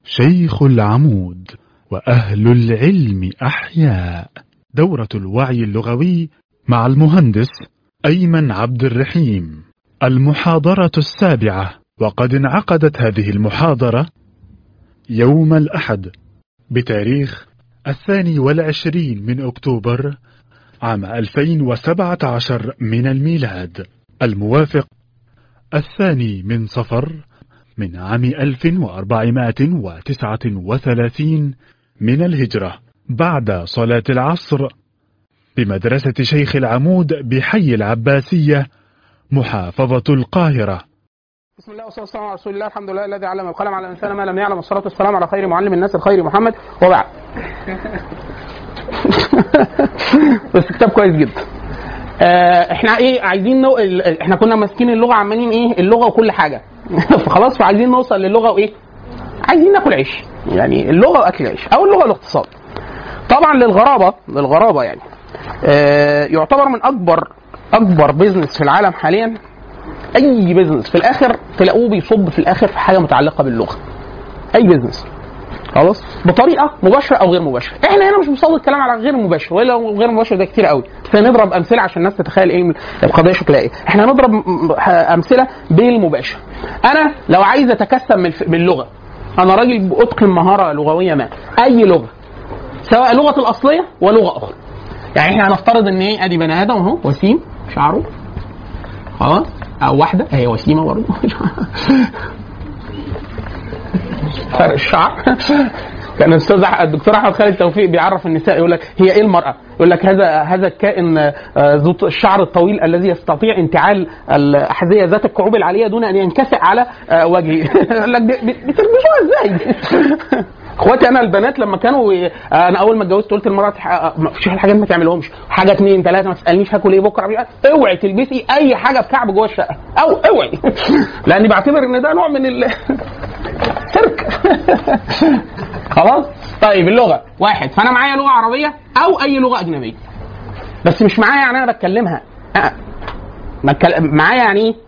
شيخ العمود وأهل العلم أحياء دورة الوعي اللغوي مع المهندس أيمن عبد الرحيم المحاضرة السابعة وقد انعقدت هذه المحاضرة يوم الأحد بتاريخ الثاني والعشرين من أكتوبر عام 2017 من الميلاد الموافق الثاني من صفر من عام 1439 من الهجرة بعد صلاة العصر بمدرسة شيخ العمود بحي العباسية محافظة القاهرة بسم الله والصلاه والسلام على رسول الله الحمد لله الذي علم القلم على الانسان ما لم يعلم والصلاه والسلام على خير معلم الناس الخير محمد وبعد بس كتاب كويس جدا آه احنا ايه عايزين نو... ال- احنا كنا ماسكين اللغه عمالين ايه اللغه وكل حاجه فخلاص فعايزين نوصل للغه وايه عايزين ناكل عيش يعني اللغه واكل العيش او اللغه والاقتصاد طبعا للغرابه للغرابه يعني آه يعتبر من اكبر اكبر بيزنس في العالم حاليا اي بيزنس في الاخر تلاقوه بيصب في الاخر في حاجه متعلقه باللغه اي بيزنس خلاص بطريقه مباشره او غير مباشره احنا هنا مش بنصلي الكلام على غير مباشر والا غير مباشر ده كتير قوي فنضرب امثله عشان الناس تتخيل ايه القضيه شكلها ايه احنا هنضرب م- امثله بالمباشر انا لو عايز اتكسب من الف- باللغه انا راجل اتقن مهاره لغويه ما اي لغه سواء لغه الاصليه ولغه اخرى يعني احنا هنفترض ان ايه ادي بني ادم اهو وسيم شعره خلاص او واحده هي وسيمه برضه فرق الشعر كان الاستاذ أح- الدكتور احمد خالد توفيق بيعرف النساء يقول لك هي ايه المراه؟ يقول لك هذا هذا الكائن آه، ذو الشعر الطويل الذي يستطيع انتعال الاحذيه ذات الكعوب العاليه دون ان ينكسئ على آه، وجهه يقول لك بي- بي- بتلبسوها ازاي؟ اخواتي انا البنات لما كانوا ي- انا اول ما اتجوزت قلت لمراتي ح- ما فيش الحاجات ما تعملهمش حاجه اثنين ثلاثه ما تسالنيش هاكل ايه بكره بيقول اوعي تلبسي اي حاجه بكعب جوه الشقه او اوعي لاني بعتبر ان ده نوع من ال سيرك خلاص طيب اللغه واحد فانا معايا لغه عربيه او اي لغه اجنبيه بس مش معايا يعني انا بتكلمها أه. بتكلم- معايا يعني ايه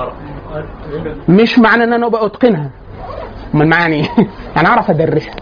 مش معنى ان انا ابقى اتقنها امال معنى ايه يعني اعرف ادرسها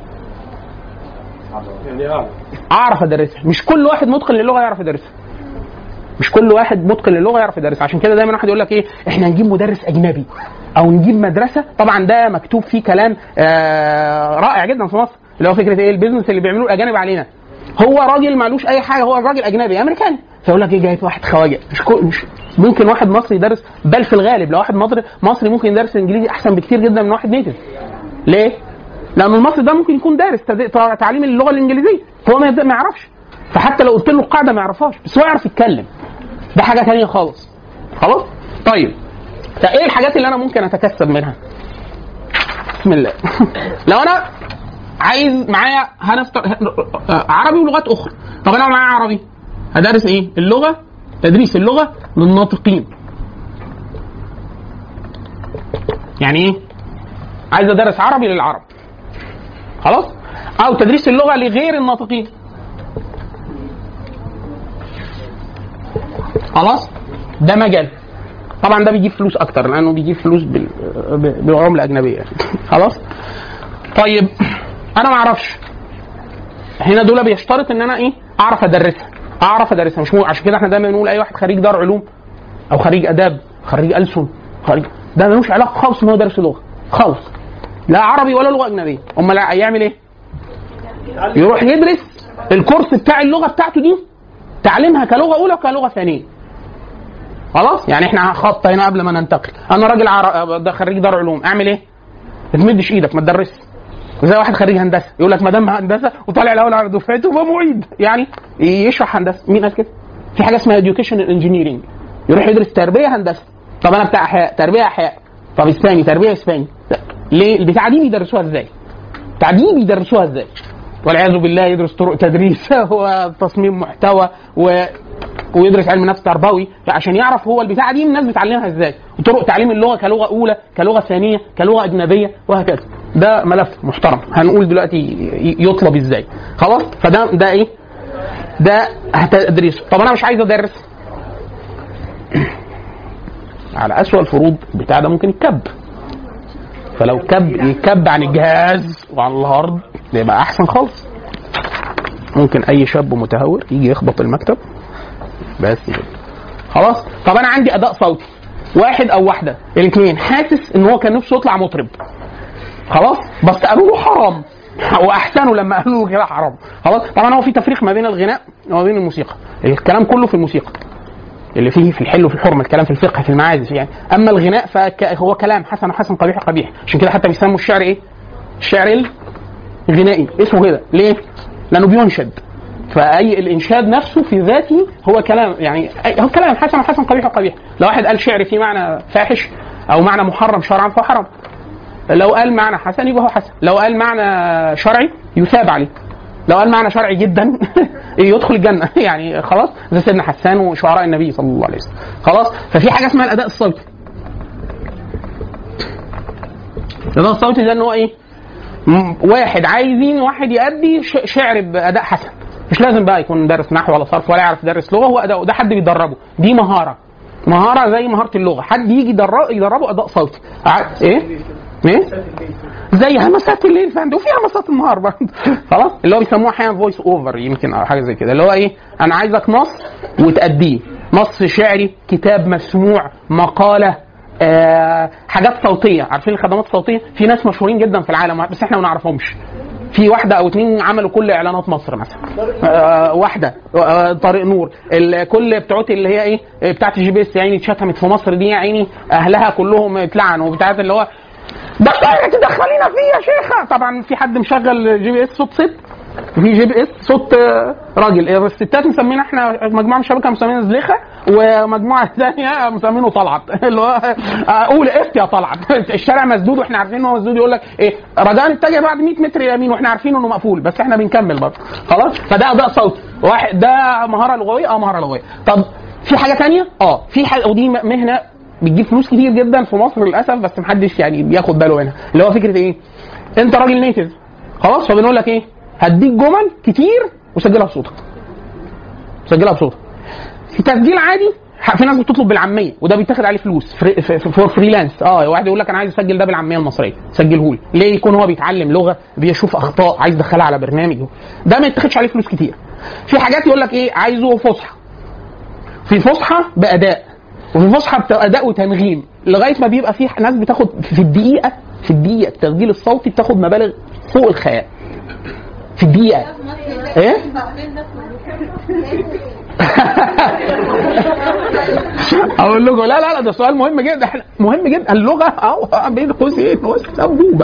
اعرف ادرسها مش كل واحد متقن للغه يعرف يدرسها مش كل واحد متقن للغه يعرف يدرسها عشان كده دايما واحد يقول لك ايه احنا نجيب مدرس اجنبي او نجيب مدرسه طبعا ده مكتوب فيه كلام آه رائع جدا في مصر اللي هو فكره ايه البيزنس اللي بيعملوه الاجانب علينا هو راجل مالوش اي حاجه هو راجل اجنبي امريكاني فيقول لك ايه جايب واحد خواجه مش, كل مش ممكن واحد مصري يدرس بل في الغالب لو واحد مصري مصري ممكن يدرس انجليزي احسن بكتير جدا من واحد نيتف ليه؟ لان المصري ده ممكن يكون دارس تد- تع- تعليم اللغه الانجليزيه هو ما يبدأ ما يعرفش فحتى لو قلت له القاعده ما يعرفهاش بس هو يعرف يتكلم ده حاجه تانية خالص خلاص طيب فايه الحاجات اللي انا ممكن اتكسب منها بسم الله لو انا عايز معايا هنفتر عربي ولغات اخرى طب انا معايا عربي هدرس ايه اللغه تدريس اللغه للناطقين يعني ايه عايز ادرس عربي للعرب خلاص او تدريس اللغه لغير الناطقين خلاص ده مجال طبعا ده بيجيب فلوس اكتر لانه بيجيب فلوس بال... ب- بالعمله الاجنبيه خلاص طيب انا ما اعرفش هنا دول بيشترط ان انا ايه اعرف ادرسها اعرف ادرسها مش مو... عشان كده احنا دايما بنقول اي واحد خريج دار علوم او خريج اداب خريج ألسن خريج ده ملوش علاقه خالص ان هو دارس لغه خالص لا عربي ولا لغه اجنبيه امال هيعمل ايه يروح يدرس الكورس بتاع اللغه بتاعته دي تعليمها كلغه اولى وكلغه ثانيه خلاص يعني احنا خط هنا قبل ما ننتقل انا راجل عر... ده خريج دار علوم اعمل ايه ما تمدش ايدك ما تدرسش وزي واحد خريج هندسه يقول لك ما دام هندسه وطالع الاول على دفعته يبقى معيد يعني يشرح هندسه مين قال كده؟ في حاجه اسمها education انجينيرنج يروح يدرس تربيه هندسه طب انا بتاع احياء تربيه احياء طب اسباني تربيه اسباني لا. ليه البتاع دي بيدرسوها ازاي؟ البتاع دي بيدرسوها ازاي؟ والعياذ بالله يدرس طرق تدريس وتصميم محتوى و ويدرس علم نفس تربوي عشان يعرف هو البتاعه دي الناس بتعلمها ازاي وطرق تعليم اللغه كلغه اولى كلغه ثانيه كلغه اجنبيه وهكذا ده ملف محترم هنقول دلوقتي ي- يطلب ازاي خلاص فده ده ايه ده تدريس طب انا مش عايز ادرس على اسوأ الفروض بتاع ده ممكن يتكب فلو كب يكب عن الجهاز وعن الهارد ده يبقى احسن خالص ممكن اي شاب متهور يجي يخبط المكتب بس كده خلاص طب انا عندي اداء صوتي واحد او واحده الاثنين حاسس ان هو كان نفسه يطلع مطرب خلاص بس قالوا له حرام واحسنوا لما قالوا له كده حرام خلاص طبعا هو في تفريق ما بين الغناء وما بين الموسيقى الكلام كله في الموسيقى اللي فيه في الحل وفي الحرمه الكلام في الفقه في المعازف يعني اما الغناء فهو كلام حسن وحسن قبيح قبيح عشان كده حتى بيسموا الشعر ايه الشعر الغنائي اسمه كده ليه لانه بينشد فاي الانشاد نفسه في ذاته هو كلام يعني أي- هو كلام حسن وحسن قبيح قبيح لو واحد قال شعر فيه معنى فاحش او معنى محرم شرعا فهو حرام لو قال معنى حسن يبقى هو حسن لو قال معنى شرعي يثاب عليه لو قال معنى شرعي جدا يدخل الجنه يعني خلاص زي سيدنا حسان وشعراء النبي صلى الله عليه وسلم خلاص ففي حاجه اسمها الاداء الصوتي الاداء الصوتي ده ان هو ايه م- واحد عايزين واحد يأدي ش- شعر باداء حسن مش لازم بقى يكون دارس نحو ولا صرف ولا يعرف يدرس لغه هو اداء ده حد بيدربه دي مهاره مهاره زي مهاره اللغه حد يجي يدرب يدربه اداء صوتي ع- ايه ايه زي همسات الليل فاهم وفي همسات النهار برضه خلاص اللي هو بيسموها احيانا فويس اوفر يمكن او حاجه زي كده اللي هو ايه انا عايزك نص وتأديه نص شعري كتاب مسموع مقاله آه حاجات صوتيه عارفين الخدمات الصوتيه في ناس مشهورين جدا في العالم بس احنا ما نعرفهمش في واحده او اتنين عملوا كل اعلانات مصر مثلا آه واحده آه طارق نور ال- كل بتوعتي اللي هي ايه آه، بتاعت الجي بي اس يا عيني اتشتمت في مصر دي يا عيني اهلها كلهم اتلعنوا وبتاعت اللي هو ده طيب تدخلينا فيه يا شيخه طبعا في حد مشغل جي بي اس صوت ست في جي بي اس صوت آه، راجل آه، الستات مسمينا احنا مجموعه من الشبكه مسمينها زليخه ومجموعه ثانيه مسمينه طلعت اللي هو آه، قول افت يا طلعت الشارع مسدود واحنا عارفين ان هو مسدود يقول لك ايه رجاء نتجه بعد 100 متر يمين واحنا عارفين انه مقفول بس احنا بنكمل برضه خلاص فده اداء صوتي واحد ده مهاره لغويه اه مهاره لغويه طب في حاجه ثانيه اه في حاجه ودي مهنه بتجيب فلوس كتير جدا في مصر للاسف بس محدش يعني بياخد باله منها اللي هو فكره ايه انت راجل نيتف خلاص فبنقول لك ايه هديك جمل كتير وسجلها بصوتك سجلها بصوتك في تسجيل عادي ح- في ناس بتطلب بالعاميه وده بيتاخد عليه فلوس فري في فور فريلانس اه واحد يقول لك انا عايز اسجل ده بالعاميه المصريه سجله لي ليه يكون هو بيتعلم لغه بيشوف اخطاء عايز يدخلها على برنامج ده ما يتاخدش عليه فلوس كتير في حاجات يقول لك ايه عايزه فصحى في فصحى باداء وفي فصحى باداء وتنغيم لغايه ما بيبقى في ناس بتاخد في الدقيقه في الدقيقه التسجيل الصوتي بتاخد مبالغ فوق الخيال في الدقيقه ايه اقول لكم لا لا لا ده سؤال مهم جدا احنا مهم جدا اللغه اهو بين قوسين والسبوبه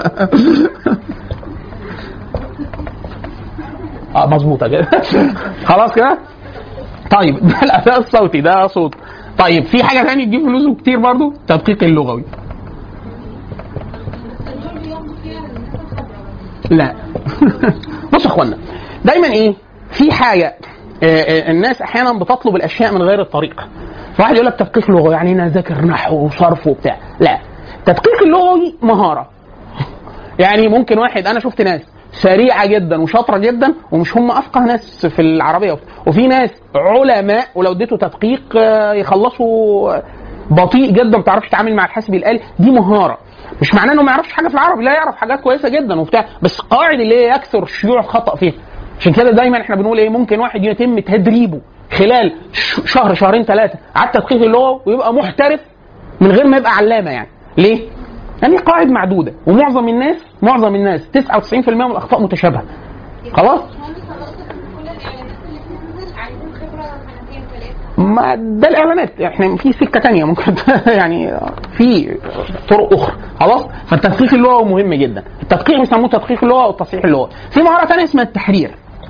اه مظبوطه كده خلاص كده طيب ده الاداء الصوتي ده صوت طيب في حاجه ثانيه تجيب فلوس كتير برضو تدقيق اللغوي لا بص يا اخوانا دايما ايه في حاجه آه، آه، الناس احيانا بتطلب الاشياء من غير الطريقه فواحد يقول لك تدقيق لغوي يعني انا اذاكر نحو وصرف وبتاع لا التدقيق اللغوي مهاره يعني ممكن واحد انا شفت ناس سريعه جدا وشاطره جدا ومش هم افقه ناس في العربيه وبتاع. وفي ناس علماء ولو اديته تدقيق آه، يخلصوا بطيء جدا ما بتعرفش تتعامل مع الحاسب الالي دي مهاره مش معناه انه ما يعرفش حاجه في العربي لا يعرف حاجات كويسه جدا وبتاع بس قاعد اللي هي يكثر شيوع الخطا فيها عشان كده دايما احنا بنقول ايه ممكن واحد يتم تدريبه خلال ش- شهر شهرين ثلاثه على التدقيق اللغوي ويبقى محترف من غير ما يبقى علامه يعني ليه؟ يعني قواعد معدوده ومعظم الناس معظم الناس 99% من الاخطاء متشابهه خلاص ما ده الاعلانات احنا في سكه تانية ممكن يعني في طرق اخرى خلاص فالتدقيق اللغوي مهم جدا التدقيق بيسموه تدقيق اللغه او التصحيح اللغوي في مهاره تانية اسمها التحرير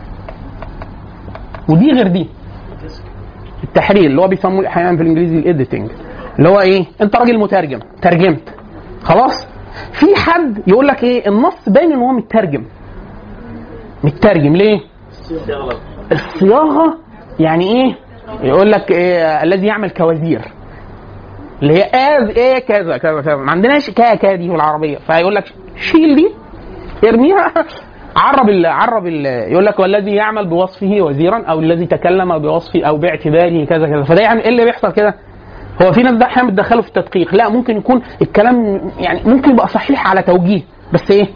ودي غير دي التحرير اللي هو بيسموه احيانا في الانجليزي الايديتنج اللي هو ايه انت راجل مترجم ترجمت خلاص في حد يقول لك ايه النص باين ان هو مترجم مترجم ليه الصياغه يعني ايه يقول لك إيه الذي يعمل كوازير اللي هي از ايه كذا كذا كذا ما عندناش كا كا دي في العربيه فيقول لك شيل دي ارميها عرب ال عرب ال يقول لك والذي يعمل بوصفه وزيرا او الذي تكلم بوصفه او باعتباره كذا كذا فده يعني ايه اللي بيحصل كده؟ هو في ناس ده احيانا بتدخله في التدقيق لا ممكن يكون الكلام يعني ممكن يبقى صحيح على توجيه بس ايه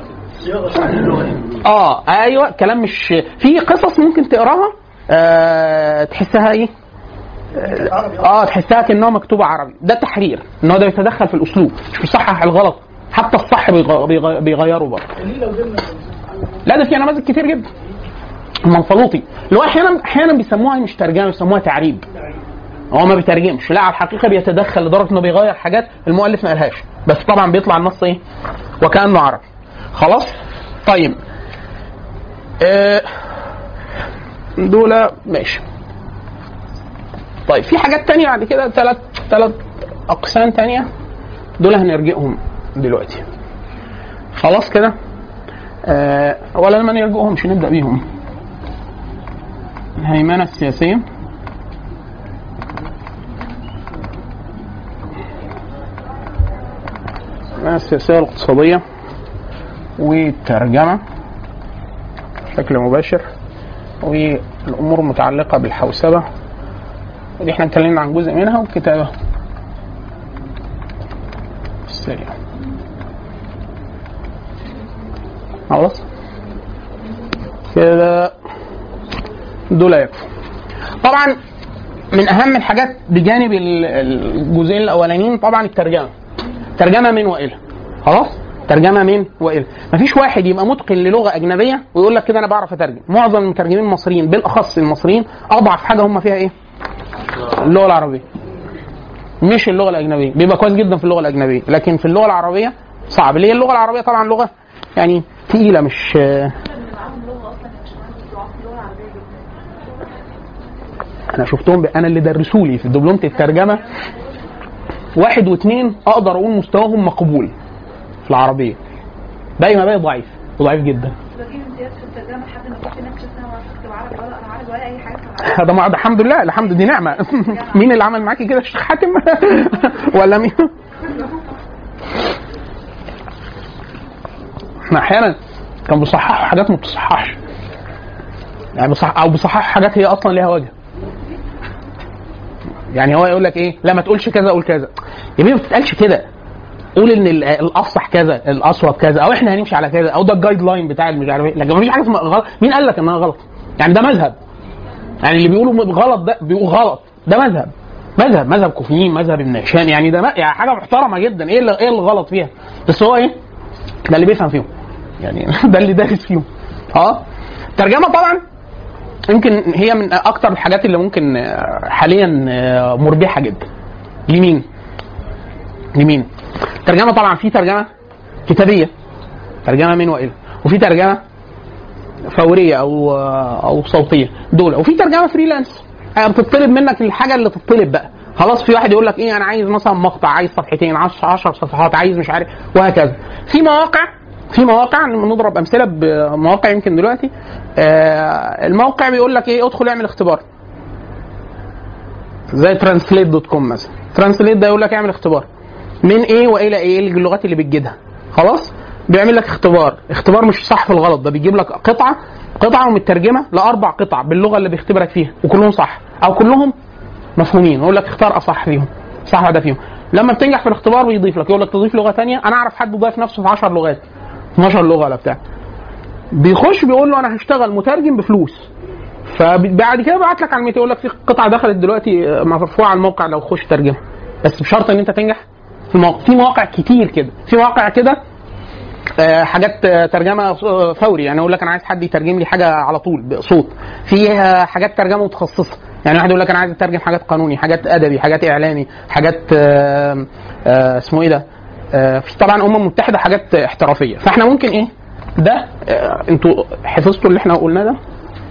اه ايوه كلام مش في قصص ممكن تقراها آه تحسها ايه اه تحسها كانها مكتوبه عربي ده تحرير ان هو ده بيتدخل في الاسلوب مش بيصحح الغلط حتى الصح بيغ- بيغ- بيغيره برضه لا ده في نماذج كتير جدا المنفلوطي اللي هو احيانا احيانا بيسموها مش ترجمه بيسموها تعريب هو ما بيترجمش لا على الحقيقه بيتدخل لدرجه انه بيغير حاجات المؤلف ما قالهاش بس طبعا بيطلع النص ايه وكانه عربي خلاص طيب آه دول ماشي طيب في حاجات تانية بعد كده ثلاث ثلاث اقسام تانية دول هنرجئهم دلوقتي خلاص كده آه ولا ما نرجئهمش نبدا بيهم الهيمنه السياسيه الهيمنه السياسيه الاقتصاديه والترجمه بشكل مباشر والامور المتعلقه بالحوسبه ودي احنا اتكلمنا عن جزء منها والكتابه السريع خلاص كده دول يكفوا طبعا من اهم الحاجات بجانب ال- الجزئين الاولانيين طبعا الترجمه ترجمه من والى خلاص ترجمه من والى مفيش واحد يبقى متقن للغه اجنبيه ويقول لك كده انا بعرف اترجم معظم المترجمين المصريين بالاخص المصريين اضعف حاجه هم فيها ايه اللغه العربيه مش اللغه الاجنبيه بيبقى كويس جدا في اللغه الاجنبيه لكن في اللغه العربيه صعب ليه اللغه العربيه طبعا لغه يعني تقيله مش انا شفتهم ب... انا اللي درسوا لي في دبلومه الترجمه واحد واثنين اقدر اقول مستواهم مقبول في العربيه باقي ما باقي ضعيف وضعيف جدا بجيب امتياز في الترجمه لحد ما كنت نكتب سنه ما اعرفش اكتب عربي ولا انا عربي ولا اي حاجه في هذا ما ده الحمد لله الحمد دي نعمه مين اللي عمل معاكي كده الشيخ حاتم ولا مين احنا احيانا كانوا بيصححوا حاجات ما بتصححش يعني بصح او بيصححوا حاجات هي اصلا ليها وجه يعني هو يقول لك ايه لا ما تقولش كذا قول كذا يا بيه ما بتتقالش كده قول ان ال- الافصح كذا الاصوب كذا او احنا هنمشي على كذا او ده الجايد لاين بتاع مش عارف ايه لكن ما فيش حاجه اسمها غلط مين قال لك انها غلط يعني ده مذهب يعني اللي بيقولوا غلط ده بيقول غلط ده مذهب مذهب مذهب كوفيين مذهب ابن هشام يعني ده م- يعني حاجه محترمه جدا ايه اللي ايه الغلط فيها بس هو ايه ده اللي بيفهم فيهم يعني ده اللي دارس فيهم اه الترجمه طبعا يمكن هي من اكتر الحاجات اللي ممكن آه، حاليا آه، مربحه جدا لمين؟ لمين؟ ترجمه طبعا في ترجمه كتابيه ترجمه من والى وفي ترجمه فوريه او او صوتيه دول وفي ترجمه فريلانس آه، بتطلب منك الحاجه اللي تطلب بقى خلاص في واحد يقول لك ايه انا عايز مثلا مقطع عايز صفحتين 10 صفحات عايز مش عارف وهكذا في مواقع في مواقع نضرب امثله بمواقع يمكن دلوقتي آه الموقع بيقول لك ايه ادخل اعمل اختبار زي ترانسليت دوت كوم مثلا ترانسليت ده يقول لك اعمل اختبار من ايه والى ايه اللغات اللي بتجيدها خلاص بيعمل لك اختبار اختبار مش صح في الغلط ده بيجيب لك قطعه قطعه مترجمه لاربع قطع باللغه اللي بيختبرك فيها وكلهم صح او كلهم مفهومين يقول لك اختار اصح فيهم صح واحده فيهم لما بتنجح في الاختبار بيضيف لك يقول لك تضيف لغه ثانيه انا اعرف حد ضايف نفسه في 10 لغات 12 لغه ولا بتاع بيخش بيقول له انا هشتغل مترجم بفلوس فبعد كده بعت لك على الميت يقول لك في قطعه دخلت دلوقتي آه، مرفوعه على الموقع لو خش ترجمها بس بشرط ان انت تنجح في مواقع في مواقع كتير كده في مواقع كده آه، حاجات آه، ترجمه آه، فوري يعني اقول لك انا عايز حد يترجم لي حاجه على طول بصوت في آه، حاجات ترجمه متخصصه يعني واحد يقول لك انا عايز اترجم حاجات قانوني حاجات ادبي حاجات اعلامي حاجات آه، آه، اسمه ايه ده آه، في طبعا امم متحده حاجات احترافيه فاحنا ممكن ايه ده آه، انتوا حفظتوا اللي احنا قلناه ده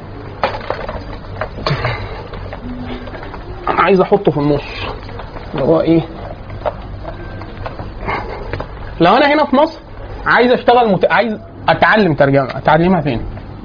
انا عايز احطه في النص اللي هو ايه لو انا هنا في مصر عايز اشتغل مت... عايز اتعلم ترجمه اتعلمها فين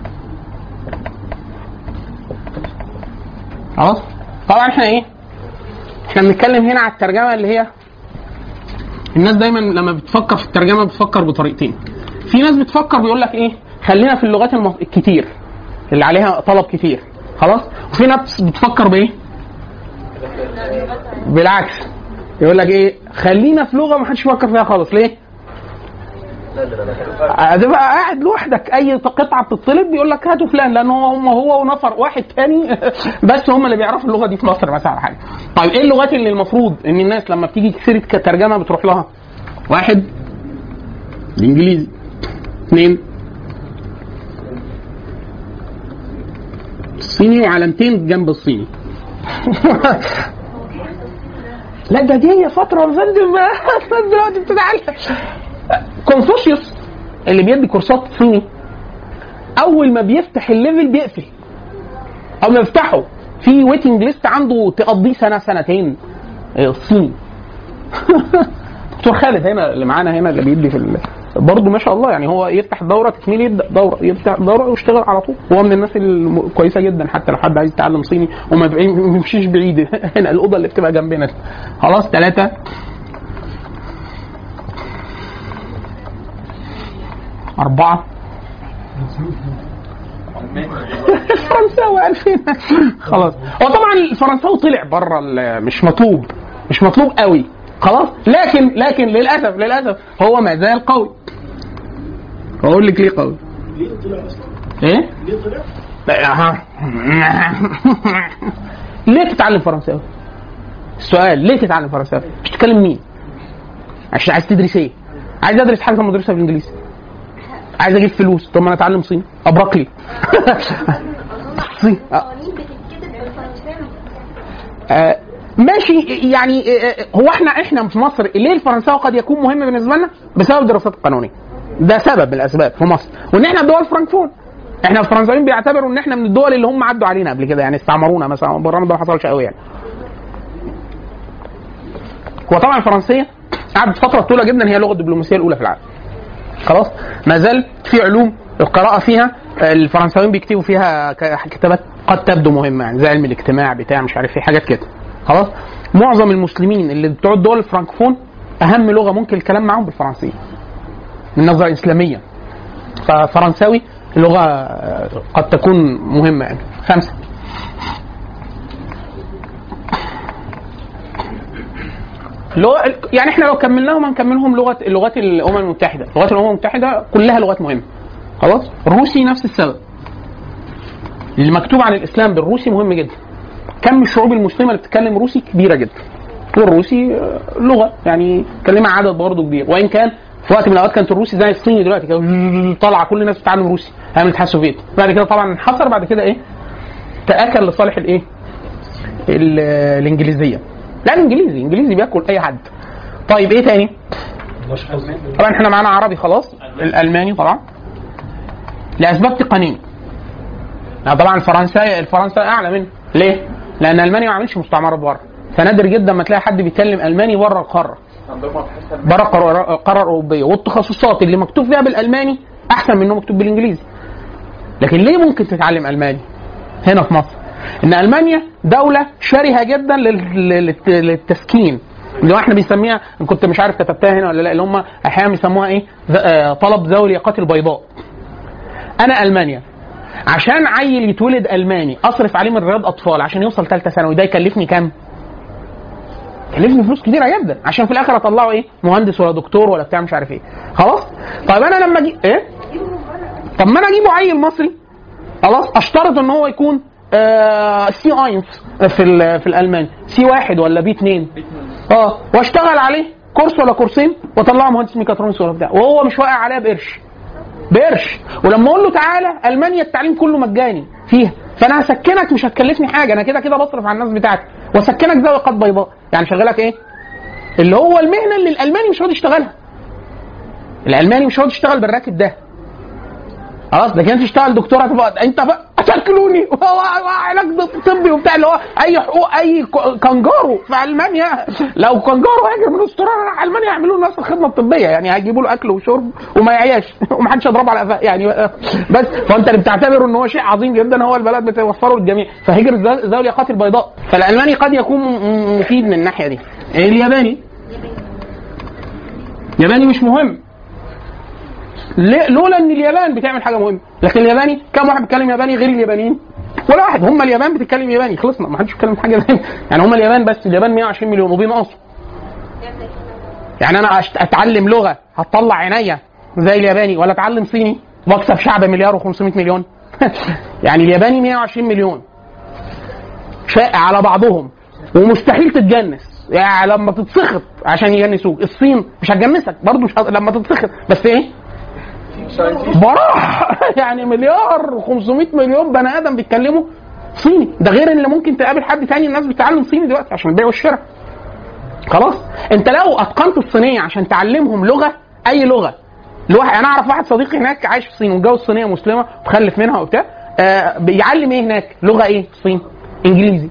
خلاص طبعا احنا ايه احنا بنتكلم هنا على الترجمه اللي هي الناس دايما لما بتفكر في الترجمه بتفكر بطريقتين في ناس بتفكر بيقول لك ايه خلينا في اللغات المص... الكتير اللي عليها طلب كتير خلاص وفي ناس بتفكر بايه بالعكس يقول لك ايه خلينا في لغه ما حدش يفكر فيها خالص ليه؟ هتبقى قاعد لوحدك اي قطعه بتطلب بيقول لك هاتوا فلان لان هو هم هو ونفر واحد تاني بس هم اللي بيعرفوا اللغه دي في مصر مثلا أو حاجه. طيب ايه اللغات اللي المفروض ان الناس لما بتيجي سيره كترجمه بتروح لها؟ واحد الانجليزي اثنين الصيني وعلامتين جنب الصيني لا ده دي هي فترة يا فندم دلوقتي بتتعلم كونفوشيوس اللي بيدي كورسات صيني أول ما بيفتح الليفل بيقفل أو ما يفتحه في ويتنج ليست عنده تقضيه سنة سنتين آه، صيني دكتور خالد هنا اللي معانا هنا اللي بيدي في ال... برضه ما شاء الله يعني هو يفتح الدوره تكميل يبدا دوره يفتح دوره ويشتغل على طول هو من الناس الكويسه جدا حتى لو حد عايز يتعلم صيني وما بعيد- ما يمشيش بعيد هنا الاوضه اللي بتبقى جنبنا دي. خلاص ثلاثه أربعة فرنساوي 2000 خلاص هو طبعا الفرنساوي طلع بره ال- مش مطلوب مش مطلوب قوي خلاص لكن لكن للاسف للاسف هو ما زال قوي اقول لك ليه قوي ايه ليه طلع ليه تتعلم فرنساوي السؤال ليه تتعلم فرنساوي مش تتكلم مين عشان عايز تدرس ايه عايز ادرس حاجه مدرسه بالانجليزي عايز اجيب فلوس طب ما انا اتعلم صيني ابرق لي صيني آه. قوانين بتتكتب بالفرنساوي آه، ماشي يعني آه، آه، هو احنا احنا في مصر ليه الفرنساوي قد يكون مهم بالنسبه لنا؟ بسبب الدراسات القانونيه. ده سبب من الاسباب في مصر وان احنا دول فرانكفون. احنا الفرنساويين بيعتبروا ان احنا من الدول اللي هم عدوا علينا قبل كده يعني استعمرونا مثلا بالرغم ده ما حصلش قوي يعني. هو طبعا الفرنسيه قعدت فتره طويله جدا هي اللغه الدبلوماسيه الاولى في العالم. خلاص ما زال في علوم القراءه فيها الفرنساويين بيكتبوا فيها ك- كتابات قد تبدو مهمه يعني زي علم الاجتماع بتاع مش عارف ايه حاجات كده خلاص معظم المسلمين اللي بتوع الدول الفرنكفون اهم لغه ممكن الكلام معاهم بالفرنسيه من نظره اسلاميه ففرنساوي لغه آه، قد تكون مهمه يعني خمسه لغة يعني احنا لو كملناهم هنكملهم لغه لغات الامم المتحده، لغات الامم المتحده كلها لغات مهمه. خلاص؟ الروسي نفس السبب. اللي مكتوب عن الاسلام بالروسي مهم جدا. كم الشعوب المسلمه اللي بتتكلم روسي كبيره جدا. والروسي آه، لغه يعني كلمة عدد برضه كبير وان كان في وقت من الاوقات كانت الروسي زي الصيني دلوقتي كده طالعه كل الناس بتتعلم روسي ايام الاتحاد السوفيتي بعد كده طبعا انحصر بعد كده ايه تاكل لصالح الايه ال- الانجليزيه لا الانجليزي الانجليزي بياكل اي حد طيب ايه تاني طبعا احنا معانا عربي خلاص الالماني طبعا لاسباب تقنيه يعني طبعا الفرنسا الفرنسا اعلى منه ليه؟ لان المانيا ما عملش مستعمرات بره فنادر جدا ما تلاقي حد بيتكلم الماني بره القاره بره القاره القاره الاوروبيه والتخصصات اللي مكتوب فيها بالالماني احسن من انه مكتوب بالانجليزي لكن ليه ممكن تتعلم الماني هنا في مصر ان المانيا دوله شرهه جدا لل- لل- للتسكين اللي هو احنا بنسميها إن كنت مش عارف كتبتها هنا ولا لا اللي هم احيانا بيسموها ايه ذ- آه، طلب ذوي الياقات البيضاء انا المانيا عشان عيل يتولد الماني اصرف عليه من رياض اطفال عشان يوصل ثالثه ثانوي ده يكلفني كام؟ يكلفني فلوس كتيره جدا عشان في الاخر اطلعه ايه؟ مهندس ولا دكتور ولا بتاع مش عارف ايه خلاص؟ طيب انا لما اجي ايه؟ طب ما انا اجيبه عيل مصري خلاص اشترط ان هو يكون آه سي اينس في ال- في الالماني سي واحد ولا بي اتنين اه واشتغل عليه كورس ولا كورسين واطلعه مهندس ميكاترونكس ولا بتاع وهو مش واقع عليها بقرش بقرش ولما اقول له تعالى المانيا التعليم كله مجاني فيها فانا هسكنك مش هتكلفني حاجه انا كده كده بصرف على الناس بتاعتي واسكنك ذوي قد بيضاء يعني شغلك ايه؟ اللي هو المهنه اللي الالماني مش راضي يشتغلها الالماني مش راضي يشتغل بالراكب ده خلاص لكن انت تشتغل دكتور هتبقى انت بقى تاكلوني وعلاج طبي وبتاع اللي هو اي حقوق اي ك- كانجارو في المانيا لو كانجارو هاجر من استراليا راح المانيا يعملوا له نفس الخدمه الطبيه يعني هيجيبوا له اكل وشرب وما يعياش ومحدش يضربه على قفاه يعني بس فانت اللي بتعتبره ان هو شيء عظيم جدا هو البلد بتوفره للجميع فهجر ذوي ذوي الياقات البيضاء فالالماني قد يكون م- مفيد من الناحيه دي الياباني الياباني مش مهم ليه- لولا ان اليابان بتعمل حاجه مهمه لكن الياباني كم واحد بيتكلم ياباني غير اليابانيين ولا واحد هم اليابان بتتكلم ياباني خلصنا ما حدش بيتكلم حاجه ثانيه يعني هم اليابان بس اليابان 120 مليون وبينقصوا يعني انا أشت- اتعلم لغه هتطلع عينيا زي الياباني ولا اتعلم صيني واكسب شعب مليار و500 مليون يعني الياباني 120 مليون شائع على بعضهم ومستحيل تتجنس يعني لما تتسخط عشان يجنسوك الصين مش هتجنسك برضه مش هت... لما تتسخط بس ايه براح يعني مليار و500 مليون بني ادم بيتكلموا صيني ده غير ان ممكن تقابل حد تاني الناس بتتعلم صيني دلوقتي عشان البيع والشراء خلاص انت لو اتقنت الصينيه عشان تعلمهم لغه اي لغه لواحد انا اعرف واحد صديقي هناك عايش في الصين ومتجوز صينيه مسلمه وخلف منها وبتاع آه بيعلم ايه هناك لغه ايه في الصين انجليزي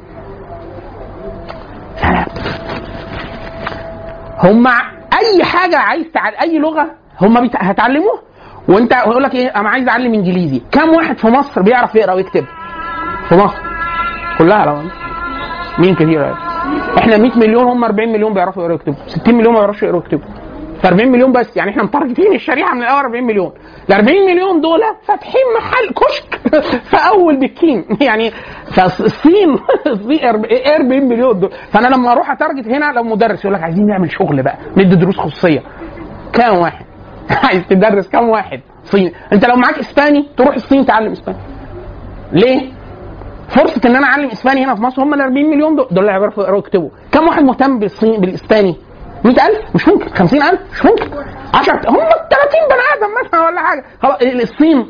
هم اي حاجه عايز تعال اي لغه هم بيت... هتعلموها وانت يقول لك ايه انا عايز اعلم انجليزي كم واحد في مصر بيعرف يقرا ويكتب في مصر كلها لو مين كتير يعني. احنا 100 مليون هم 40 مليون بيعرفوا يقروا ويكتبوا 60 مليون ما بيعرفوش يقروا ويكتبوا ف 40 مليون بس يعني احنا متارجتين الشريحه من الاول 40 مليون ال 40 مليون دول فاتحين محل كشك في اول بكين يعني فالصين الصين 40 مليون دول فانا لما اروح اتارجت هنا لو مدرس يقول لك عايزين نعمل شغل بقى ندي دروس خصوصيه كام واحد عايز تدرس كام واحد صيني انت لو معاك اسباني تروح الصين تعلم اسباني ليه؟ فرصه ان انا اعلم اسباني هنا في مصر هم ال 40 مليون دول دول اللي هيعرفوا يقروا ويكتبوا كم واحد مهتم بالصين بالاسباني 100000 مش ممكن 50000 مش ممكن 10 هم 30 بني ادم مثلا ولا حاجه خلاص الصين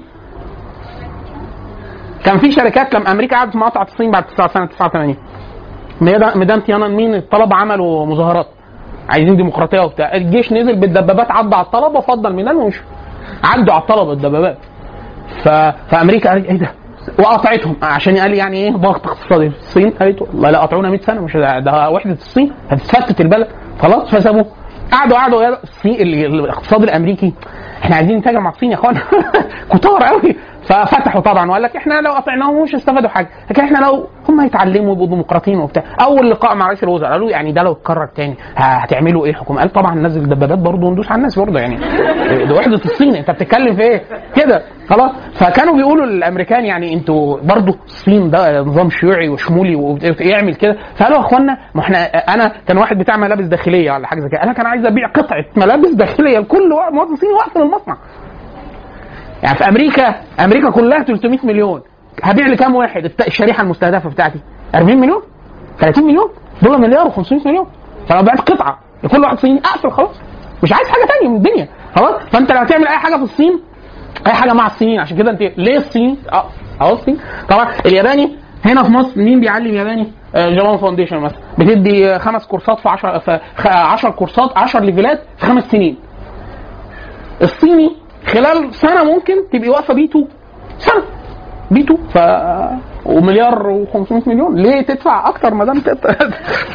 كان في شركات لما امريكا قعدت مقاطعه الصين بعد 9 سنه 89 ميدان ميدان تيانان مين الطلبه عملوا مظاهرات عايزين ديمقراطيه وبتاع الجيش نزل بالدبابات عدى على الطلبه فضل الميدان ومشوا عدوا على الطلبه الدبابات ف... فامريكا قالت ايه ده وقطعتهم عشان قال يعني ايه ضغط اقتصادي في الصين قالت والله لا قطعونا 100 سنه مش ده, ده وحده الصين هتتفتت البلد خلاص فسابوه قعدوا قعدوا يا الصين ال- ال- الاقتصاد الامريكي احنا عايزين نتاجر مع الصين يا اخوانا كتار قوي ففتحوا طبعا وقال لك احنا لو قطعناهم مش هيستفادوا حاجه لكن احنا لو هم يتعلموا يبقوا ديمقراطيين وبتاع اول لقاء مع رئيس الوزراء قالوا يعني ده لو اتكرر تاني ه- هتعملوا ايه حكومه قال طبعا ننزل دبابات برضه وندوس على الناس برضه يعني ده وحده الصين انت بتتكلم في ايه كده خلاص فكانوا بيقولوا للامريكان يعني انتوا برضه الصين ده نظام شيوعي وشمولي ويعمل كده فقالوا يا اخوانا ما احنا انا كان واحد بتاع ملابس داخليه ولا حاجه زي كده انا كان عايز ابيع قطعه ملابس داخليه لكل وا- مواطن صيني واقفل المصنع يعني في امريكا امريكا كلها 300 مليون هبيع لكام واحد الت- الشريحه المستهدفه بتاعتي 40 مليون 30 مليون دول مليار و500 مليون فلو بعت قطعه لكل واحد صيني اقفل خلاص مش عايز حاجه ثانيه من الدنيا خلاص فانت لو هتعمل اي حاجه في الصين اي حاجه مع الصين عشان كده انت ليه الصين اه اهو الصين طبعا الياباني هنا في مصر مين بيعلم ياباني؟ آه، جابان فاونديشن مثلا بتدي خمس كورسات في 10 في 10 كورسات 10 ليفلات في خمس سنين الصيني خلال سنه ممكن تبقي واقفه بي 2 سنه بي 2 ف ومليار و500 مليون ليه تدفع اكتر ما دام تت-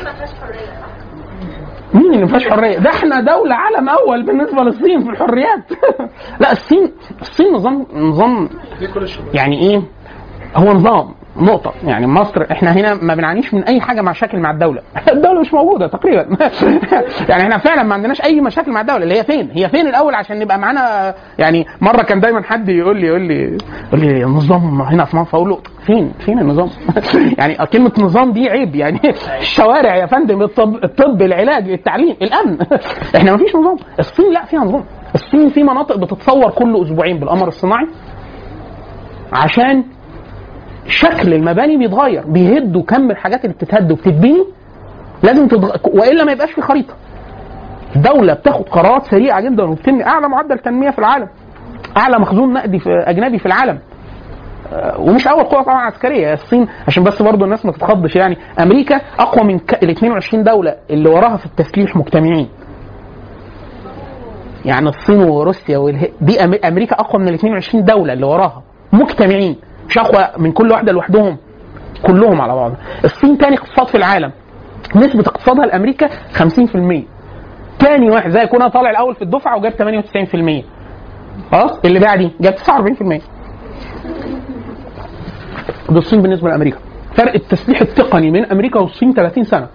مين اللي ما فيهاش حريه؟ ده احنا دوله عالم اول بالنسبه للصين في الحريات. لا الصين الصين نظام نظام يعني ايه؟ هو نظام نقطة يعني مصر احنا هنا ما بنعانيش من أي حاجة مشاكل مع الدولة، الدولة مش موجودة تقريبا يعني احنا فعلا ما عندناش أي مشاكل مع الدولة اللي هي فين؟ هي فين الأول عشان نبقى معانا يعني مرة كان دايما حد يقول لي يقول لي يقول لي النظام هنا في مصر أقول له فين؟ فين النظام؟ يعني كلمة نظام دي عيب يعني الشوارع يا فندم الطب الطب العلاج التعليم الأمن احنا ما فيش نظام، الصين لا فيها نظام، الصين في مناطق بتتصور كل أسبوعين بالقمر الصناعي عشان شكل المباني بيتغير بيهدوا كم الحاجات اللي بتتهد وبتتبني لازم تتغ... والا ما يبقاش في خريطه الدوله بتاخد قرارات سريعه جدا وبتبني اعلى معدل تنميه في العالم اعلى مخزون نقدي في اجنبي في العالم آه، ومش اول قوه طبعا عسكريه الصين عشان بس برضو الناس ما تتخضش يعني امريكا اقوى من ك... ال 22 دوله اللي وراها في التسليح مجتمعين يعني الصين وروسيا والهي... دي أم- امريكا اقوى من ال 22 دوله اللي وراها مجتمعين مش اقوى من كل واحده لوحدهم كلهم على بعض الصين تاني اقتصاد في العالم نسبة اقتصادها لأمريكا 50% تاني واحد زي يكون طالع الأول في الدفعة وجاب 98% خلاص اللي بعدي جاب 49% ده الصين بالنسبة لأمريكا فرق التسليح التقني بين أمريكا والصين 30 سنة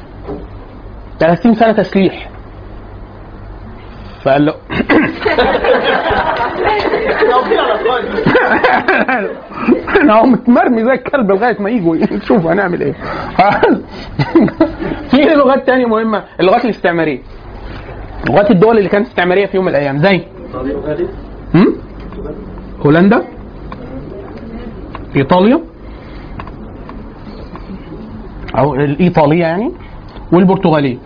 30 سنة تسليح فقال له احنا هو متمرمي زي الكلب لغايه ما يجوا نشوف هنعمل ايه في لغات تانية مهمه اللغات الاستعماريه لغات الدول اللي كانت استعماريه في يوم من الايام زي هم؟ هولندا ايطاليا او الايطاليه يعني والبرتغاليه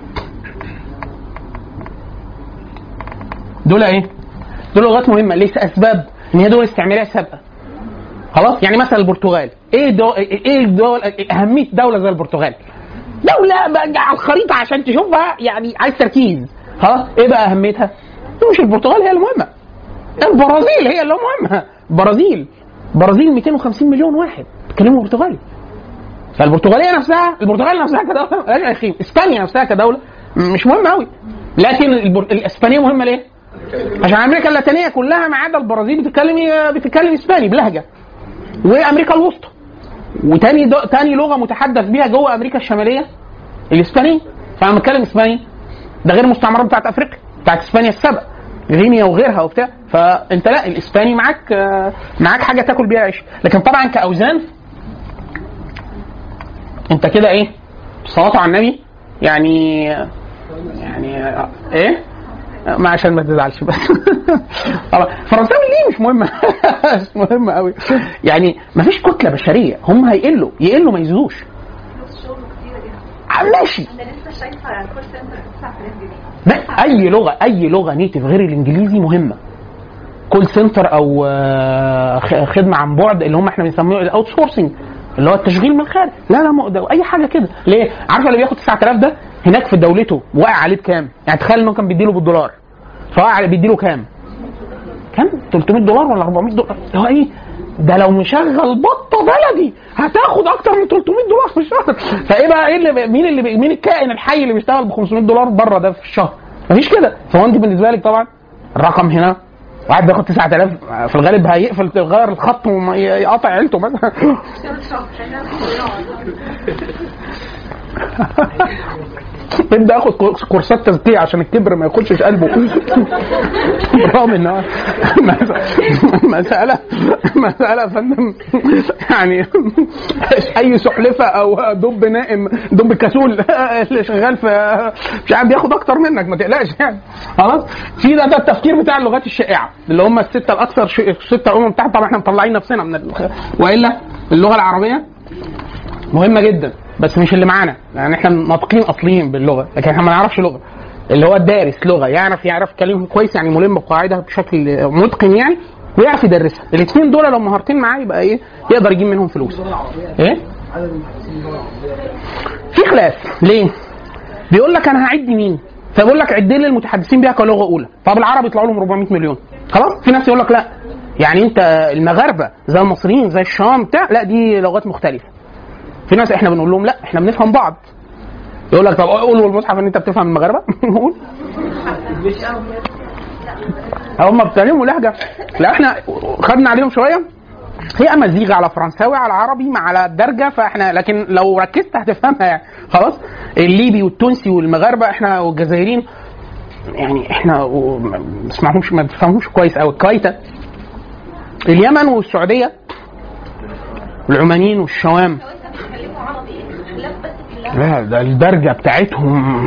دول ايه؟ دول لغات مهمه ليس اسباب ان هي دول استعماريه سابقه خلاص يعني مثلا البرتغال ايه دو... ايه الدول اهميه دوله زي البرتغال دوله بقى على الخريطه عشان تشوفها يعني عايز تركيز خلاص ايه بقى اهميتها مش البرتغال هي المهمه البرازيل هي اللي مهمه البرازيل البرازيل 250 مليون واحد بيتكلموا برتغالي فالبرتغاليه نفسها البرتغال نفسها كدوله يا اخي اسبانيا نفسها كدوله مش مهمه قوي لكن البر... الاسبانيه مهمه ليه؟ عشان امريكا اللاتينيه كلها ما عدا البرازيل بتتكلم بتتكلم اسباني بلهجه وامريكا الوسطى وتاني دو... تاني لغه متحدث بيها جوه امريكا الشماليه الاسبانيه فانا بتكلم اسباني ده غير المستعمرات بتاعت افريقيا بتاعت اسبانيا السبق غينيا وغيرها وبتاع فانت لا الاسباني معاك آه، معاك حاجه تاكل بيها عيش لكن طبعا كاوزان انت كده ايه الصلاه على النبي يعني يعني آه، ايه ما عشان ما تزعلش بس طبعا فرنساوي ليه مش مهمه مش مهمه قوي يعني ما فيش كتله بشريه هم هيقلوا يقلوا ما يزيدوش فلوس شغل كتيرة جدا آه، ماشي انا لسه شايفه كول سنتر 9000 جنيه لا اي لغه اي لغه نيتف غير الانجليزي مهمه كول سنتر او آه، خ- خدمه عن بعد اللي هم احنا بنسميه الاوت سورسنج اللي هو التشغيل من الخارج لا لا ما- ده اي حاجه كده ليه عارفه اللي بياخد 9000 ده هناك في دولته واقع عليه بكام يعني تخيل انه كان بيديله بالدولار فواقع بيديله كام كام 300 دولار ولا 400 دولار اللي هو ايه ده لو مشغل بطه بلدي هتاخد اكتر من 300 دولار في الشهر فايه بقى ايه اللي مين اللي مين الكائن الحي اللي بيشتغل ب 500 دولار بره ده في الشهر مفيش كده فهو انت بالنسبه لك طبعا الرقم هنا واحد بياخد 9000 في الغالب هيقفل يغير الخط ويقطع عيلته مثلا اشتغلت شهر خلينا يبدا ياخد كورس- كورسات تزكيه عشان الكبر ما يخشش قلبه برغم ان هو مساله مساله يا فندم يعني اي سحلفه او دب نائم دب كسول اللي شغال في مش عارف بياخد اكتر منك ما تقلقش يعني خلاص في ده ده التفكير بتاع اللغات الشائعه اللي هم السته الاكثر ش- السته امم بتاعت طبعا احنا مطلعين نفسنا من ال... والا اللغه العربيه مهمه جدا بس مش اللي معانا يعني احنا ناطقين اصليين باللغه لكن احنا ما نعرفش لغه اللي هو الدارس لغه يعرف يعرف يتكلم كويس يعني ملم بقواعدها بشكل متقن يعني ويعرف يدرسها الاثنين دول لو مهارتين معاه يبقى ايه يقدر يجيب منهم فلوس ايه في خلاف ليه بيقول لك انا هعد مين فبيقول لك عد لي المتحدثين بيها كلغه اولى طب العرب يطلعوا لهم 400 مليون خلاص في ناس يقول لك لا يعني انت المغاربه زي المصريين زي الشام بتاع لا دي لغات مختلفه في ناس احنا بنقول لهم لا احنا بنفهم بعض يقول لك طب قول والمصحف ان انت بتفهم المغاربه قول هم بيتكلموا لهجه لا احنا خدنا عليهم شويه هي مزيغ على فرنساوي على عربي مع على الدرجه فاحنا لكن لو ركزت هتفهمها يعني خلاص الليبي والتونسي والمغاربه احنا والجزائريين يعني احنا و- ما بنسمعهمش ما بنفهمهمش كويس قوي الكويت اليمن والسعوديه والعمانيين والشوام بيتكلموا عربي اختلاف بس في اللهجه لا ده الدرجه بتاعتهم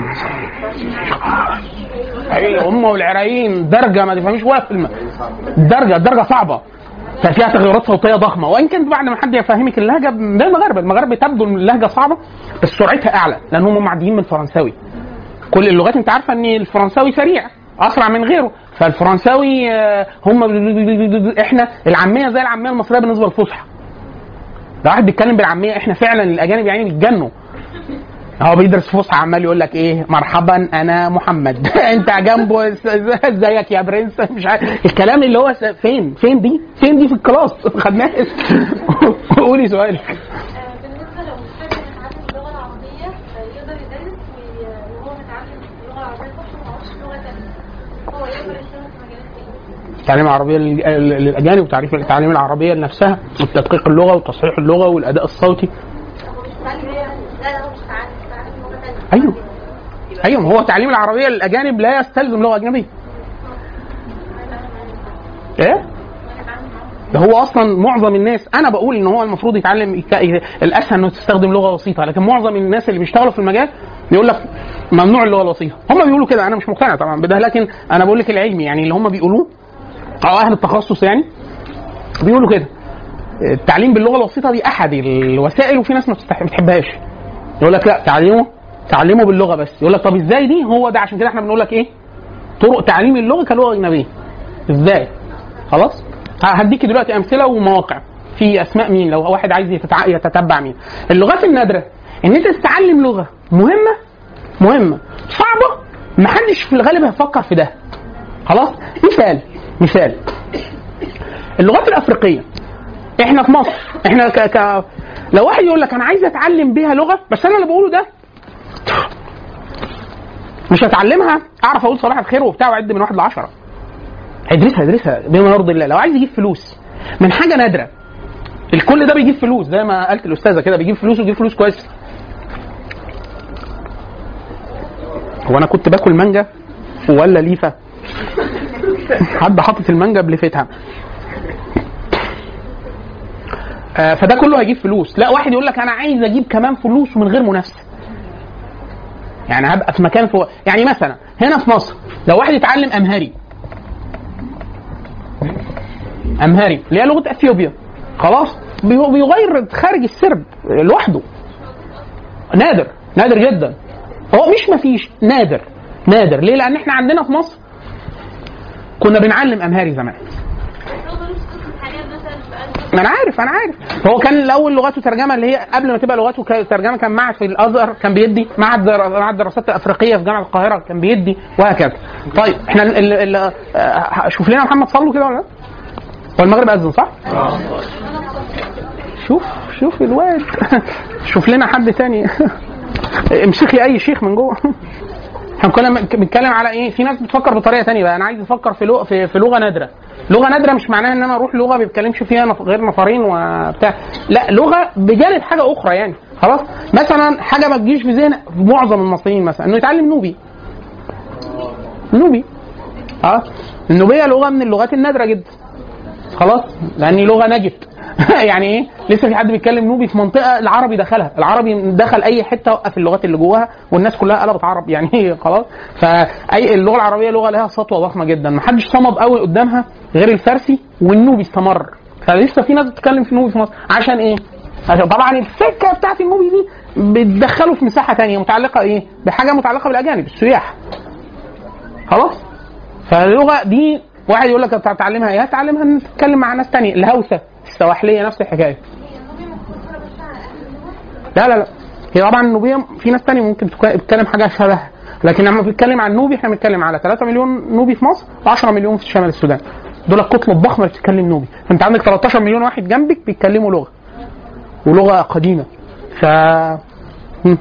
ايوه هم والعراقيين درجه ما تفهميش ولا كلمه الدرجه الدرجه صعبه فيها تغيرات صوتيه ضخمه وان كان بعد ما حد يفهمك اللهجه ده المغاربه المغاربه تبدو ان اللهجه صعبه بس سرعتها اعلى لان هم معديين من الفرنساوي كل اللغات انت عارفه ان الفرنساوي سريع اسرع من غيره فالفرنساوي آه، هم احنا العاميه زي العاميه المصريه بالنسبه للفصحى ده واحد بيتكلم بالعاميه احنا فعلا الاجانب يعني بيتجنوا هو بيدرس فصحى عمال يقول لك ايه مرحبا انا محمد انت جنبه ز- ز- ازيك يا برنس مش عارف الكلام اللي هو س- فين فين دي فين دي في الكلاس خدناها قولي سؤالك آه، بالنسبه لو مش حد متعلم اللغه العربيه آه، يقدر يدرس وي- وهو متعلم اللغه العربيه صح وما يعرفش لغه ثانيه هو يقدر يشتغل في مجالات ايه؟ التعليم العربيه لل- لل- للاجانب وتعريف التعليم العربيه لنفسها وتدقيق اللغه وتصحيح اللغه والاداء الصوتي هو مش متعلم لا لا هو مش متعلم متعلم لغه ثانيه ايوه ايوه ما هو تعليم العربيه للاجانب لا يستلزم لغه اجنبيه ايه ده هو اصلا معظم الناس انا بقول ان هو المفروض يتعلم يك- الاسهل انه تستخدم لغه وسيطه لكن معظم الناس اللي بيشتغلوا في المجال بيقول لك ممنوع اللغه الوسيطه هم بيقولوا كده انا مش مقتنع طبعا بده لكن انا بقول لك العلمي يعني اللي هم بيقولوه او اهل التخصص يعني بيقولوا كده التعليم باللغه الوسيطه دي احد الوسائل وفي ناس ما بتستح- ما بتحبهاش يقول لك لا تعليمه تعلمه باللغه بس يقول لك طب ازاي دي هو ده عشان كده احنا بنقول لك ايه طرق تعليم اللغه كلغه اجنبيه ازاي خلاص ه- هديك دلوقتي امثله ومواقع في اسماء مين لو واحد عايز يتتع... يتتبع مين اللغات النادره ان انت تتعلم لغه مهمه مهمه صعبه محدش في الغالب هيفكر في ده خلاص مثال مثال اللغات الافريقيه احنا في مصر احنا ك... ك... لو واحد يقول لك انا عايز اتعلم بيها لغه بس انا اللي بقوله ده مش هتعلمها اعرف اقول صباح الخير وبتاع واعد من واحد لعشره هيدرسها هيدرسها بما يرضي الله لو عايز يجيب فلوس من حاجه نادره الكل ده بيجيب فلوس زي ما قالت الاستاذه كده بيجيب فلوس ويجيب فلوس كويس هو انا كنت باكل مانجا ولا ليفه حد حاطط المانجا بليفتها آه، فده كله هيجيب فلوس لا واحد يقول لك انا عايز اجيب كمان فلوس ومن غير منافسه يعني هبقى في مكان فوق يعني مثلا هنا في مصر لو واحد يتعلم امهري امهري اللي هي لغه اثيوبيا خلاص بي- بيغير خارج السرب لوحده نادر نادر جدا هو مش مفيش نادر نادر ليه لان احنا عندنا في مصر كنا بنعلم امهري زمان هو ملوش قصة حاليا مثلا في قلب ما انا عارف انا عارف هو كان الاول لغاته ترجمه اللي هي قبل ما تبقى لغاته ك- ترجمه كان معهد في الازهر كان بيدي معهد در- معهد الدراسات الافريقيه في جامعه القاهره كان بيدي وهكذا طيب احنا ال ال ال آه، شوف لنا محمد صلوا كده ولا لا؟ هو المغرب اذن صح؟ شوف شوف الواد شوف لنا حد تاني امسكي اي شيخ من جوه احنا كنا بنتكلم على ايه؟ في ناس بتفكر بطريقه تانية بقى انا عايز افكر في لغه في, في لغه نادره. لغه نادره مش معناها ان انا اروح لغه ما بيتكلمش فيها نف- غير نفرين وبتاع. لا لغه بجانب حاجه اخرى يعني خلاص؟ مثلا حاجه ما تجيش في ذهن معظم المصريين مثلا انه يتعلم نوبي. نوبي. اه النوبيه لغه من اللغات النادره جدا. خلاص؟ لان لغه نجت. يعني ايه؟ لسه في حد بيتكلم نوبي في منطقه العربي دخلها، العربي دخل اي حته وقف اللغات اللي جواها والناس كلها قلبت عرب يعني خلاص فاي اللغه العربيه لغه لها سطوه ضخمه جدا، ما حدش صمد قوي قدامها غير الفارسي والنوبي استمر، فلسه في ناس بتتكلم في نوبي في مصر، عشان ايه؟ عشان طبعا السكه بتاعت النوبي دي بتدخله في مساحه تانية متعلقه ايه؟ بحاجه متعلقه بالاجانب السياح. خلاص؟ فاللغه دي واحد يقول لك طب تعلمها ايه؟ هتعلمها ان تتكلم مع ناس تانية الهوسه السواحليه نفس الحكايه. لا لا لا هي طبعا النوبيه في ناس تانية ممكن تك- تتكلم حاجه شبهها لكن لما بنتكلم عن النوبي احنا بنتكلم على 3 مليون نوبي في مصر و10 مليون في شمال السودان دول الكتله الضخمه اللي بتتكلم نوبي فانت عندك 13 مليون واحد جنبك بيتكلموا لغه ولغه قديمه ف مم.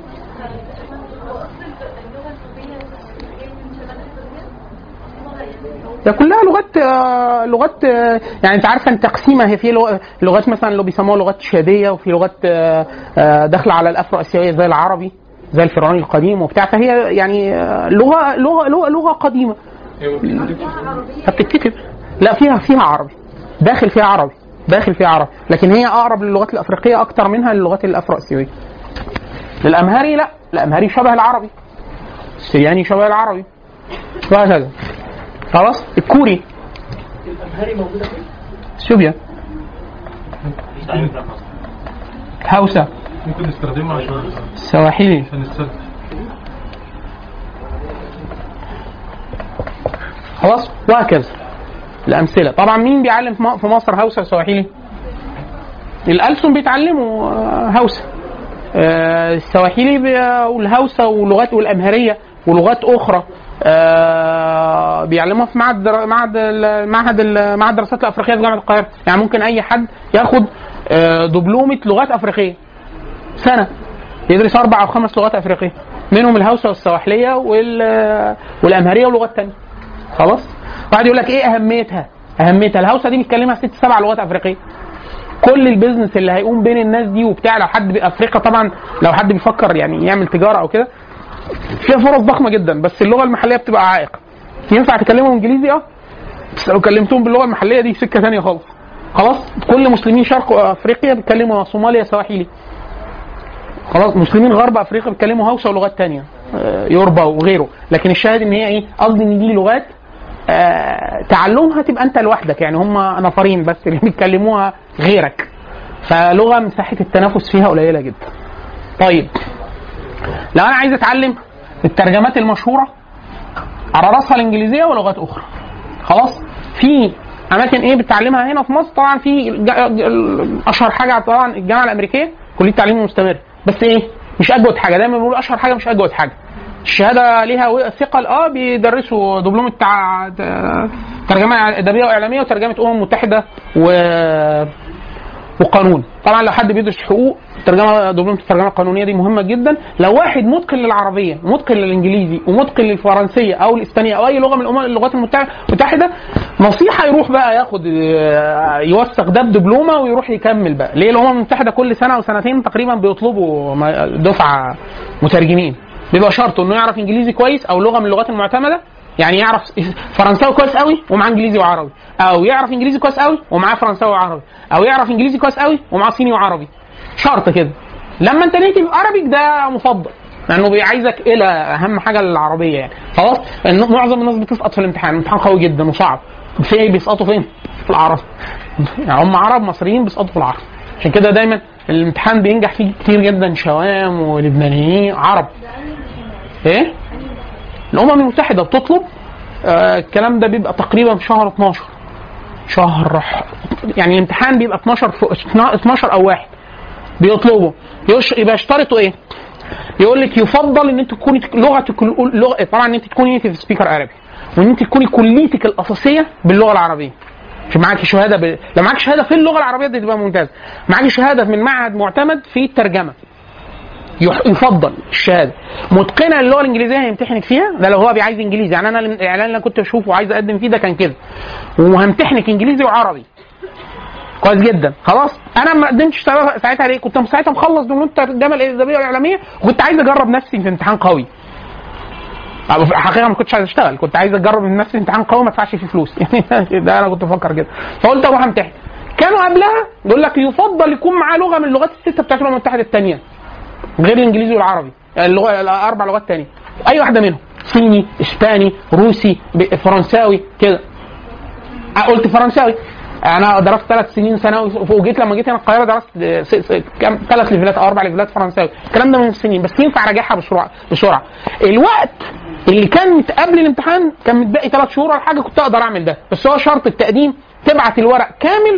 هي كلها لغات آه، لغات آه، يعني انت عارفه التقسيمه هي في لغ- لغات مثلا اللي بيسموها لغات شاديه وفي لغات آه، آه، داخله على الافرو اسيويه زي العربي زي الفرعوني القديم وبتاع فهي يعني آه، لغه لغه لغه, لغة قديمه فبتتكتب لا فيها فيها عربي داخل فيها عربي داخل فيها عربي لكن هي اقرب للغات الافريقيه اكتر منها للغات الافرو اسيويه الامهري لا الامهري شبه العربي السرياني شبه العربي وهكذا خلاص الكوري الامهري موجوده فين؟ اثيوبيا هاوسا ممكن نستخدمه عشان السواحلي عشان السد خلاص وهكذا الامثله طبعا مين بيعلم في م- في مصر هوسه وسواحلي الألسن بيتعلموا آه، هوسه آه، السواحلي بي- والهوسه ولغات والامهريه ولغات اخرى آه، بيعلموها في معهد در- معهد ال- معهد ال- معهد الدراسات الافريقيه في جامعه القاهره يعني ممكن اي حد ياخد آه، دبلومه لغات افريقيه سنه يدرس اربع او خمس لغات افريقيه منهم الهوسه والسواحليه وال- والامهريه ولغات تانية خلاص واحد يقول لك ايه اهميتها اهميتها الهوسه دي بيتكلمها ست سبع لغات افريقيه كل البيزنس اللي هيقوم بين الناس دي وبتاع لو حد افريقيا طبعا لو حد بيفكر يعني يعمل تجاره او كده فيها فرص ضخمه جدا بس اللغه المحليه بتبقى عائق ينفع تكلمهم انجليزي اه بس لو كلمتهم باللغه المحليه دي سكه ثانيه خالص خلاص كل مسلمين شرق افريقيا بيتكلموا صوماليا سواحيلي خلاص مسلمين غرب افريقيا بيتكلموا هوسه ولغات تانية آه، يوربا وغيره لكن الشاهد ان هي ايه قصدي ان دي لغات آه، تعلمها تبقى انت لوحدك يعني هم نفرين بس اللي بيتكلموها غيرك فلغه مساحه التنافس فيها قليله جدا طيب لو انا عايز اتعلم الترجمات المشهوره على راسها الانجليزيه ولغات اخرى خلاص في اماكن ايه بتتعلمها هنا في مصر طبعا في جا- ج- اشهر حاجه طبعا الجامعه الامريكيه كليه التعليم المستمر بس ايه مش اجود حاجه دايما بيقولوا اشهر حاجه مش اجود حاجه الشهاده ليها و- ثقل اه بيدرسوا دبلوم التع... ت- ترجمه ادبيه واعلاميه وترجمه امم متحده و وقانون طبعا لو حد بيدرس حقوق ترجمه دبلومه الترجمه القانونيه دي مهمه جدا لو واحد متقن للعربيه ومتقن للانجليزي ومتقن للفرنسيه او الاسبانيه او اي لغه من الأمم- اللغات المتع- المتحده نصيحه يروح بقى ياخد آه، يوثق ده بدبلومه ويروح يكمل بقى ليه الامم المتحده كل سنه او سنتين تقريبا بيطلبوا ما- دفعه مترجمين بيبقى شرطه انه يعرف انجليزي كويس او لغه من اللغات المعتمده يعني يعرف فرنساوي كويس قوي ومعاه انجليزي وعربي او يعرف انجليزي كويس قوي ومعاه فرنساوي وعربي او يعرف انجليزي كويس قوي ومعاه صيني وعربي شرط كده لما انت نيتيف عربي ده مفضل لانه بيعايزك الى اهم حاجه العربيه يعني خلاص إن معظم الناس بتسقط في الامتحان الامتحان قوي جدا وصعب في ايه بيسقطوا فين في العرب يعني هم عرب مصريين بيسقطوا في العرب عشان كده دايما الامتحان بينجح فيه كتير جدا شوام ولبنانيين عرب ايه الامم المتحده بتطلب آه الكلام ده بيبقى تقريبا في شهر 12 شهر ح- يعني الامتحان بيبقى 12 في 12 او واحد بيطلبوا يش- يبقى يشترطوا ايه؟ يقول لك يفضل ان انت تكوني لغه لغه طبعا ان انت تكوني نيتيف سبيكر عربي وان انت تكوني كليتك الاساسيه باللغه العربيه مش معاكي شهاده ب... لو معاك شهاده في اللغه العربيه دي تبقى ممتاز معاكي شهاده من معهد معتمد في الترجمه يح- يفضل الشهاده متقنه اللغه الانجليزيه هيمتحنك فيها ده لو هو عايز انجليزي يعني انا الاعلان اللي أنا كنت بشوفه وعايز اقدم فيه ده كان كده وهمتحنك انجليزي وعربي كويس جدا خلاص انا ما قدمتش ساعتها ساعتها ليه كنت ساعتها مخلص دبلوم الترجمه الادبيه والاعلاميه وكنت عايز اجرب نفسي في امتحان قوي أو في الحقيقه ما كنتش عايز اشتغل كنت عايز اجرب من نفسي امتحان قوي ما ادفعش فيه فلوس يعني ده انا كنت بفكر كده فقلت اروح امتحن كانوا قبلها يقول لك يفضل يكون معاه لغه من اللغات السته بتاعت الامم المتحده الثانيه غير الانجليزي والعربي اللغه الاربع لغات تانية اي واحده منهم صيني اسباني روسي ب- فرنساوي كده آه، قلت فرنساوي انا درست ثلاث سنين ثانوي وجيت لما جيت هنا القاهره درست س- س- كام ثلاث ليفلات او اربع ليفلات فرنساوي الكلام ده من سنين بس ينفع اراجعها بسرعه بسرعه الوقت اللي كان مت- قبل الامتحان كان متبقي ثلاث شهور ولا حاجه كنت اقدر اعمل ده بس هو شرط التقديم تبعت الورق كامل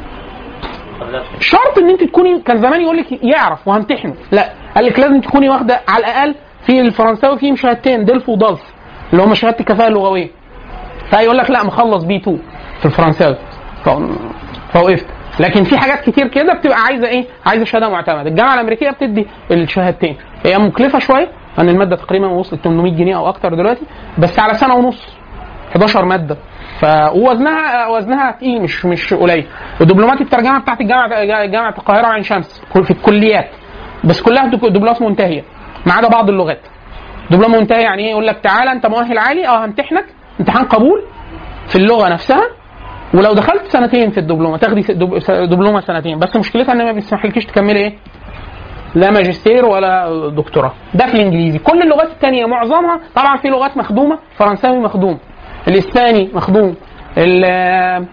شرط ان انت تكوني كان زمان يقول لك يعرف وهمتحنه لا قال لك لازم تكوني واخده على الاقل في الفرنساوي فيه شهادتين دلف ودلف اللي هم شهاده الكفاءه اللغويه فيقول لك لا مخلص بي 2 في الفرنساوي ف- فوقفت لكن في حاجات كتير كده بتبقى عايزه ايه؟ عايزه شهاده معتمده، الجامعه الامريكيه بتدي الشهادتين، هي مكلفه شويه لان الماده تقريبا وصلت 800 جنيه او اكتر دلوقتي بس على سنه ونص 11 ماده ف ووزنها وزنها تقيل مش مش قليل ودبلومات الترجمه بتاعت الجامعه جامعه القاهره وعين شمس في الكليات بس كلها دك- دبلومات منتهيه ما عدا بعض اللغات دبلوم منتهي يعني ايه يقول لك تعالى انت مؤهل عالي اه همتحنك امتحان قبول في اللغه نفسها ولو دخلت سنتين في الدبلومه تاخدي س- دب- س- دبلومه سنتين بس مشكلتها ان ما بيسمحلكيش تكملي ايه لا ماجستير ولا دكتوراه ده في الانجليزي كل اللغات الثانيه معظمها طبعا في لغات مخدومه فرنساوي مخدوم الاسباني مخدوم ال-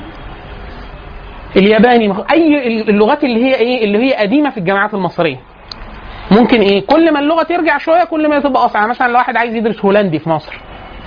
الياباني مخ... اي اللغات اللي هي ايه اللي هي قديمه في الجامعات المصريه ممكن ايه كل ما اللغه ترجع شويه كل ما تبقى اصعب يعني مثلا لو واحد عايز يدرس هولندي في مصر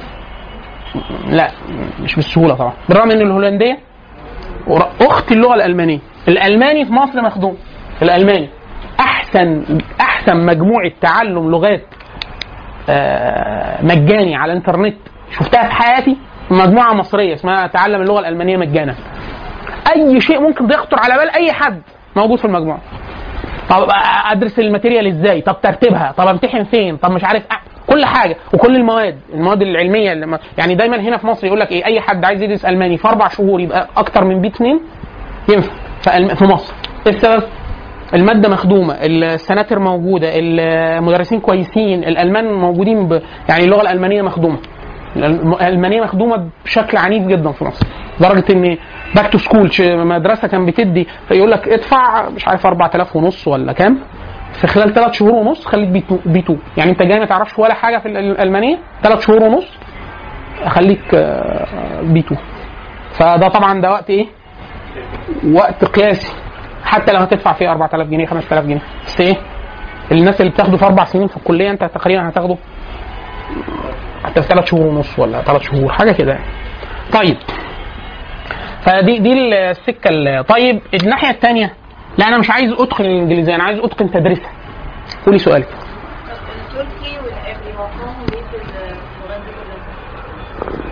لا مش بالسهوله طبعا بالرغم ان الهولنديه ور- اخت اللغه الالمانيه الالماني في مصر مخدوم الالماني احسن احسن مجموعه تعلم لغات آه، مجاني على الانترنت شفتها في حياتي مجموعه مصريه اسمها تعلم اللغه الالمانيه مجانا اي شيء ممكن يخطر على بال اي حد موجود في المجموعه طب ادرس الماتيريال ازاي طب ترتيبها طب امتحن فين طب مش عارف أ... كل حاجه وكل المواد المواد العلميه اللي ما... يعني دايما هنا في مصر يقول لك ايه اي حد عايز يدرس الماني في اربع شهور يبقى اكتر من بي 2 ينفع في, ألم... في مصر ايه السبب؟ المادة مخدومة، السناتر موجودة، المدرسين كويسين، الألمان موجودين ب... يعني اللغة الألمانية مخدومة. الألمانية مخدومة بشكل عنيف جدا في مصر، لدرجة إن باك تو سكول مدرسه كان بتدي يقول لك ادفع مش عارف 4000 ونص ولا كام في خلال ثلاث شهور ونص خليك بي 2 بي 2 يعني انت جاي ما تعرفش ولا حاجه في الالمانيه ثلاث شهور ونص اخليك بي 2 فده طبعا ده وقت ايه؟ وقت قياسي حتى لو هتدفع فيه 4000 جنيه 5000 جنيه بس ايه؟ الناس اللي بتاخده في اربع سنين في الكليه انت تقريبا هتاخده حتى في ثلاث شهور ونص ولا ثلاث شهور حاجه كده يعني. طيب فدي دي السكه ال- طيب الناحيه الثانيه لا انا مش عايز اتقن الانجليزيه انا عايز اتقن تدريسها قولي سؤالك التركي والعبري موقعهم ايه في اللغات دي كلها؟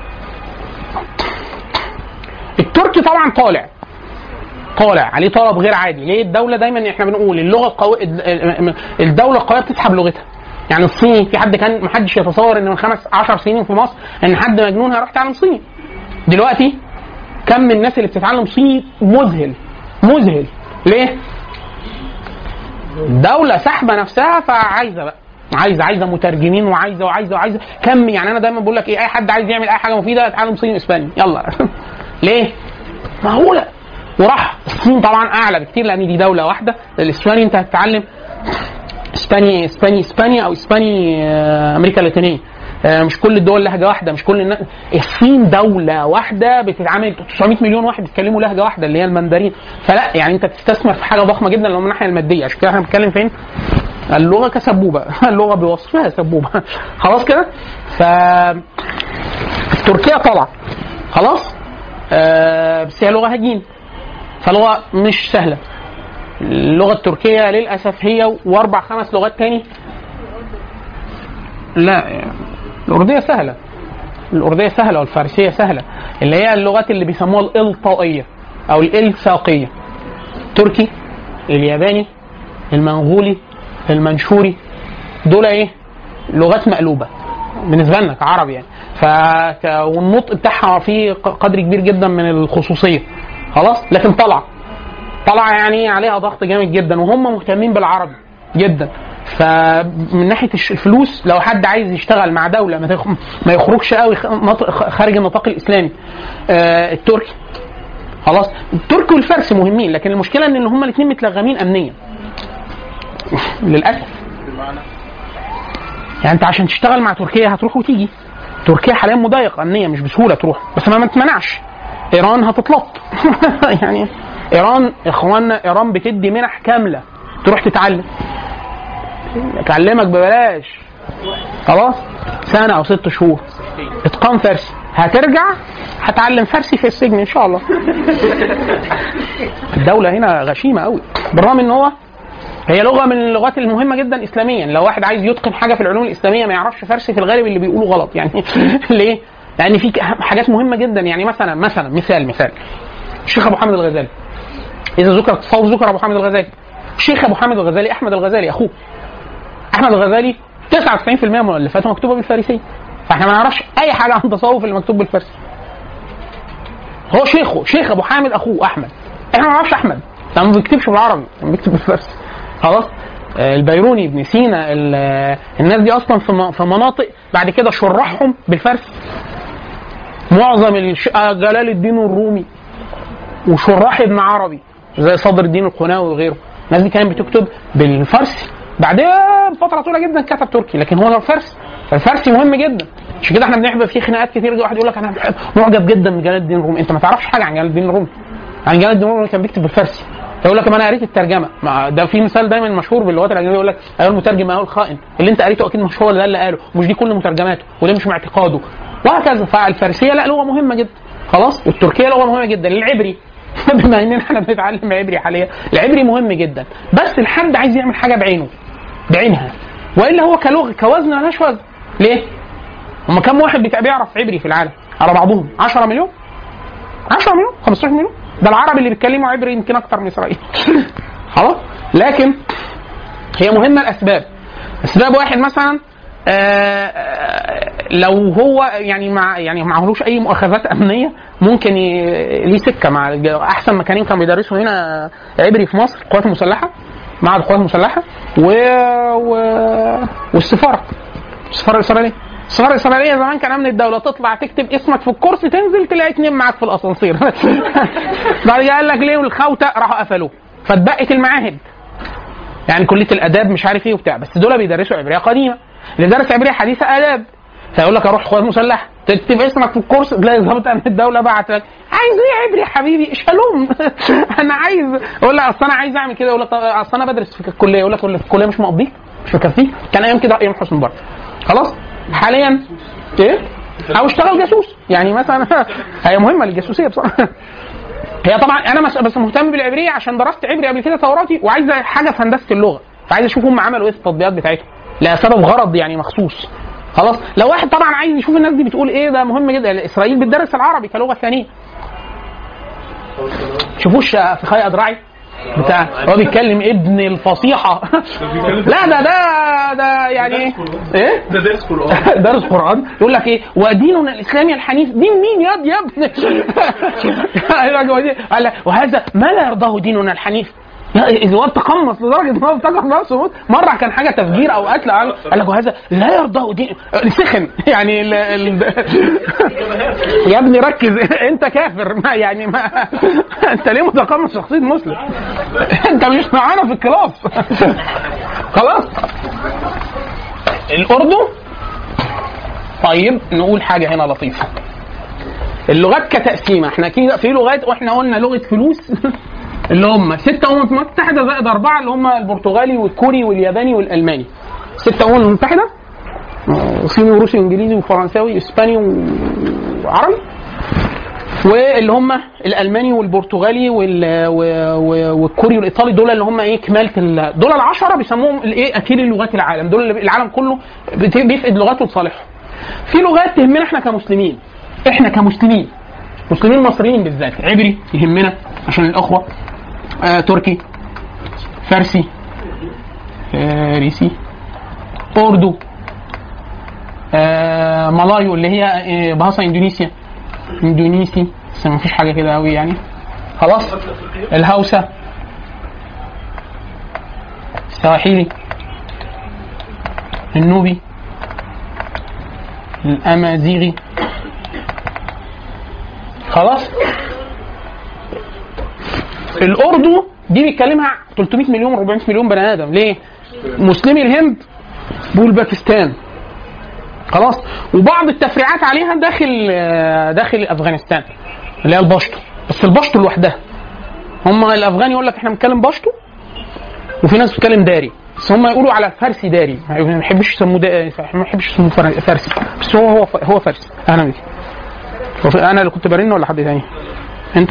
التركي طبعا طالع طالع عليه طلب غير عادي ليه الدوله دايما احنا بنقول اللغه القويه الدوله القويه بتسحب لغتها يعني الصيني في حد كان ما حدش يتصور ان من خمس عشر سنين في مصر ان حد مجنون هيروح يتعلم صيني دلوقتي كم من الناس اللي بتتعلم صيني مذهل مذهل ليه؟ الدولة سحبة نفسها فعايزة بقى عايزة عايزة مترجمين وعايزة وعايزة وعايزة كم يعني أنا دايما بقول لك إيه أي حد عايز يعمل أي حاجة مفيدة اتعلم صيني وإسباني يلا ليه؟ معقولة وراح الصين طبعا أعلى بكتير لأن دي دولة واحدة الإسباني أنت هتتعلم اسباني اسباني اسبانيا او اسباني آه، امريكا اللاتينيه آه، مش كل الدول لهجه واحده مش كل الناس الصين دوله واحده بتتعامل 900 مليون واحد بيتكلموا لهجه واحده اللي هي المندرين فلا يعني انت تستثمر في حاجه ضخمه جدا لو من الناحيه الماديه عشان كده احنا بنتكلم فين؟ اللغه كسبوبه اللغه بوصفها سبوبه خلاص كده ف تركيا طالعه خلاص آه بس هي لغه هجين فلغه مش سهله اللغه التركيه للاسف هي واربع خمس لغات تاني لا يعني الارديه سهله الارديه سهله والفارسيه سهله اللي هي اللغات اللي بيسموها الالطائيه او الالساقيه تركي الياباني المنغولي المنشوري دول ايه لغات مقلوبه بالنسبه لنا كعرب يعني ف والنطق بتاعها فيه قدر كبير جدا من الخصوصيه خلاص لكن طلع طلع يعني عليها ضغط جامد جدا وهم مهتمين بالعربي جدا فمن ناحيه الش- الفلوس لو حد عايز يشتغل مع دوله ما تخ- ما يخرجش قوي خ- نط- خ- خارج النطاق الاسلامي آه، التركي خلاص التركي والفارسي مهمين لكن المشكله ان هم الاثنين متلغمين امنيا للاسف يعني انت عشان تشتغل مع تركيا هتروح وتيجي تركيا حاليا مضايقه امنيا مش بسهوله تروح بس ما ما تمنعش ايران هتتلط يعني ايران اخواننا ايران بتدي منح كامله تروح تتعلم اكلمك ببلاش خلاص سنه او ست شهور اتقان فارسي هترجع هتعلم فارسي في السجن ان شاء الله الدوله هنا غشيمه قوي بالرغم ان هو هي لغه من اللغات المهمه جدا اسلاميا لو واحد عايز يتقن حاجه في العلوم الاسلاميه ما يعرفش فارسي في الغالب اللي بيقولوا غلط يعني ليه؟ لان في حاجات مهمه جدا يعني مثلا مثلا مثال مثال الشيخ ابو حامد الغزالي اذا ذكر التصوف ذكر ابو حامد الغزالي الشيخ ابو حامد الغزالي احمد الغزالي اخوه احمد الغزالي 99% من مؤلفاته مكتوبه بالفارسيه فاحنا ما نعرفش اي حاجه عن التصوف اللي مكتوب بالفارسي هو شيخه شيخ ابو حامد اخوه احمد احنا ما نعرفش احمد لانه ما بيكتبش بالعربي كان بيكتب بالفارسي خلاص آه، البيروني ابن سينا ال- آه، الناس دي اصلا في م- في مناطق بعد كده شرحهم بالفارسي معظم الش... آه، جلال الدين الرومي وشراح ابن عربي زي صدر الدين القناوي وغيره الناس دي كانت بتكتب بالفارسي بعدين فتره طويله جدا كتب تركي لكن هو فارسي فالفارسي مهم جدا عشان كده احنا بنحب في خناقات كتير واحد يقول لك انا بحب معجب جدا من جلال الدين الرومي انت ما تعرفش حاجه عن جلال الدين الرومي عن جلال الدين الرومي كان بيكتب بالفارسي يقول لك ما انا قريت الترجمه ما ده في مثال دايما مشهور باللغات الاجنبيه يقول لك ايوه المترجم ايوه الخائن اللي انت قريته اكيد مش هو ده اللي قاله مش دي كل مترجماته وده مش معتقاده وهكذا فالفارسيه لا لغه مهمه جدا خلاص والتركيه لغه مهمه جدا العبري بما اننا احنا بنتعلم عبري حاليا العبري مهم جدا بس الحد عايز يعمل حاجه بعينه بعينها والا هو كلغه كوزن ملهاش وزن ليه؟ هم كم واحد بيتع- بيعرف عبري في العالم على بعضهم 10 مليون 10 مليون 15 مليون ده العرب اللي بيتكلموا عبري يمكن اكتر من اسرائيل خلاص لكن هي مهمه الاسباب اسباب واحد مثلا آه، آه، لو هو يعني مع يعني معهوش اي مؤاخذات امنيه ممكن ي- ليه سكه مع الج- احسن مكانين كانوا بيدرسوا هنا عبري في مصر القوات المسلحه معهد القوات المسلحه و... و... والسفاره السفاره الاسرائيليه السفاره الاسرائيليه زمان كان امن الدوله تطلع تكتب اسمك في الكورس تنزل تلاقي اتنين معاك في الاسانسير بعد كده قال لك ليه والخوته راحوا قفلوه فاتبقت المعاهد يعني كليه الاداب مش عارف ايه وبتاع بس دول بيدرسوا عبريه قديمه اللي درس عبريه حديثه اداب فيقول لك اروح قوات مسلحه تكتب اسمك في الكورس تلاقي ضابط امن الدوله بعت لك عايز ايه عبري يا حبيبي شالوم انا عايز اقول لك اصل انا عايز اعمل كده اقول لك طب اصل انا بدرس في الكليه يقول لك ولا في الكليه مش مقضيك مش مكفيك كان ايام كده ايام حسن مبارك خلاص حاليا ايه او اشتغل جاسوس يعني مثلا هي مهمه للجاسوسيه بصراحه هي طبعا انا مس- بس مهتم بالعبريه عشان درست عبري قبل كده توراتي وعايز حاجه في هندسه اللغه فعايز اشوف هم عملوا ايه في التطبيقات بتاعتهم لسبب غرض يعني مخصوص خلاص لو واحد طبعا عايز يشوف الناس دي بتقول ايه ده مهم جدا اسرائيل بتدرس العربي كلغه ثانيه شوفوش في خي ادراعي بتاع هو بيتكلم ابن الفصيحه لا ده ده ده يعني ايه ايه ده درس قرآن درس قران يقول لك ايه وديننا الاسلامي الحنيف دين مين يا ابني يا ابني قال لك ودين- قال لك وهذا ما لا يرضاه ديننا الحنيف يا- الواد تقمص لدرجه ان هو افتكر نفسه موت مره كان حاجه تفجير او قتل قال قال لك وهذا لا يرضاه دين سخن يعني ال... ال... يا ابني ركز انت كافر ما يعني ما انت ليه متقمص شخصيه مسلم انت مش معانا في الكلاس خلاص الاردن طيب نقول حاجه هنا لطيفه اللغات كتقسيمه احنا كده في لغات واحنا قلنا لغه فلوس اللي هم ستة أمم متحدة زائد أربعة اللي هم البرتغالي والكوري والياباني والألماني ستة أمم متحدة آه، صيني وروسي وإنجليزي وفرنساوي وإسباني وعربي واللي هم الالماني والبرتغالي وال... و- و- والكوري والايطالي دول اللي هم ايه كماله ال... دول العشره بيسموهم الايه اكيل لغات العالم دول اللي العالم كله بت- بيفقد لغاته لصالحهم في لغات تهمنا احنا كمسلمين احنا كمسلمين مسلمين مصريين بالذات عبري يهمنا عشان الاخوه آه تركي فارسي فارسي اردو آه ملايو اللي هي آه بهاصه اندونيسيا اندونيسي بس ما فيش حاجه كده قوي يعني خلاص الهوسه السواحيلي النوبي الامازيغي خلاص الاردو دي بيتكلمها 300 مليون 400 مليون بني ادم ليه؟ مسلمي الهند والباكستان خلاص وبعض التفريعات عليها داخل آه، داخل افغانستان اللي هي الباشتو بس الباشتو لوحدها هم الافغان يقول لك احنا بنتكلم باشتو وفي ناس بتتكلم داري بس هم يقولوا على فارسي داري ما يحبوش يسموه دا- ما يحبش يسموه فر- فارسي بس هو هو هو فارسي اهلا بك هو في- انا اللي كنت برن ولا حد تاني انت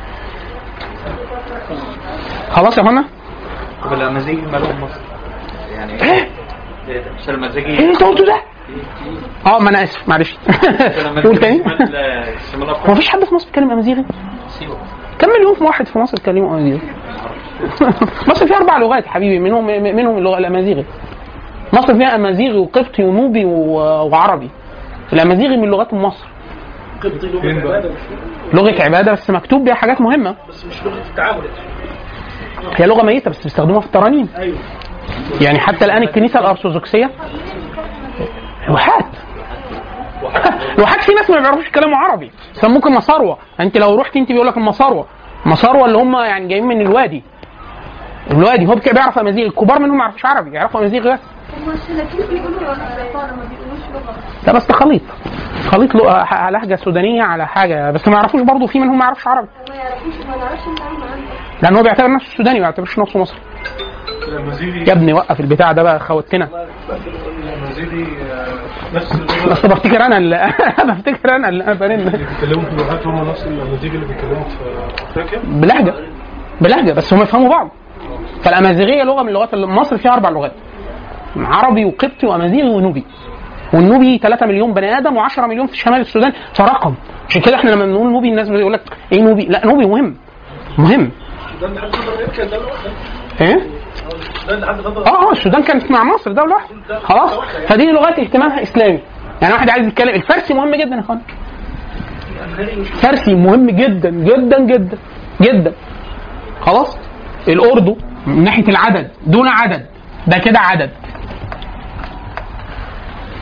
خلاص يا اخوانا طب الامازيغي مالهم مصر يعني ايه مش ايه المزاجي اللي انت قلته ده اه ما انا اسف معلش قول تاني شمال هو افريقيا مفيش حد في مصر بيتكلم امازيغي سيوه كم مليون في واحد في مصر بيتكلموا امازيغي مصر فيها اربع لغات حبيبي منهم منهم اللغه الامازيغي مصر فيها امازيغي وقبطي ونوبي و- وعربي الامازيغي من لغات مصر قبطي لغه عباده مش لغه عباده بس مكتوب بيها حاجات مهمه بس مش لغه التعامل هي لغه ميته بس بيستخدموها في الترانيم ايوه يعني حتى الان الكنيسه الارثوذكسيه لوحات لوحات في ناس ما بيعرفوش يتكلموا عربي سموك مصاروة انت لو رحت انت بيقول لك المصاروة مصاروة اللي هم يعني جايين من الوادي الوادي هو بيعرف امازيغي الكبار منهم ما يعرفوش عربي يعرفوا امازيغي بس هم السلاكين بيقولوا الرقانة ما بيقولوش لغة لا بس ده خليط خليط له- ح- لهجه سودانيه على حاجه بس ما يعرفوش برضه في منهم ما يعرفش عربي ما يعرفوش ما نعرفش نتعامل معاهم لان هو بيعتبر نفسه سوداني ما بيعتبرش نفسه مصري الامازيغي يا ابني وقف البتاع ده بقى خوتنا الامازيغي آه، نفس اللغه بس بفتكر انا اللي بفتكر انا اللي انا برن اللي بيتكلموا في اللغات هم نفس الامازيغي اللي بيتكلموا في افريقيا بلهجه بلهجه بس هم يفهموا بعض فالامازيغيه لغه من اللغات اللي مصر فيها اربع لغات عربي وقبطي وامازيغي ونوبي والنوبي 3 مليون بني ادم و10 مليون في شمال السودان فرقم عشان كده احنا لما بنقول نوبي الناس بيقول لك ايه نوبي لا نوبي مهم مهم ده اللي حد فتره يركز ده لوحده ايه ده اللي حد فتره اه اه السودان كانت مع مصر ده لوحده خلاص فدي لغات اهتمامها اسلامي يعني واحد عايز يتكلم الفارسي مهم جدا يا اخوان فارسي مهم جدا جدا جدا جدا خلاص الاردو من ناحيه العدد دون عدد ده كده عدد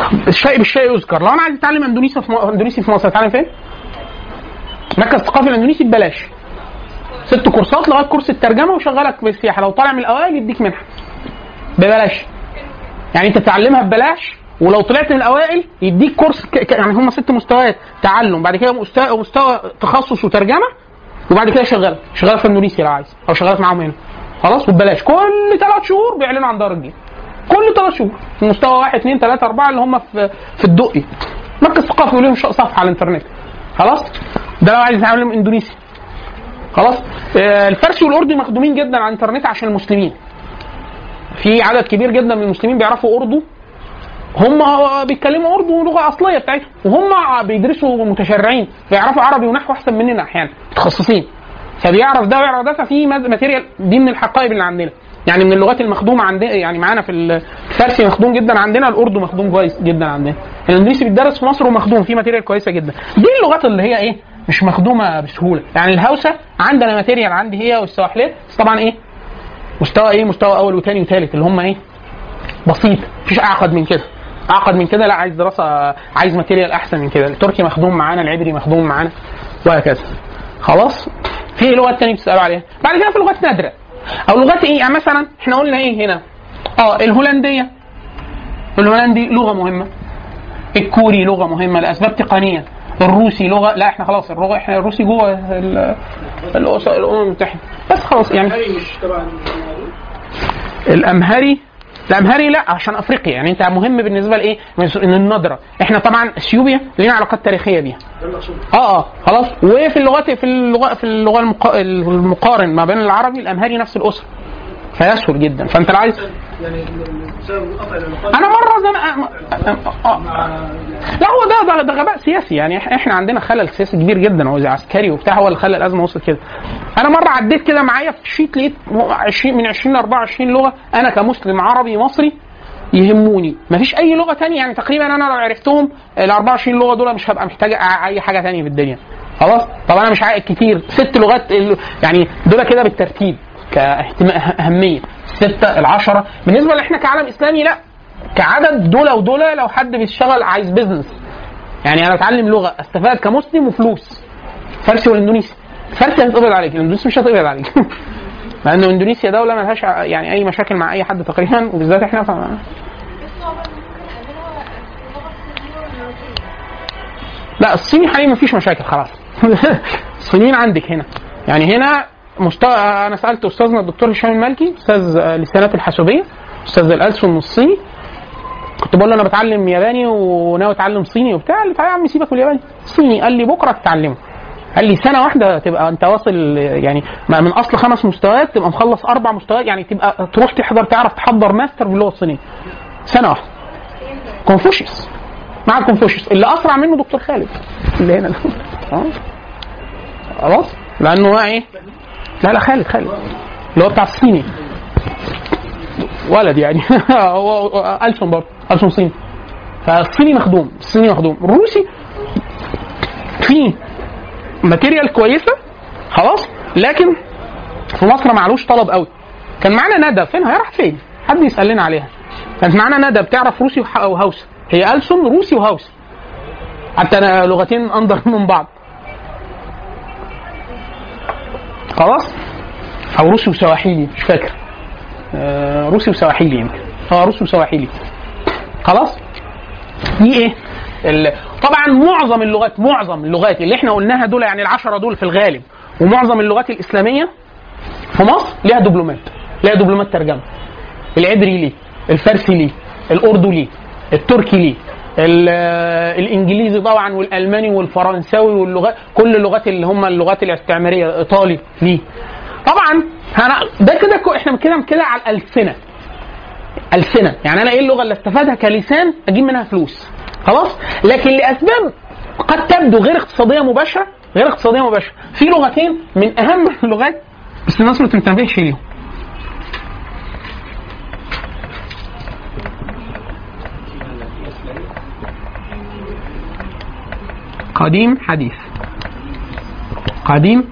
الشيء بالشيء يذكر لو انا عايز اتعلم اندونيسي في م... اندونيسي في مصر اتعلم فين؟ مركز ثقافي الاندونيسي ببلاش ست كورسات لغايه كورس الترجمه وشغلك بالسياحه لو طالع من الاوائل يديك منحه ببلاش يعني انت تتعلمها ببلاش ولو طلعت من الاوائل يديك كورس ك... ك- يعني هم ست مستويات تعلم بعد كده مستوى, مستوى تخصص وترجمه وبعد كده شغال شغال في اندونيسيا لو عايز او شغال معاهم هنا خلاص وببلاش كل ثلاث شهور بيعلنوا عن دار الجيم كل ثلاث شهور في مستوى واحد اثنين ثلاثة أربعة اللي هم في في الدقي مركز ثقافي وليهم ش- صفحة على الإنترنت خلاص ده لو عايز يتعلم إندونيسي خلاص آه، الفارسي والأردي مخدومين جدا على الإنترنت عشان المسلمين في عدد كبير جدا من المسلمين بيعرفوا أردو هم بيتكلموا اردو لغه اصليه بتاعتهم وهم بيدرسوا متشرعين بيعرفوا عربي ونحو احسن مننا احيانا متخصصين فبيعرف ده ويعرف ده ففي ماد- ماتيريال دي من الحقائب اللي عندنا يعني من اللغات المخدومه عندنا يعني معانا في الفارسي مخدوم جدا عندنا الاردو مخدوم كويس جدا عندنا الانجليزي بيتدرس في مصر ومخدوم فيه ماتيريال كويسه جدا دي اللغات اللي هي ايه مش مخدومه بسهوله يعني الهوسه عندنا ماتيريال عندي هي والسواحليه بس طبعا ايه مستوى ايه مستوى اول وثاني وثالث اللي هم ايه بسيط مفيش اعقد من كده اعقد من كده لا عايز دراسه عايز ماتيريال احسن من كده التركي مخدوم معانا العبري مخدوم معانا وهكذا خلاص في لغات تانية بتسالوا عليها بعد كده في لغات نادره او لغات ايه يعني مثلا احنا قلنا ايه هنا اه الهولنديه الهولندي لغه مهمه الكوري لغه مهمه لاسباب تقنيه الروسي لغه لا احنا خلاص اللغه احنا الروسي جوه ال- الأس- الامم المتحده بس خلاص يعني مش تبع الامهري الامهري لا عشان افريقيا يعني انت مهم بالنسبه لايه؟ ان النضره احنا طبعا اثيوبيا لينا علاقات تاريخيه بيها اه اه خلاص وفي اللغات في اللغه في اللغه المقا- المقارن ما بين العربي الامهري نفس الاسره فيسهل جدا فانت لو عايز يعني بسبب قطع العلاقات انا مره زمان آه. آه. لا هو ده ده, ده غباء سياسي يعني إح- احنا عندنا خلل سياسي كبير جدا هو زي عسكري وبتاع هو اللي خلى الازمه وصلت كده انا مره عديت كده معايا في شيت لقيت 20 من 20 ل 24 لغه انا كمسلم عربي مصري يهموني مفيش اي لغه تانية يعني تقريبا انا لو عرفتهم ال 24 لغه دول مش هبقى محتاج أ- اي حاجه تانية في الدنيا خلاص طب انا مش عايق كتير ست لغات ال- يعني دول كده بالترتيب كاهميه الستة العشرة بالنسبة اللي احنا كعالم اسلامي لا كعدد دول ودول لو حد بيشتغل عايز بيزنس يعني انا اتعلم لغه استفاد كمسلم وفلوس فارسي والاندونيسي فارسي هتتقبض عليك الاندونيسي مش هتتقبض عليك لان اندونيسيا دوله ما لهاش ع- يعني اي مشاكل مع اي حد تقريبا وبالذات احنا ف... لا الصيني حاليا مفيش مشاكل خلاص الصينيين عندك هنا يعني هنا مستوى انا سالت استاذنا الدكتور هشام المالكي استاذ آه، لسانات الحاسوبيه استاذ الالسن الصيني كنت بقول له انا بتعلم ياباني وناوي اتعلم صيني وبتاع قال لي تعالى يا عم سيبك من الياباني صيني قال لي بكره تتعلمه قال لي سنه واحده تبقى انت واصل يعني ما- من اصل خمس مستويات تبقى مخلص اربع مستويات يعني تبقى تروح تحضر تعرف تحضر ماستر في اللغه الصينيه سنه واحده كونفوشيوس مع كونفوشيوس اللي اسرع منه دكتور خالد اللي هنا ده. اه خلاص لانه هو ايه لا لا خالد خالد اللي هو بتاع الصيني ولد يعني هو ألسن برضه ألسن صيني فالصيني مخدوم الصيني مخدوم الروسي فيه ماتيريال كويسه خلاص لكن في مصر معلوش طلب قوي كان معانا ندى فين هي راحت فين حد يسالنا عليها كانت معانا ندى بتعرف روسي وح- وهوسه هي ألسن روسي وهوسه حتى أنا لغتين اندر من بعض خلاص او روسي وسواحيلي مش فاكر آه، روسي وسواحيلي يمكن اه روسي وسواحيلي خلاص دي ايه ال- طبعا معظم اللغات معظم اللغات اللي احنا قلناها دول يعني العشرة دول في الغالب ومعظم اللغات الإسلامية في مصر ليها دبلومات ليها دبلومات ترجمة العبري ليه الفارسي ليه الأردو ليه التركي ليه ال- آه، الانجليزي طبعا والالماني والفرنساوي واللغات كل اللغات اللي هم اللغات الاستعماريه الايطالي ليه طبعا أنا ده كده كو- احنا كده كده على الالسنه السنه يعني انا ايه اللغه اللي استفادها كلسان اجيب منها فلوس خلاص لكن لاسباب قد تبدو غير اقتصاديه مباشره غير اقتصاديه مباشره في لغتين من اهم اللغات بس الناس ما تنتبهش ليهم قديم حديث قديم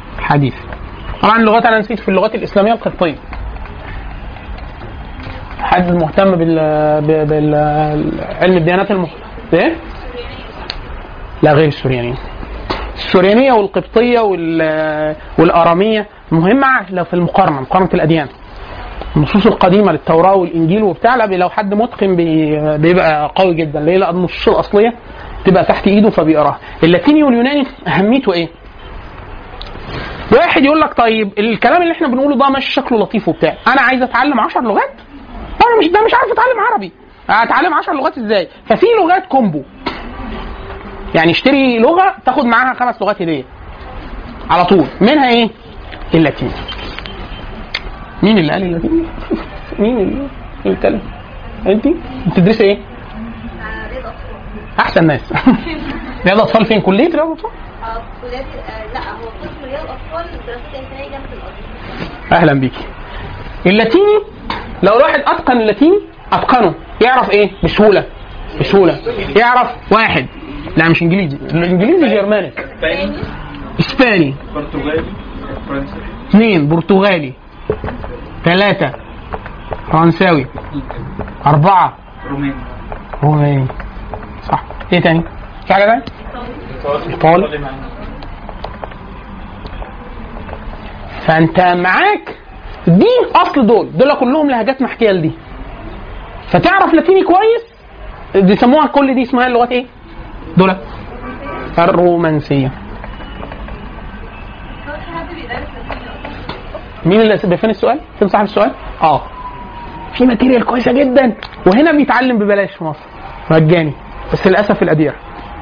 حديث طبعا اللغات انا نسيت في اللغات الاسلاميه القبطيه حد مهتم بال ب- بال علم الديانات الم... ايه؟ لا غير السوريانيه السوريانيه والقبطيه وال... والاراميه مهمه لو في المقارنه مقارنه الاديان النصوص القديمه للتوراه والانجيل وبتاع لا لو حد متقن بي- بيبقى قوي جدا ليه؟ لان النصوص الاصليه تبقى تحت ايده فبيقراها اللاتيني واليوناني اهميته ايه؟ واحد يقول لك طيب الكلام اللي احنا بنقوله ده ماشي شكله لطيف وبتاع انا عايز اتعلم 10 لغات انا مش ده مش عارف اتعلم عربي اتعلم 10 لغات ازاي ففي لغات كومبو يعني اشتري لغه تاخد معاها خمس لغات هديه على طول منها ايه اللاتيني مين اللي قال اللاتيني مين اللي اللي اتكلم انت بتدرسي ايه رياض اطفال احسن ناس رياض اطفال فين كليه رياض اطفال اه كليات آه، لا هو قسم رياض اطفال دراسات انسانيه جامعه الازهر اهلا بيكي اللاتيني لو الواحد اتقن اللاتيني اتقنه يعرف ايه بسهوله بسهوله يعرف واحد لا مش انجليزي الانجليزي جرمانيك اسباني اسباني برتغالي فرنسي اثنين برتغالي ثلاثة فرنساوي أربعة روماني روماني صح ايه تاني؟ في حاجة تاني؟ إيطالي فأنت معاك دي أصل دول دول كلهم لهجات محكية لدي فتعرف لاتيني كويس بيسموها كل دي اسمها اللغات ايه؟ دول الرومانسية هو في حد بيدرس لاتيني اصلا مين اللي فين السؤال؟ فين صاحب السؤال؟ اه في ماتيريال كويسه جدا وهنا بيتعلم ببلاش في مصر مجاني بس للاسف الاديره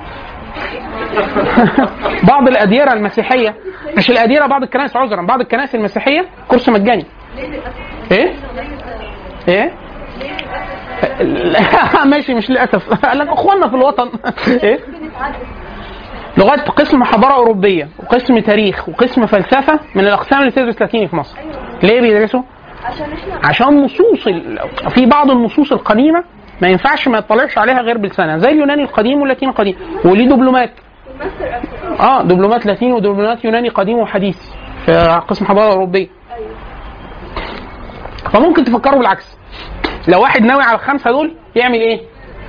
بعض الاديره المسيحيه مش الاديره بعض الكنائس عذرا بعض الكنائس المسيحيه كورس مجاني ايه؟ ايه؟ لا، ماشي مش للاسف قال لك اخواننا في الوطن ايه؟ لغات قسم حضاره اوروبيه وقسم تاريخ وقسم فلسفه من الاقسام اللي بتدرس لاتيني في مصر ليه بيدرسوا؟ عشان احنا عشان نصوص ال... في بعض النصوص القديمه ما ينفعش ما يطلعش عليها غير بلسانها زي اليوناني القديم واللاتيني القديم وليه دبلومات اه دبلومات لاتيني ودبلومات يوناني قديم وحديث في قسم حضاره اوروبيه فممكن تفكروا بالعكس لو واحد ناوي على الخمسه دول يعمل ايه؟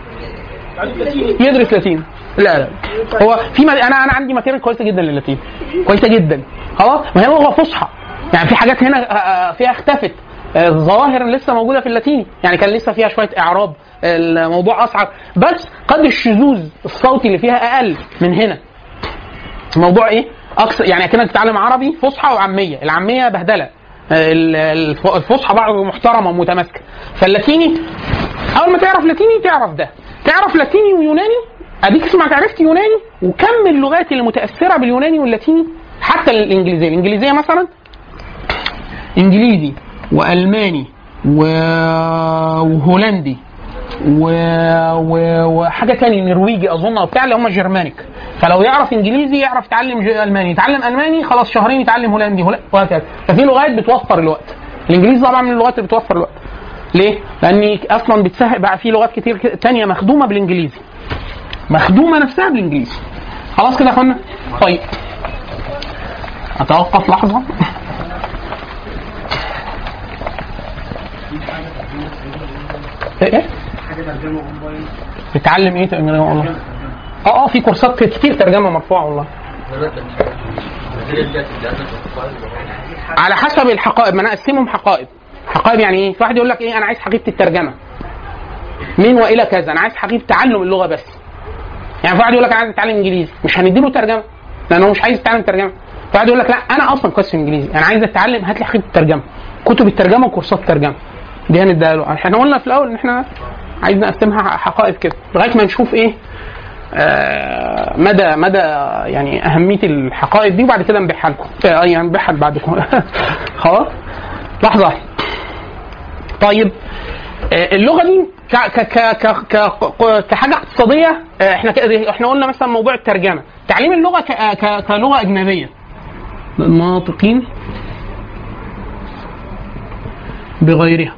يدرس لاتيني لا لا هو في مد... انا انا عندي ماتيريال كويسه جدا للاتيني كويسه جدا خلاص ما هي لغه فصحى يعني في حاجات هنا آه، آه، فيها اختفت آه، الظواهر لسه موجوده في اللاتيني يعني كان لسه فيها شويه اعراب الموضوع اصعب بس قد الشذوذ الصوتي اللي فيها اقل من هنا الموضوع ايه؟ اكثر يعني كانك تتعلم عربي فصحى وعاميه، العاميه بهدله ال- الف- الفصحى بعض محترمه ومتماسكه فاللاتيني اول ما تعرف لاتيني تعرف ده تعرف لاتيني ويوناني اديك اسمك عرفت يوناني وكم اللغات اللي متاثره باليوناني واللاتيني حتى الانجليزيه الانجليزيه مثلا انجليزي والماني و... وهولندي و... و... وحاجه تاني نرويجي اظن او بتاع اللي هم جرمانيك فلو يعرف انجليزي يعرف يتعلم ج- الماني يتعلم الماني خلاص شهرين يتعلم هولندي هول- وهكذا ففي لغات بتوفر الوقت الانجليزي طبعا من اللغات اللي بتوفر الوقت ليه؟ لان اصلا بتسهل بقى في لغات كتير ك- تانية مخدومه بالانجليزي مخدومه نفسها بالانجليزي خلاص كده يا اخوانا طيب اتوقف لحظه ايه ايه؟ بتعلم ايه ترجمه والله؟ اه اه في كورسات كتير ترجمه مرفوعه والله على حسب الحقائب ما انا اقسمهم حقائب حقائب يعني ايه؟ في واحد يقول لك ايه انا عايز حقيبه الترجمه من والى كذا انا عايز حقيبه تعلم اللغه بس يعني في واحد يقول لك انا عايز اتعلم انجليزي مش هنديله ترجمه لانه مش عايز يتعلم ترجمه في واحد يقول لك لا انا اصلا قسم انجليزي انا عايز اتعلم هات لي حقيبه الترجمه كتب الترجمه وكورسات الترجمه دي هنديها له احنا قلنا في الاول ان احنا عايز نقسمها حقائب كده لغايه ما نشوف ايه آه مدى مدى يعني اهميه الحقائب دي وبعد كده نبيعها لكم آه يعني نبيعها لبعضكم خلاص لحظه واحدة. طيب آه، اللغه دي ك ك ك ك ك كحاجه اقتصاديه آه، احنا ك- احنا قلنا مثلا موضوع الترجمه تعليم اللغه ك ك كلغه اجنبيه الناطقين بغيرها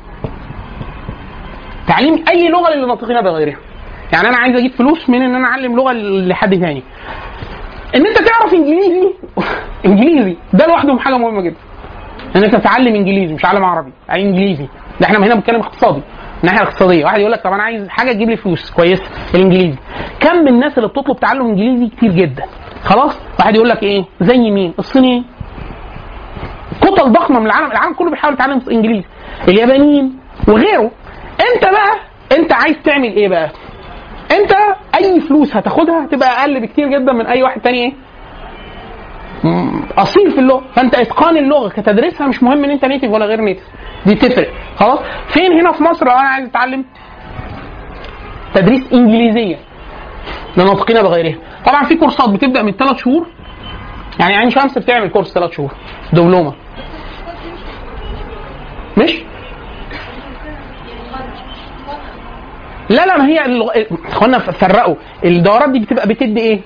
تعليم اي لغه للناطقين بغيرها يعني انا عايز اجيب فلوس من ان انا اعلم لغه لحد ثاني ان انت تعرف انجليزي انجليزي ده لوحده حاجه مهمه جدا ان انت تتعلم انجليزي مش عالم عربي اي انجليزي ده احنا هنا بنتكلم اقتصادي الناحيه الاقتصاديه واحد يقول لك طب انا عايز حاجه تجيب لي فلوس كويسه الانجليزي كم من الناس اللي بتطلب تعلم انجليزي كتير جدا خلاص واحد يقول لك ايه زي مين الصينيين كتل ضخمه من العالم العالم كله بيحاول يتعلم انجليزي اليابانيين وغيره انت بقى انت عايز تعمل ايه بقى انت اي فلوس هتاخدها هتبقى اقل بكتير جدا من اي واحد تاني ايه مم، اصيل في اللغه فانت اتقان اللغه كتدريسها مش مهم ان انت نيتف ولا غير نيتف دي تفرق خلاص فين هنا في مصر لو انا عايز اتعلم تدريس انجليزيه لناطقين بغيرها طبعا في كورسات بتبدا من ثلاث شهور يعني عين شمس بتعمل كورس ثلاث شهور دبلومه مش لا لا ما هي اللغ... اخوانا فرقوا الدورات دي بتبقى بتدي ايه؟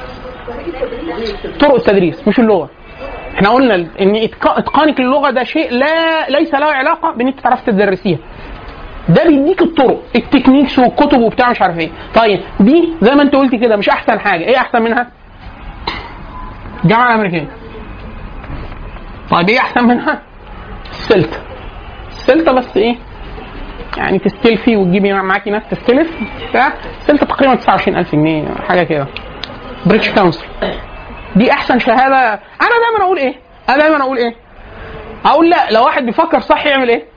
طرق التدريس مش اللغه احنا قلنا ان إتقا- اتقانك للغه ده شيء لا ليس له علاقه بان انت تعرف تدرسيها ده بيديك الطرق التكنيكس والكتب وبتاع مش عارف ايه طيب دي زي ما انت قلت كده مش احسن حاجه ايه احسن منها الجامعه الامريكيه طيب ايه احسن منها السلطه السلطه بس ايه يعني تستلفي وتجيبي معاكي ناس تستلف بتاع السلطه تقريبا 29000 جنيه حاجه كده بريتش كونسل دي احسن شهاده انا دايما اقول ايه انا دايما اقول ايه اقول لا لو واحد بيفكر صح يعمل ايه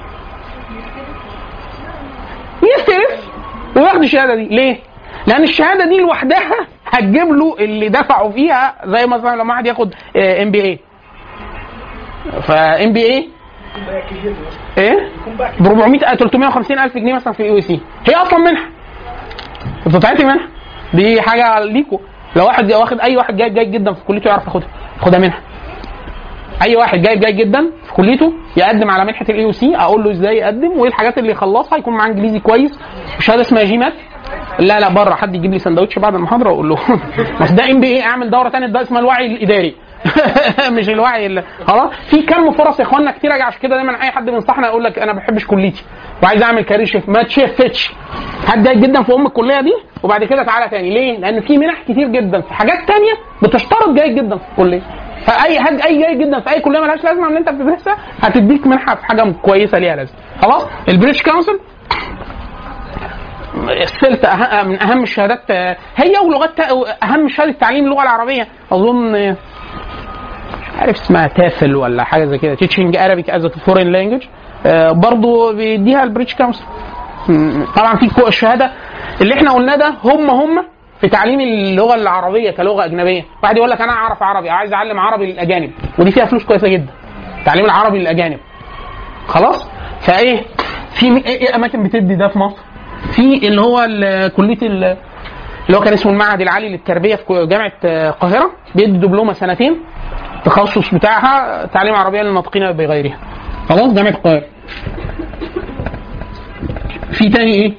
يستلف وياخد الشهاده دي ليه لان الشهاده دي لوحدها هتجيب له اللي دفعوا فيها زي مثلا لما واحد ياخد ام بي اي فام بي اي ايه ب 400 350 الف جنيه مثلا في الاي سي هي اصلا منحه بتتعطي منحه دي حاجه ليكوا لو واحد واخد اي واحد جايب جيد جدا في كليته يعرف ياخدها ياخدها منحه اي واحد جايب جيد جدا في كليته يقدم على منحه الاي سي اقول له ازاي يقدم وايه الحاجات اللي يخلصها يكون معاه انجليزي كويس وشهاده اسمها جيمات لا لا بره حد يجيب لي سندوتش بعد المحاضره واقول له بس ده ام بي اي اعمل دوره ثانيه ده اسمها الوعي الاداري مش الوعي اللي خلاص في كم فرص يا اخوانا كتير عشان كده دايما اي حد بينصحنا يقول لك انا ما بحبش كليتي وعايز اعمل كارير شيف ما تشفتش هات جيد جدا في ام الكليه دي وبعد كده تعالى تاني ليه؟ لان في منح كتير جدا في حاجات تانية بتشترط جيد جدا في الكليه فاي هات اي جيد جدا في اي كليه ملهاش لازمه ان انت بتدرسها هتديك منحه في حاجه كويسه ليها لازمه خلاص البريتش كونسل السلت أه- من اهم الشهادات هي ولغات تا- اهم شهاده تعليم اللغه العربيه اظن مش عارف اسمها تافل ولا حاجه زي كده تيتشنج Arabic از فورين لانجوج برضه بيديها البريتش كونسل طبعا في كو- الشهاده اللي احنا قلناه ده هم هم في تعليم اللغه العربيه كلغه اجنبيه واحد يقول لك انا اعرف عربي عايز اعلم عربي للاجانب ودي فيها فلوس كويسه جدا تعليم العربي للاجانب خلاص فايه في م- ايه إيه اماكن بتدي ده في مصر في اللي هو ال- كليه ال- اللي هو كان اسمه المعهد العالي للتربيه في كو- جامعه آه، القاهره بيدي دبلومه سنتين التخصص بتاعها تعليم عربيه للناطقين بغيرها خلاص جامعه القاهره في تاني ايه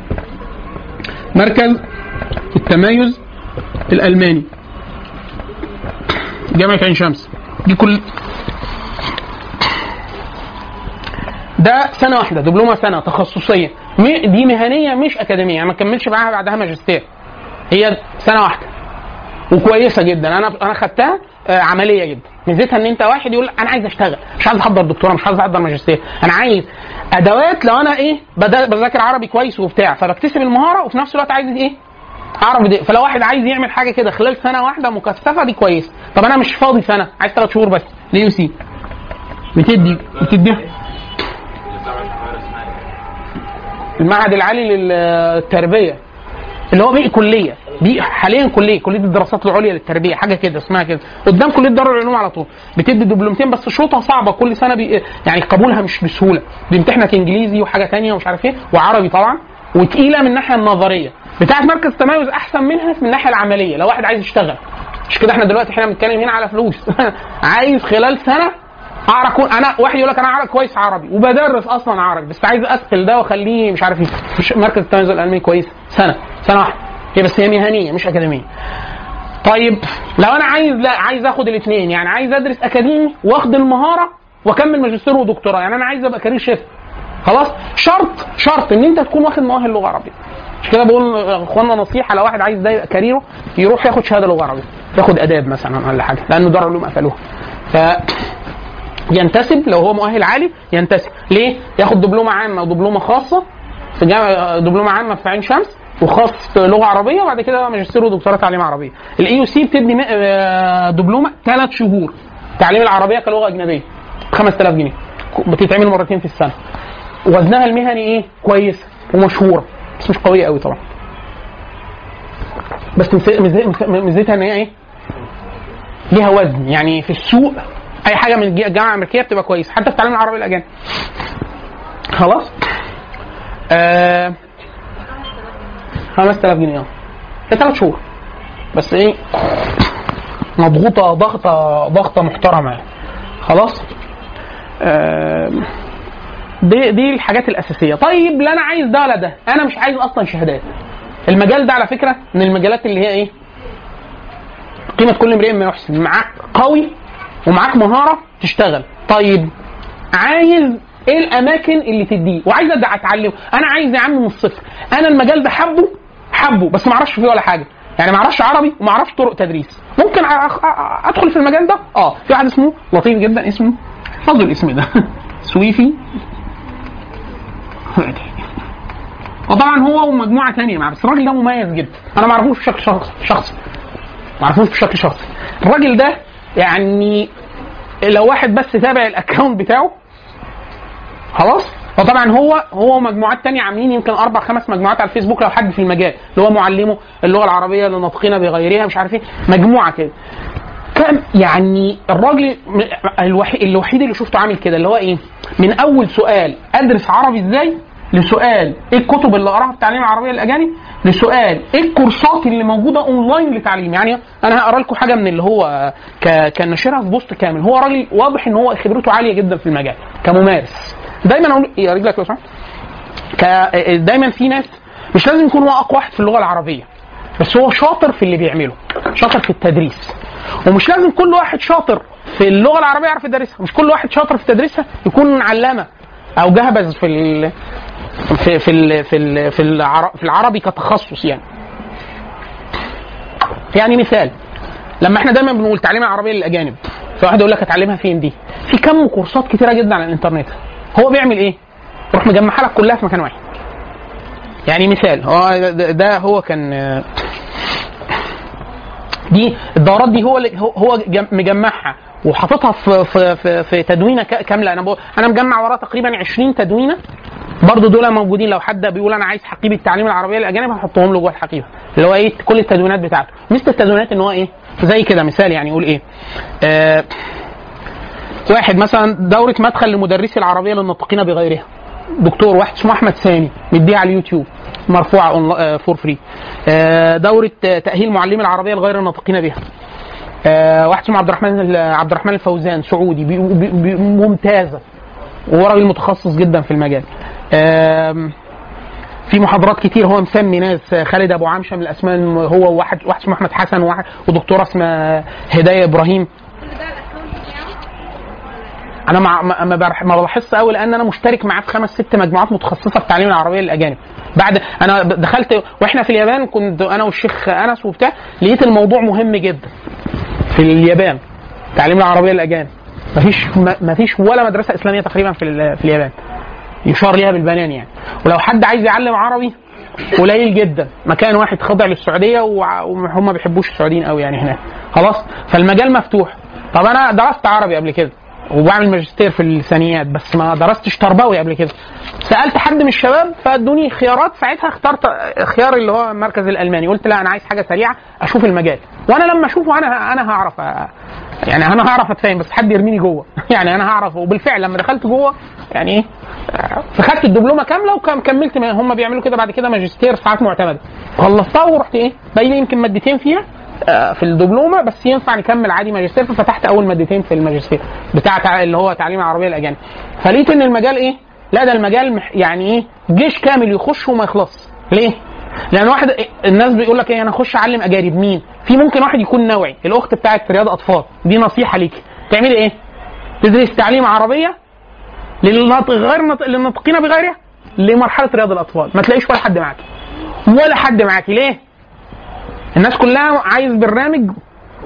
مركز التمايز الالماني جامعه عين شمس دي كل ده سنه واحده دبلومه سنه تخصصيه م- دي مهنيه مش اكاديميه يعني ما كملش معاها بعدها ماجستير هي سنه واحده وكويسه جدا انا انا خدتها آه، عمليه جدا ميزتها ان انت واحد يقول انا عايز اشتغل مش عايز احضر دكتوراه مش عايز احضر ماجستير انا عايز ادوات لو انا ايه بدا- بذاكر عربي كويس وبتاع فبكتسب المهاره وفي نفس الوقت عايز ايه اعرف دي فلو واحد عايز يعمل حاجه كده خلال سنه واحده مكثفه دي كويس طب انا مش فاضي سنه عايز ثلاث شهور بس ليه سي بتدي بتدي المعهد العالي للتربيه اللي هو بقي كليه دي حاليا كليه كليه الدراسات العليا للتربيه حاجه كده اسمها كده قدام كليه دار العلوم على طول بتدي دبلومتين بس شروطها صعبه كل سنه بي يعني قبولها مش بسهوله بيمتحنك انجليزي وحاجه تانية ومش عارف ايه وعربي طبعا وتقيله من الناحيه النظريه بتاعت مركز التميز احسن منها من الناحيه العمليه لو واحد عايز يشتغل مش كده احنا دلوقتي احنا بنتكلم هنا على فلوس عايز خلال سنه اعرف أكون- انا واحد يقول لك انا اعرف كويس عربي وبدرس اصلا عربي بس عايز اثقل ده واخليه مش عارف ايه مش مركز التميز الالماني كويس سنه سنه واحده هي بس هي مهنيه مش اكاديميه طيب لو انا عايز لا عايز اخد الاثنين يعني عايز ادرس اكاديمي واخد المهاره واكمل ماجستير ودكتوراه يعني انا عايز ابقى كارير شيف خلاص شرط شرط ان انت تكون واخد مؤهل لغه عربيه مش كده بقول اخوانا نصيحه لو واحد عايز ده يبقى كاريره يروح ياخد شهاده لغه عربيه ياخد اداب مثلا ولا حاجه لانه دار علوم قفلوها ف ينتسب لو هو مؤهل عالي ينتسب ليه؟ ياخد دبلومه عامه ودبلومه خاصه في جامعه دبلومه عامه في عين شمس وخاص في لغه عربيه وبعد كده ماجستير ودكتوراه تعليم عربيه. الاي يو سي بتدي م- آه، دبلومه ثلاث شهور تعليم العربيه كلغه اجنبيه 5000 جنيه بتتعمل مرتين في السنه. وزنها المهني ايه؟ كويس ومشهوره بس مش قويه قوي طبعا. بس ميز- ميز- ميزتها ان هي ايه؟ ليها وزن يعني في السوق اي حاجه من الج- الجامعه الامريكيه بتبقى كويسه حتى في التعليم العربي الاجانب خلاص آه 5000 جنيه اه في ثلاث شهور بس ايه مضغوطه ضغطه ضغطه محترمه يعني. خلاص آه دي دي الحاجات الاساسيه طيب لا انا عايز ده ولا ده انا مش عايز اصلا شهادات المجال ده على فكره من المجالات اللي هي ايه قيمه كل امرئ ما يحسن معاك قوي ومعاك مهاره تشتغل طيب عايز ايه الاماكن اللي تديه وعايز أبدأ اتعلم انا عايز يا عم من الصفر انا المجال ده حبه حبه بس ما اعرفش فيه ولا حاجه يعني ما اعرفش عربي وما اعرفش طرق تدريس ممكن أ- أ- أ- ادخل في المجال ده اه في واحد اسمه لطيف جدا اسمه فضل الاسم ده سويفي وطبعا هو ومجموعه ثانيه معاه بس الراجل ده مميز جدا انا ما اعرفوش بشكل شخص- شخصي ما اعرفوش بشكل شخصي الراجل ده يعني لو واحد بس تابع الاكونت بتاعه خلاص فطبعا هو هو ومجموعات تانية عاملين يمكن اربع خمس مجموعات على الفيسبوك لو حد في المجال اللي هو معلمه اللغه العربيه لناطقين بغيرها مش عارف ايه مجموعه كده كان يعني الراجل م- الوحيد الوحيد اللي شفته عامل كده اللي هو ايه من اول سؤال ادرس عربي ازاي لسؤال ايه الكتب اللي اقراها في التعليم العربيه للاجانب لسؤال ايه الكورسات اللي موجوده اونلاين لتعليم يعني انا هقرا لكم حاجه من اللي هو ك... كان ناشرها في بوست كامل هو راجل واضح ان هو خبرته عاليه جدا في المجال كممارس دايما اقول يا رجلك لو سمحت ك... دايما في ناس مش لازم يكون هو اقوى واحد في اللغه العربيه بس هو شاطر في اللي بيعمله شاطر في التدريس ومش لازم كل واحد شاطر في اللغه العربيه يعرف يدرسها مش كل واحد شاطر في تدريسها يكون علامه او جهبذ في ال... في في ال... في ال... في, العر... في العربي كتخصص يعني يعني مثال لما احنا دايما بنقول تعليم العربيه للاجانب فواحد يقول لك اتعلمها فين دي في كم كورسات كتيره جدا على الانترنت هو بيعمل ايه يروح مجمعها لك كلها في مكان واحد يعني مثال هو ده, ده هو كان دي الدورات دي هو اللي هو- هو جم- مجمعها وحاططها في في في, في تدوينه ك- كامله انا بقول انا مجمع وراه تقريبا 20 تدوينه برضه دول موجودين لو حد بيقول انا عايز حقيبه التعليم العربيه للاجانب هحطهم له جوه الحقيبه اللي هو ايه كل التدوينات بتاعته مثل التدوينات ان هو ايه زي كده مثال يعني يقول ايه آه واحد مثلا دوره مدخل لمدرسي العربيه للناطقين بغيرها دكتور واحد اسمه احمد سامي مديها على اليوتيوب مرفوعه فور فري دوره آه، تاهيل معلمي العربيه لغير الناطقين بها آه، واحد اسمه عبد الرحمن عبد الرحمن الفوزان سعودي بي بي بي ممتازه وهو راجل متخصص جدا في المجال آم، في محاضرات كتير هو مسمي ناس آه، خالد ابو عمشه من الاسماء الم- هو واحد واحد اسمه احمد حسن وواحد ودكتوره اسمها هدايه ابراهيم انا مع ما ما برح- ما بلاحظش قوي لان انا مشترك معاه في خمس ست مجموعات متخصصه في تعليم العربيه للاجانب بعد انا ب- دخلت واحنا في اليابان كنت انا والشيخ انس وبتاع لقيت الموضوع مهم جدا في اليابان تعليم العربيه للاجانب مفيش ما- مفيش ولا مدرسه اسلاميه تقريبا في ال- في اليابان يشار ليها بالبنان يعني ولو حد عايز يعلم عربي قليل جدا مكان واحد خاضع للسعوديه وع- وهم ما بيحبوش السعوديين قوي يعني هناك خلاص فالمجال مفتوح طب انا درست عربي قبل كده وبعمل ماجستير في اللسانيات بس ما درستش تربوي قبل كده سالت حد من الشباب فادوني خيارات ساعتها اخترت خيار اللي هو المركز الالماني قلت لا انا عايز حاجه سريعه اشوف المجال وانا لما اشوفه انا انا هعرف أ- يعني انا هعرف اتفاهم بس حد يرميني جوه يعني انا هعرف وبالفعل لما دخلت جوه يعني ايه فخدت الدبلومه كامله وكملت ما هم بيعملوا كده بعد كده ماجستير ساعات معتمده خلصتها ورحت ايه باقي لي يمكن مادتين فيها آه، في الدبلومه بس ينفع نكمل عادي ماجستير ففتحت اول مادتين في الماجستير بتاع تع- اللي هو تعليم العربيه الاجانب فلقيت ان المجال ايه لا ده المجال مح- يعني ايه جيش كامل يخش وما يخلص ليه لان واحد الناس بيقول لك ايه انا اخش اعلم اجانب مين في ممكن واحد يكون نوعي الاخت بتاعت رياض اطفال دي نصيحه ليكي تعملي ايه تدرس تعليم عربيه للناطق غير ناطق للناطقين بغيرها لمرحله رياض الاطفال ما تلاقيش ولا حد معاكي ولا حد معاكي ليه الناس كلها عايز برنامج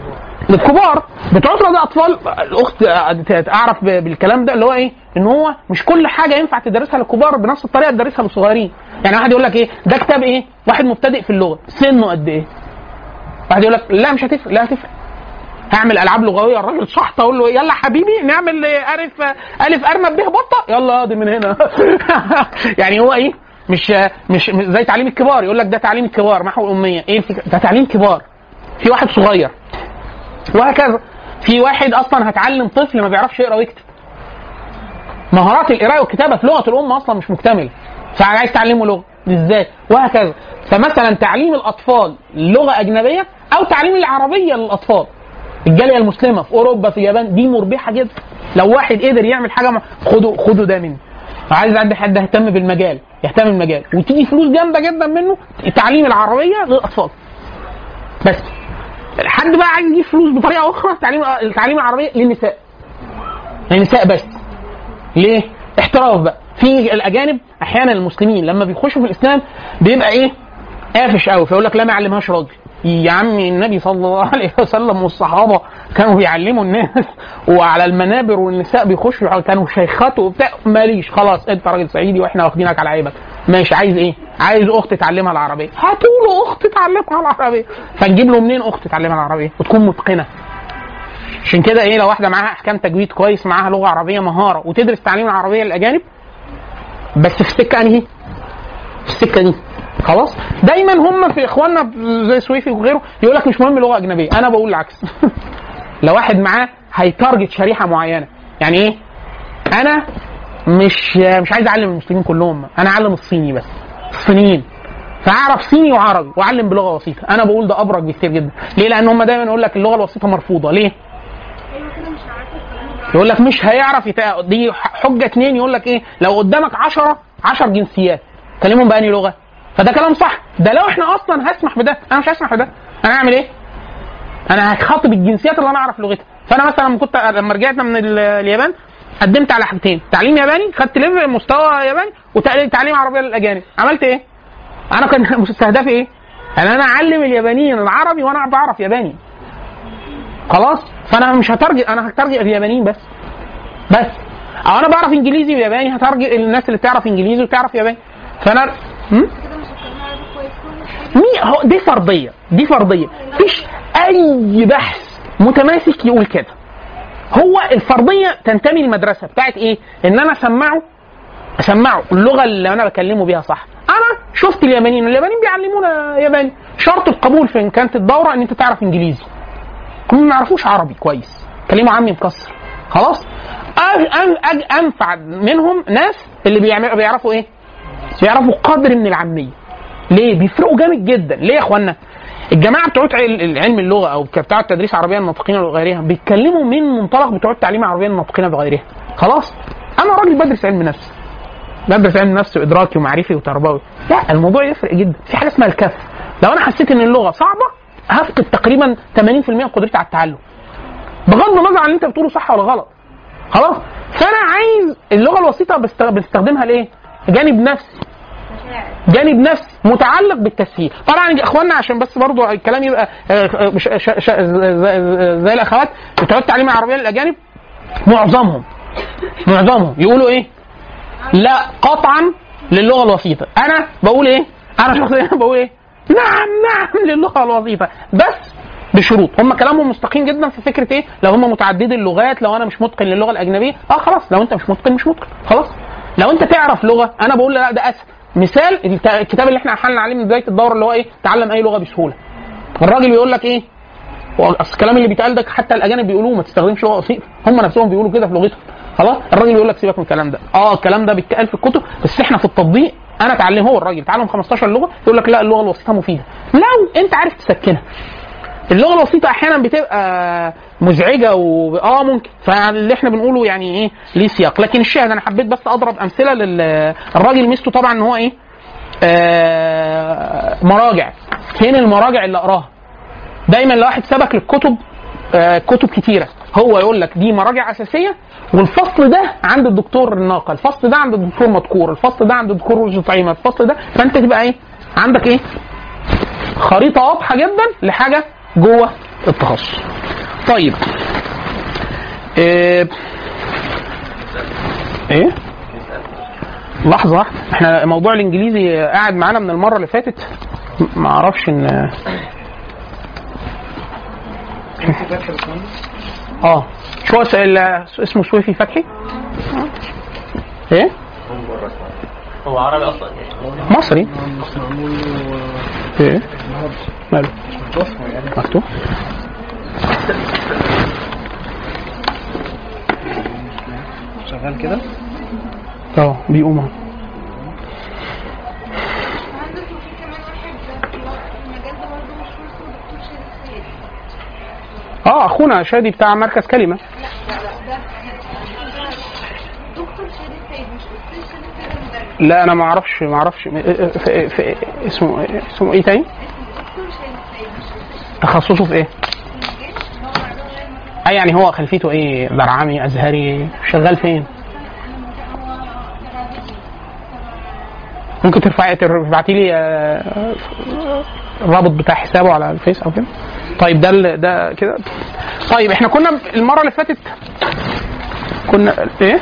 للكبار بتوع رياض الاطفال الاخت اعرف ب- بالكلام ده اللي هو ايه ان هو مش كل حاجه ينفع تدرسها للكبار بنفس الطريقه تدرسها للصغيرين يعني واحد يقول لك ايه ده كتاب ايه واحد مبتدئ في اللغه سنه قد ايه واحد يقول لك لا مش هتفرق لا هتفرق هعمل العاب لغويه الراجل شحط اقول له يلا حبيبي نعمل الف الف ارنب به بطه يلا دي من هنا يعني هو ايه مش مش مش زي تعليم الكبار يقول لك ده تعليم الكبار محو الاميه ايه الفكره ده تعليم كبار في واحد صغير وهكذا في واحد اصلا هتعلم طفل ما بيعرفش يقرا ويكتب مهارات القراءه والكتابه في لغه الام اصلا مش مكتمله فعايز تعلمه لغه ازاي وهكذا فمثلا تعليم الاطفال لغه اجنبيه او تعليم العربيه للاطفال الجاليه المسلمه في اوروبا في اليابان دي مربحه جدا لو واحد قدر يعمل حاجه مع- خدوا خدوا ده مني عايز عندي حد يهتم بالمجال يهتم بالمجال وتيجي فلوس جامده جدا منه تعليم العربيه للاطفال بس حد بقى عايز يجيب فلوس بطريقه اخرى تعليم التعليم العربيه للنساء للنساء بس ليه؟ احتراف بقى في الاجانب احيانا المسلمين لما بيخشوا في الاسلام بيبقى ايه؟ قافش قوي فيقول لك لا ما يعلمهاش راجل يا عمي النبي صلى الله عليه وسلم والصحابه كانوا بيعلموا الناس وعلى المنابر والنساء بيخشوا كانوا شيخات وبتاع ماليش خلاص انت راجل صعيدي واحنا واخدينك على عيبك ماشي عايز ايه؟ عايز اخت تعلمها العربيه هاتوا له اخت تعلمها العربيه فنجيب له منين اخت تعلمها العربيه وتكون متقنه عشان كده ايه لو واحده معاها احكام تجويد كويس معاها لغه عربيه مهاره وتدرس تعليم العربيه للاجانب بس في السكه انهي؟ في السكه دي خلاص دايما هم في اخواننا زي سويفي وغيره يقول لك مش مهم لغه اجنبيه انا بقول العكس لو واحد معاه هيتارجت شريحه معينه يعني ايه انا مش مش عايز اعلم المسلمين كلهم انا اعلم الصيني بس الصينيين فاعرف صيني وعربي واعلم بلغه وسيطه انا بقول ده ابرك بكتير جدا ليه لان هم دايما يقول لك اللغه الوسيطه مرفوضه ليه يقول لك مش هيعرف يتق... دي حجه اتنين يقول لك ايه لو قدامك 10 10 جنسيات كلمهم بأني لغه فده كلام صح ده لو احنا اصلا هسمح بده انا مش هسمح بده انا هعمل ايه انا هخاطب الجنسيات اللي انا اعرف لغتها فانا مثلا لما كنت لما رجعنا من ال- اليابان قدمت على حاجتين تعليم ياباني خدت ليفل مستوى ياباني وتعليم عربيه للاجانب عملت ايه انا كان مستهدفي ايه ان انا اعلم اليابانيين العربي وانا بعرف ياباني خلاص فانا مش هترجت انا هترجت اليابانيين بس بس او انا بعرف انجليزي وياباني هترجت الناس اللي بتعرف انجليزي وتعرف ياباني فانا م? كده مش هتكلموا عربي كويس كل حاجه مي هو دي فرضيه دي فرضيه مفيش اي بحث متماسك يقول كده هو الفرضيه تنتمي للمدرسه بتاعت ايه ان انا اسمعه اسمعه اللغه اللي انا بكلمه بيها صح انا شفت اليابانيين اليابانيين بيعلمونا ياباني شرط القبول في ان كانت الدوره ان انت تعرف انجليزي هم ما يعرفوش عربي كويس كلمه عمي مكسر خلاص أ- أن- أج- انفع منهم ناس اللي بيعملوا بيعرفوا ايه بيعرفوا قدر من العاميه ليه بيفرقوا جامد جدا ليه يا اخوانا الجماعه بتوع عل- علم اللغه او بتوع التدريس العربيه الناطقين وغيرها بيتكلموا من منطلق بتوع التعليم العربيه الناطقين بغيرها خلاص انا راجل بدرس علم نفس بدرس علم نفس وادراكي ومعرفي وتربوي لا الموضوع يفرق جدا في حاجه اسمها الكف لو انا حسيت ان اللغه صعبه هفقد تقريبا 80% من قدرتي على التعلم بغض النظر عن اللي انت بتقوله صح ولا غلط خلاص فانا عايز اللغه الوسيطه بست- بستخدمها لايه جانب نفسي جانب نفسي متعلق بالتسهيل طبعا اخواننا عشان بس برضو الكلام يبقى آه، آه، مش- ش- ش- زي زي الاخوات بتوع التعليم العربيه للاجانب معظمهم معظمهم يقولوا ايه لا قطعا للغه الوسيطه انا بقول ايه انا شخصيا بقول ايه نعم نعم للغه الوسيطه بس بشروط هم كلامهم مستقيم جدا في فكره ايه لو هم متعددي اللغات لو انا مش متقن للغه الاجنبيه اه خلاص لو انت مش متقن مش متقن خلاص لو انت تعرف لغه انا بقول لا ده اسهل مثال الت- الكتاب اللي احنا حلنا عليه من بدايه الدوره اللي هو ايه تعلم اي لغه بسهوله الراجل بيقول لك ايه هو اصل الكلام اللي بيتقال ده حتى الاجانب بيقولوه ما تستخدمش لغه وسيطه هم نفسهم بيقولوا كده في لغتهم خلاص الراجل بيقول لك سيبك من الكلام ده اه الكلام ده بيتقال في الكتب بس احنا في التطبيق انا اتعلم هو الراجل اتعلم 15 لغه يقول لك لا اللغه الوسيطه مفيده لو انت عارف تسكنها اللغه الوسيطه احيانا بتبقى مزعجه و اه ممكن فاللي احنا بنقوله يعني ايه ليه سياق لكن الشاهد انا حبيت بس اضرب امثله للراجل ميزته طبعا ان هو ايه آه مراجع فين المراجع اللي اقراها دايما لو واحد سبك للكتب آه كتب كتيره هو يقول لك دي مراجع اساسيه والفصل ده عند الدكتور الناقل الفصل ده عند الدكتور مذكور الفصل ده عند الدكتور رشدي طعيمه الفصل ده فانت تبقى ايه عندك ايه خريطه واضحه جدا لحاجه جوه التخصص طيب ايه ايه لحظة واحدة احنا موضوع الانجليزي قاعد معانا من المرة اللي فاتت م- ما اعرفش ان اه شو اس- ال- اسمه سويفي فتحي ايه هو عربي اصلا مصري ايه ماله مفتوح شغال كده اه بيقوم اهو عندك وفي كمان واحد في المجال ده برضه مشهور اسمه دكتور شريف سيد اه اخونا شادي بتاع مركز كلمه لا لا لا ده دكتور شريف سيد مش استاذ شريف سيد المدرس لا انا ما اعرفش ما اعرفش م- في في اسمه اسمه ايه تاني دكتور شريف سيد مش استاذ تخصصه في ايه شريف هو معلومه غير مثلا اي يعني هو خلفيته ايه درعامي ازهري شغال فين ممكن ترفعي تبعتي لي آه، الرابط بتاع حسابه على الفيس او كده طيب ده ال- ده كده طيب احنا كنا المره اللي فاتت كنا ايه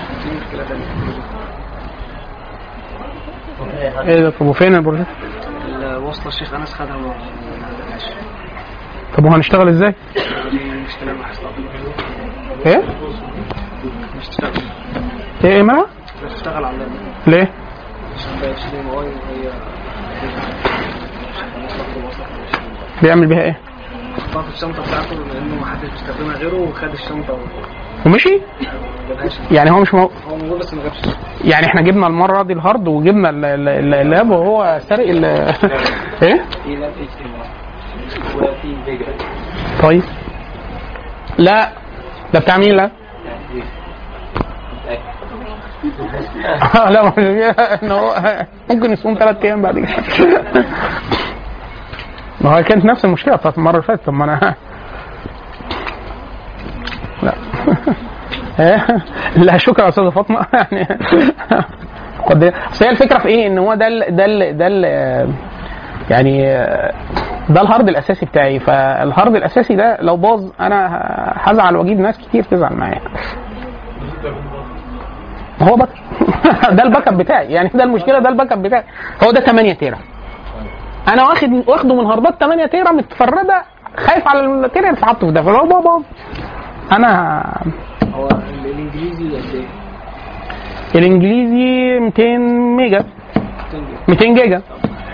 ايه ده طب وفين البروجكت الوصلة الشيخ أنس خدها و- ماشي طب وهنشتغل ازاي دي مشكلة مع حساب ايه مش تشتغل ايه ايه مالها مش تشتغل على اللاب ليه عشان بقى اتش دي ام اي وهي بيعمل بيها ايه حطها في الشنطة بتاعته لأنه محدش بيستخدمها غيره وخد الشنطة ومشي وما جابهاش يعني هو مش مو... هو موجود بس ما جابش يعني احنا جبنا المره دي الهارد وجبنا ال- ال- ال- اللاب وهو سارق ال ايه في لاب اتش دي ام اي وفي فيجا طيب لا ده بتاع مين لا آه، لا مش إن هو ممكن يصوم ثلاث ايام بعد كده ما هو كانت نفس المشكله بتاعت المره اللي فاتت طب ما انا لا إيه؟ لا شكرا يا استاذه فاطمه يعني قد إيه؟ اصل هي الفكره في ايه ان هو ده ال ده ال ده ال يعني ده الهارد الاساسي بتاعي فالهارد الاساسي ده لو باظ انا هزعل واجيب ناس كتير تزعل معايا هو باك ده الباك اب بتاعي يعني ده المشكله ده الباك اب بتاعي هو ده 8 تيرا انا واخد واخده من هاردات 8 تيرا متفرده خايف على التيرا يتحط في ده فلو بابا انا هو ال- الانجليزي قد ايه؟ الانجليزي 200 ميجا 200 جيجا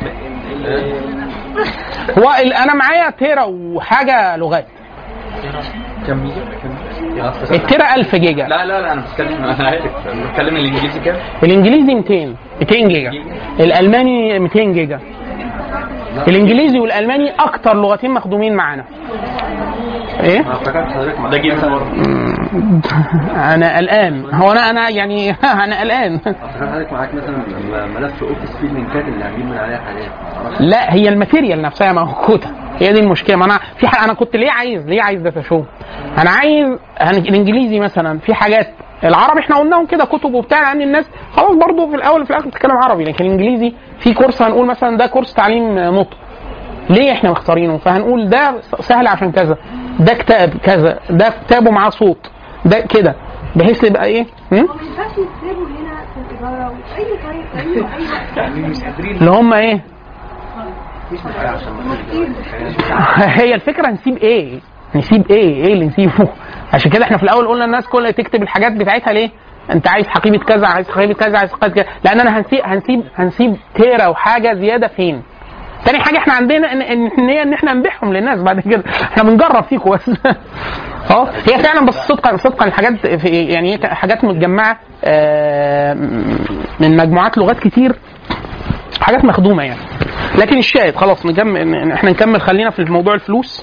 هو ال- انا معايا تيرا وحاجه لغات كم ميجا؟ كم التيرا 1000 جيجا لا لا لا انا بتكلم انا عارف أنا بتكلم الانجليزي كام؟ الانجليزي 200 200 جيجا الالماني 200 جيجا الانجليزي والالماني اكتر لغتين مخدومين معانا ايه انا افتكرت حضرتك ده جيب مم. انا قلقان هو انا انا يعني انا قلقان افتكر حضرتك معاك مثلا ملف اوفيس فيه اللينكات اللي هنجيب من عليها حاجات معرفش لا هي الماتيريال نفسها موجوده هي دي المشكله ما انا في حاجة انا كنت ليه عايز ليه عايز داتا شو انا عايز هن- الانجليزي مثلا في حاجات العربي احنا قلناهم كده كتب وبتاع لان الناس خلاص برضو في الاول وفي الاخر بتتكلم عربي لكن الانجليزي في كورس هنقول مثلا ده كورس تعليم نطق ليه احنا مختارينه فهنقول ده سهل عشان كذا ده كتاب كذا ده كتابه معاه صوت ده كده بحيث يبقى ايه هم؟ هو ما ينفعش يكتبوا هنا في الإدارة وفي أي طريق في أي أي وقت يعني مش قادرين اللي هم ايه مفيش مشكلة عشان هي الفكره نسيب ايه؟ نسيب ايه؟ ايه اللي نسيبه؟ عشان كده احنا في الاول قلنا الناس كلها تكتب الحاجات بتاعتها ليه؟ انت عايز حقيبه كذا عايز حقيبه كذا عايز حقيبه كذا لان انا هنسيب هنسيب هنسيب تيرا وحاجه زياده فين؟ تاني حاجه احنا عندنا ان ان ان, إن احنا نبيعهم للناس بعد كده احنا بنجرب فيكم بس اه هي فعلا بس صدقا صدقا الحاجات في يعني هي حاجات متجمعه آه، من مجموعات لغات كتير حاجات مخدومه يعني لكن الشاهد خلاص نكمل احنا نكمل خلينا في موضوع الفلوس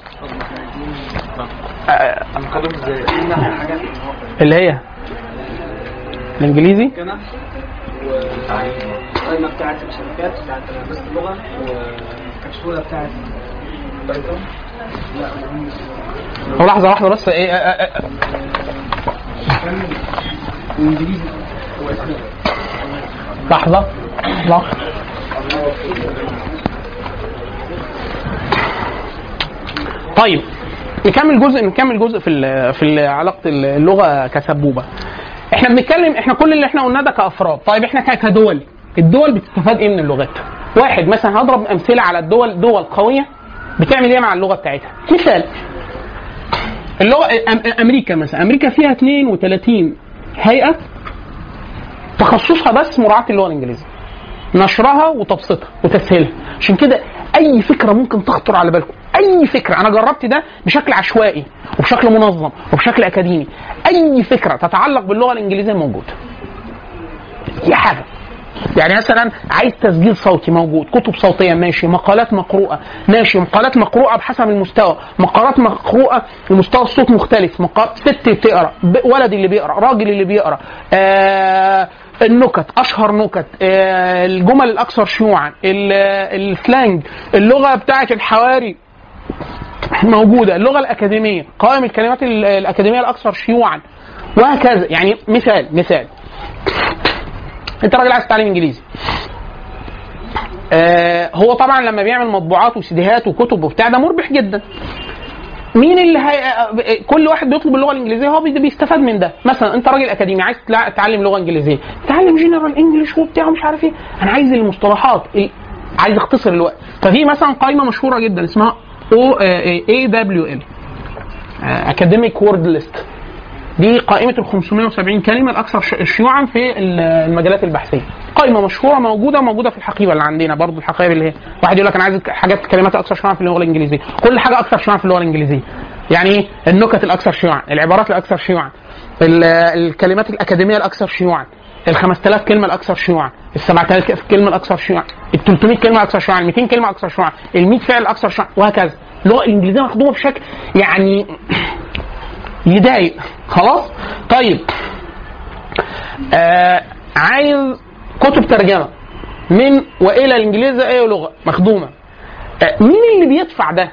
آه، هنقدم ازاي؟ قلنا حاجات اللي هي الانجليزي كده والقائمة بتاعت الشركات بتاعت بس اللغة والكبسولة بتاعت بايثون لا هو لحظه واحده بس ايه آه، آه، آه، الانجليزي هو اسمه لحظه لحظه طيب نكمل جزء نكمل جزء في ال- في ال- علاقه اللغه كسبوبه احنا بنتكلم احنا كل اللي احنا قلناه ده كافراد طيب احنا ك- كدول الدول بتستفاد ايه من اللغات واحد مثلا هضرب امثله على الدول دول قويه بتعمل ايه مع اللغه بتاعتها مثال اللغه أم- امريكا مثلا امريكا فيها 32 هيئه تخصصها بس مراعاه اللغه الانجليزيه نشرها وتبسيطها وتسهيلها عشان كده اي فكره ممكن تخطر على بالكم اي فكره انا جربت ده بشكل عشوائي وبشكل منظم وبشكل اكاديمي اي فكره تتعلق باللغه الانجليزيه موجوده اي حاجه يعني مثلا عايز تسجيل صوتي موجود كتب صوتيه ماشي مقالات مقروءه ماشي مقالات مقروءه بحسب المستوى مقالات مقروءه ومستوى الصوت مختلف مقال ست بتقرا ب- ولد اللي بيقرا راجل اللي بيقرا آه النكت اشهر نكت آه الجمل الاكثر شيوعا ال- السلانج اللغه بتاعه الحواري موجوده اللغه الاكاديميه قوائم الكلمات ال- الاكاديميه الاكثر شيوعا وهكذا يعني مثال مثال انت راجل عايز تتعلم انجليزي آه هو طبعا لما بيعمل مطبوعات وسيديهات وكتب وبتاع ده مربح جدا مين اللي هي... كل واحد بيطلب اللغه الانجليزيه هو بي- بيستفاد من ده مثلا انت راجل اكاديمي عايز تلع- تتعلم لغه انجليزيه تتعلم جنرال انجلش وبتاع ومش عارف ايه انا عايز المصطلحات ال- عايز اختصر الوقت ففي مثلا قائمه مشهوره جدا اسمها او اي دبليو ال اكاديميك وورد ليست دي قائمة ال 570 كلمة الأكثر ش- شيوعا في ال- المجالات البحثية. قائمة مشهورة موجودة موجودة في الحقيبة اللي عندنا برضو الحقائب اللي هي واحد يقول لك أنا عايز حاجات كلمات أكثر شيوعا في اللغة الإنجليزية. كل حاجة أكثر شيوعا في اللغة الإنجليزية. يعني إيه؟ النكت الأكثر شيوعا، العبارات الأكثر شيوعا، ال- الكلمات الأكاديمية الأكثر شيوعا، ال 5000 كلمة الأكثر شيوعا، ال 7000 كلمة الأكثر شيوعا، ال 300 كلمة الأكثر شيوعا، ال 200 كلمة الأكثر شيوعا، ال 100 فعل الأكثر شيوعا وهكذا. اللغة الإنجليزية مخدومة بشكل يعني يضايق خلاص طيب آه عايز كتب ترجمه من والى الانجليزي اي لغه مخدومه آه مين اللي بيدفع ده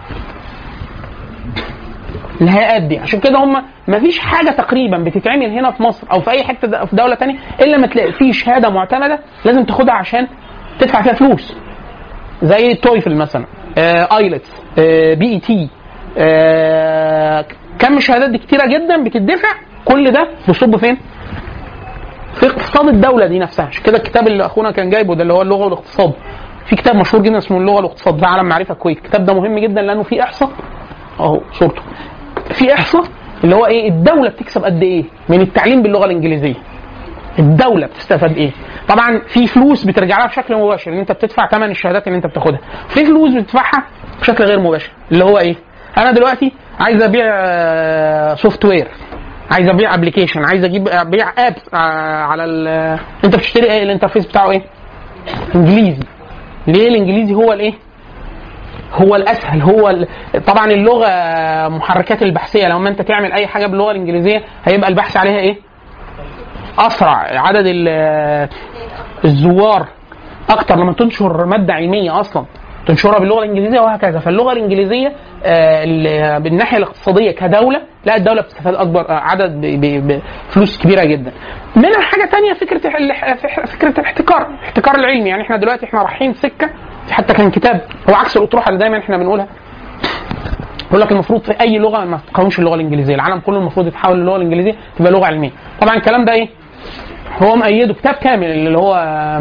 الهيئات دي عشان كده هم مفيش حاجه تقريبا بتتعمل هنا في مصر او في اي حته د- في دوله تانية الا ما تلاقي في شهاده معتمده لازم تاخدها عشان تدفع فيها فلوس زي تويفل مثلا آه ايلتس آه بي اي تي آه كم شهادات دي كتيره جدا بتدفع كل ده بيصب فين؟ في اقتصاد الدوله دي نفسها عشان كده الكتاب اللي اخونا كان جايبه ده اللي هو اللغه والاقتصاد في كتاب مشهور جدا اسمه اللغه والاقتصاد ده عالم معرفه كويس الكتاب ده مهم جدا لانه فيه احصاء اهو صورته في احصاء اللي هو ايه الدوله بتكسب قد ايه من التعليم باللغه الانجليزيه الدوله بتستفاد ايه طبعا في فلوس بترجع لها بشكل مباشر ان انت بتدفع ثمن الشهادات اللي انت بتاخدها في فلوس بتدفعها بشكل غير مباشر اللي هو ايه انا دلوقتي عايز ابيع سوفت وير عايز ابيع ابلكيشن عايز اجيب ابيع ابس على ال انت بتشتري ايه الانترفيس بتاعه ايه انجليزي ليه الانجليزي هو الايه هو الاسهل هو ال... طبعا اللغه محركات البحثيه لما انت تعمل اي حاجه باللغه الانجليزيه هيبقى البحث عليها ايه اسرع عدد ال- الزوار اكتر لما تنشر ماده علميه اصلا تنشرها باللغه الانجليزيه وهكذا فاللغه الانجليزيه آه، ال- بالناحيه الاقتصاديه كدوله لا الدوله بتستفاد اكبر آه، عدد ب- ب- بفلوس كبيره جدا منها حاجه تانية فكره ال- فكره الاحتكار الاحتكار العلمي يعني احنا دلوقتي احنا رايحين سكه حتى كان كتاب هو عكس الاطروحه اللي دايما احنا بنقولها يقول لك المفروض في اي لغه ما تقاومش اللغه الانجليزيه العالم كله المفروض يتحول للغه الانجليزيه تبقى لغه علميه طبعا الكلام ده ايه هو مأيده كتاب كامل اللي هو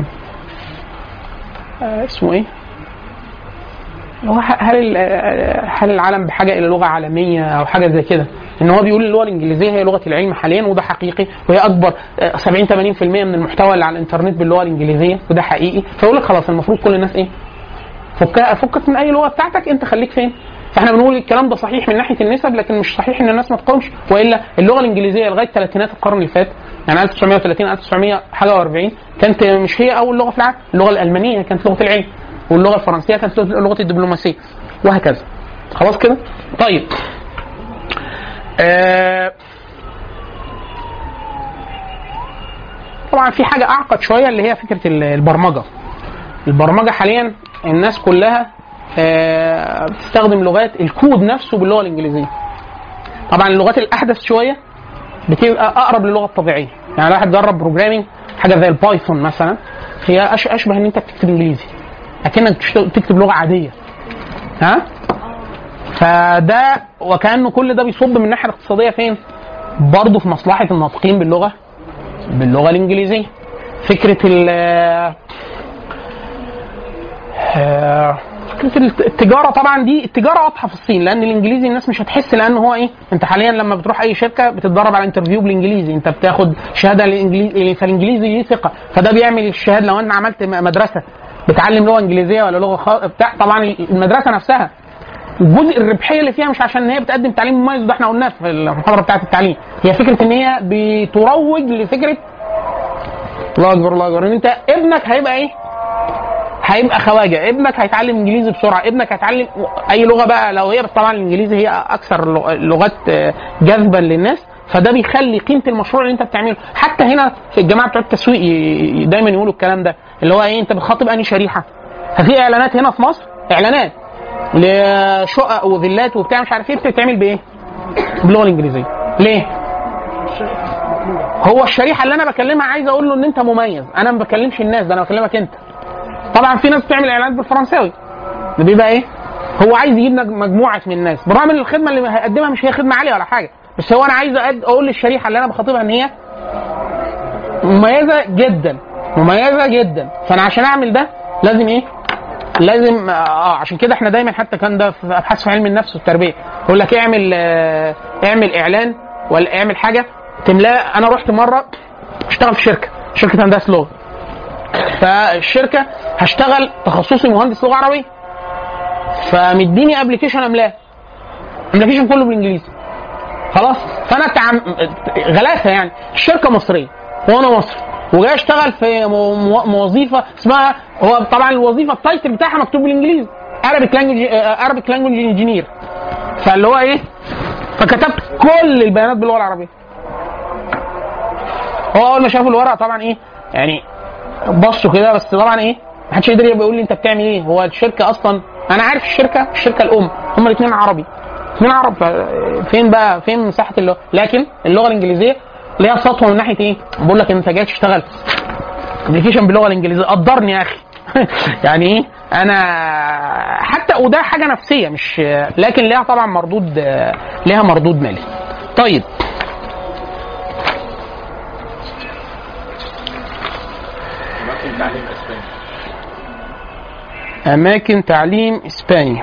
آه، اسمه ايه اللي هو هل ال- آه، هل العالم بحاجه الى لغه عالميه او حاجه زي كده ان هو بيقول اللغه الانجليزيه هي لغه العلم حاليا وده حقيقي وهي اكبر آه، 70 80% من المحتوى اللي على الانترنت باللغه الانجليزيه وده حقيقي فيقول لك خلاص المفروض كل الناس ايه فكها فكك من اي لغه بتاعتك انت خليك فين فاحنا بنقول الكلام ده صحيح من ناحيه النسب لكن مش صحيح ان الناس ما تقاومش والا اللغه الانجليزيه لغايه ثلاثينات القرن اللي فات يعني 1930 1900 حاجه و40 كانت مش هي اول لغه في العالم اللغه الالمانيه كانت لغه العلم واللغه الفرنسيه كانت لغه الدبلوماسيه وهكذا خلاص كده طيب آه طبعا في حاجه اعقد شويه اللي هي فكره البرمجه البرمجه حاليا الناس كلها آه، بتستخدم لغات الكود نفسه باللغه الانجليزيه طبعا اللغات الاحدث شويه بتبقى اقرب للغه الطبيعيه يعني الواحد جرب بروجرامينج حاجه زي البايثون مثلا هي أش- اشبه ان انت بتكتب انجليزي اكنك بتشت- بتكتب لغه عاديه ها فده وكانه كل ده بيصب من الناحيه الاقتصاديه فين؟ برضه في مصلحه الناطقين باللغه باللغه الانجليزيه. فكره ال آه، فكره الت- التجاره طبعا دي التجاره واضحه في الصين لان الانجليزي الناس مش هتحس لان هو ايه انت حاليا لما بتروح اي شركه بتتدرب على انترفيو بالانجليزي انت بتاخد شهاده الانجليزي فالانجليزي ليه ثقه فده بيعمل الشهاده لو انا عملت م- مدرسه بتعلم لغه انجليزيه ولا لغه خ... بتاع طبعا المدرسه نفسها الجزء الربحيه اللي فيها مش عشان ان هي بتقدم تعليم مميز ده احنا قلناه في المحاضره بتاعه التعليم هي فكره ان هي بتروج لفكره الله اكبر الله اكبر ان انت ابنك هيبقى ايه؟ هيبقى خواجه ابنك هيتعلم انجليزي بسرعه ابنك هيتعلم اي لغه بقى لو هي بس طبعا الانجليزي هي اكثر اللغ- اللغات آه، جذبا للناس فده بيخلي قيمه المشروع اللي انت بتعمله حتى هنا في الجماعه بتوع التسويق ي- ي- دايما يقولوا الكلام ده اللي هو ايه انت بتخاطب انهي شريحه ففي اعلانات هنا في مصر اعلانات لشقق وفيلات وبتاع مش عارف ايه بتتعمل بايه؟ باللغه الانجليزيه ليه؟ هو الشريحه اللي انا بكلمها عايز اقول له ان انت مميز انا ما بكلمش الناس ده انا بكلمك انت طبعا في ناس بتعمل اعلانات بالفرنساوي ده بيبقى ايه هو عايز يجيب نج- مجموعه من الناس برغم ان الخدمه اللي هيقدمها مش هي خدمه عاليه ولا حاجه بس هو انا عايز أد- اقول للشريحه اللي انا بخاطبها ان هي مميزه جدا مميزه جدا فانا عشان اعمل ده لازم ايه لازم اه عشان كده احنا دايما حتى كان ده في ابحاث في علم النفس والتربيه يقول لك اعمل آه اعمل اعلان ولا اعمل حاجه تملاه انا رحت مره اشتغل في شركه شركه هندسه لغه فالشركه هشتغل تخصصي مهندس لغه عربيه فمديني ابلكيشن املاه ابلكيشن كله بالانجليزي خلاص فانا تعم... غلاسه يعني الشركه مصريه وانا مصري وجاي اشتغل في مو- مو- وظيفه اسمها هو طبعا الوظيفه التايتل بتاعها مكتوب بالانجليزي Arabic language آه، Arabic language engineer فاللي هو ايه فكتبت كل البيانات باللغه العربيه هو اول ما شافوا الورقه طبعا ايه يعني بصوا كده بس طبعا ايه ما حدش يقدر يبقى يقول لي انت بتعمل ايه هو الشركه اصلا انا عارف الشركه الشركه الام هم الاثنين عربي اثنين عرب ف- فين بقى فين مساحه اللغه لكن اللغه الانجليزيه ليها سطوه من ناحيه ايه بقول لك انت جاي تشتغل ابلكيشن باللغه الانجليزيه قدرني يا اخي يعني ايه انا حتى وده حاجه نفسيه مش لكن ليها طبعا مردود ليها مردود مالي طيب اماكن تعليم اسباني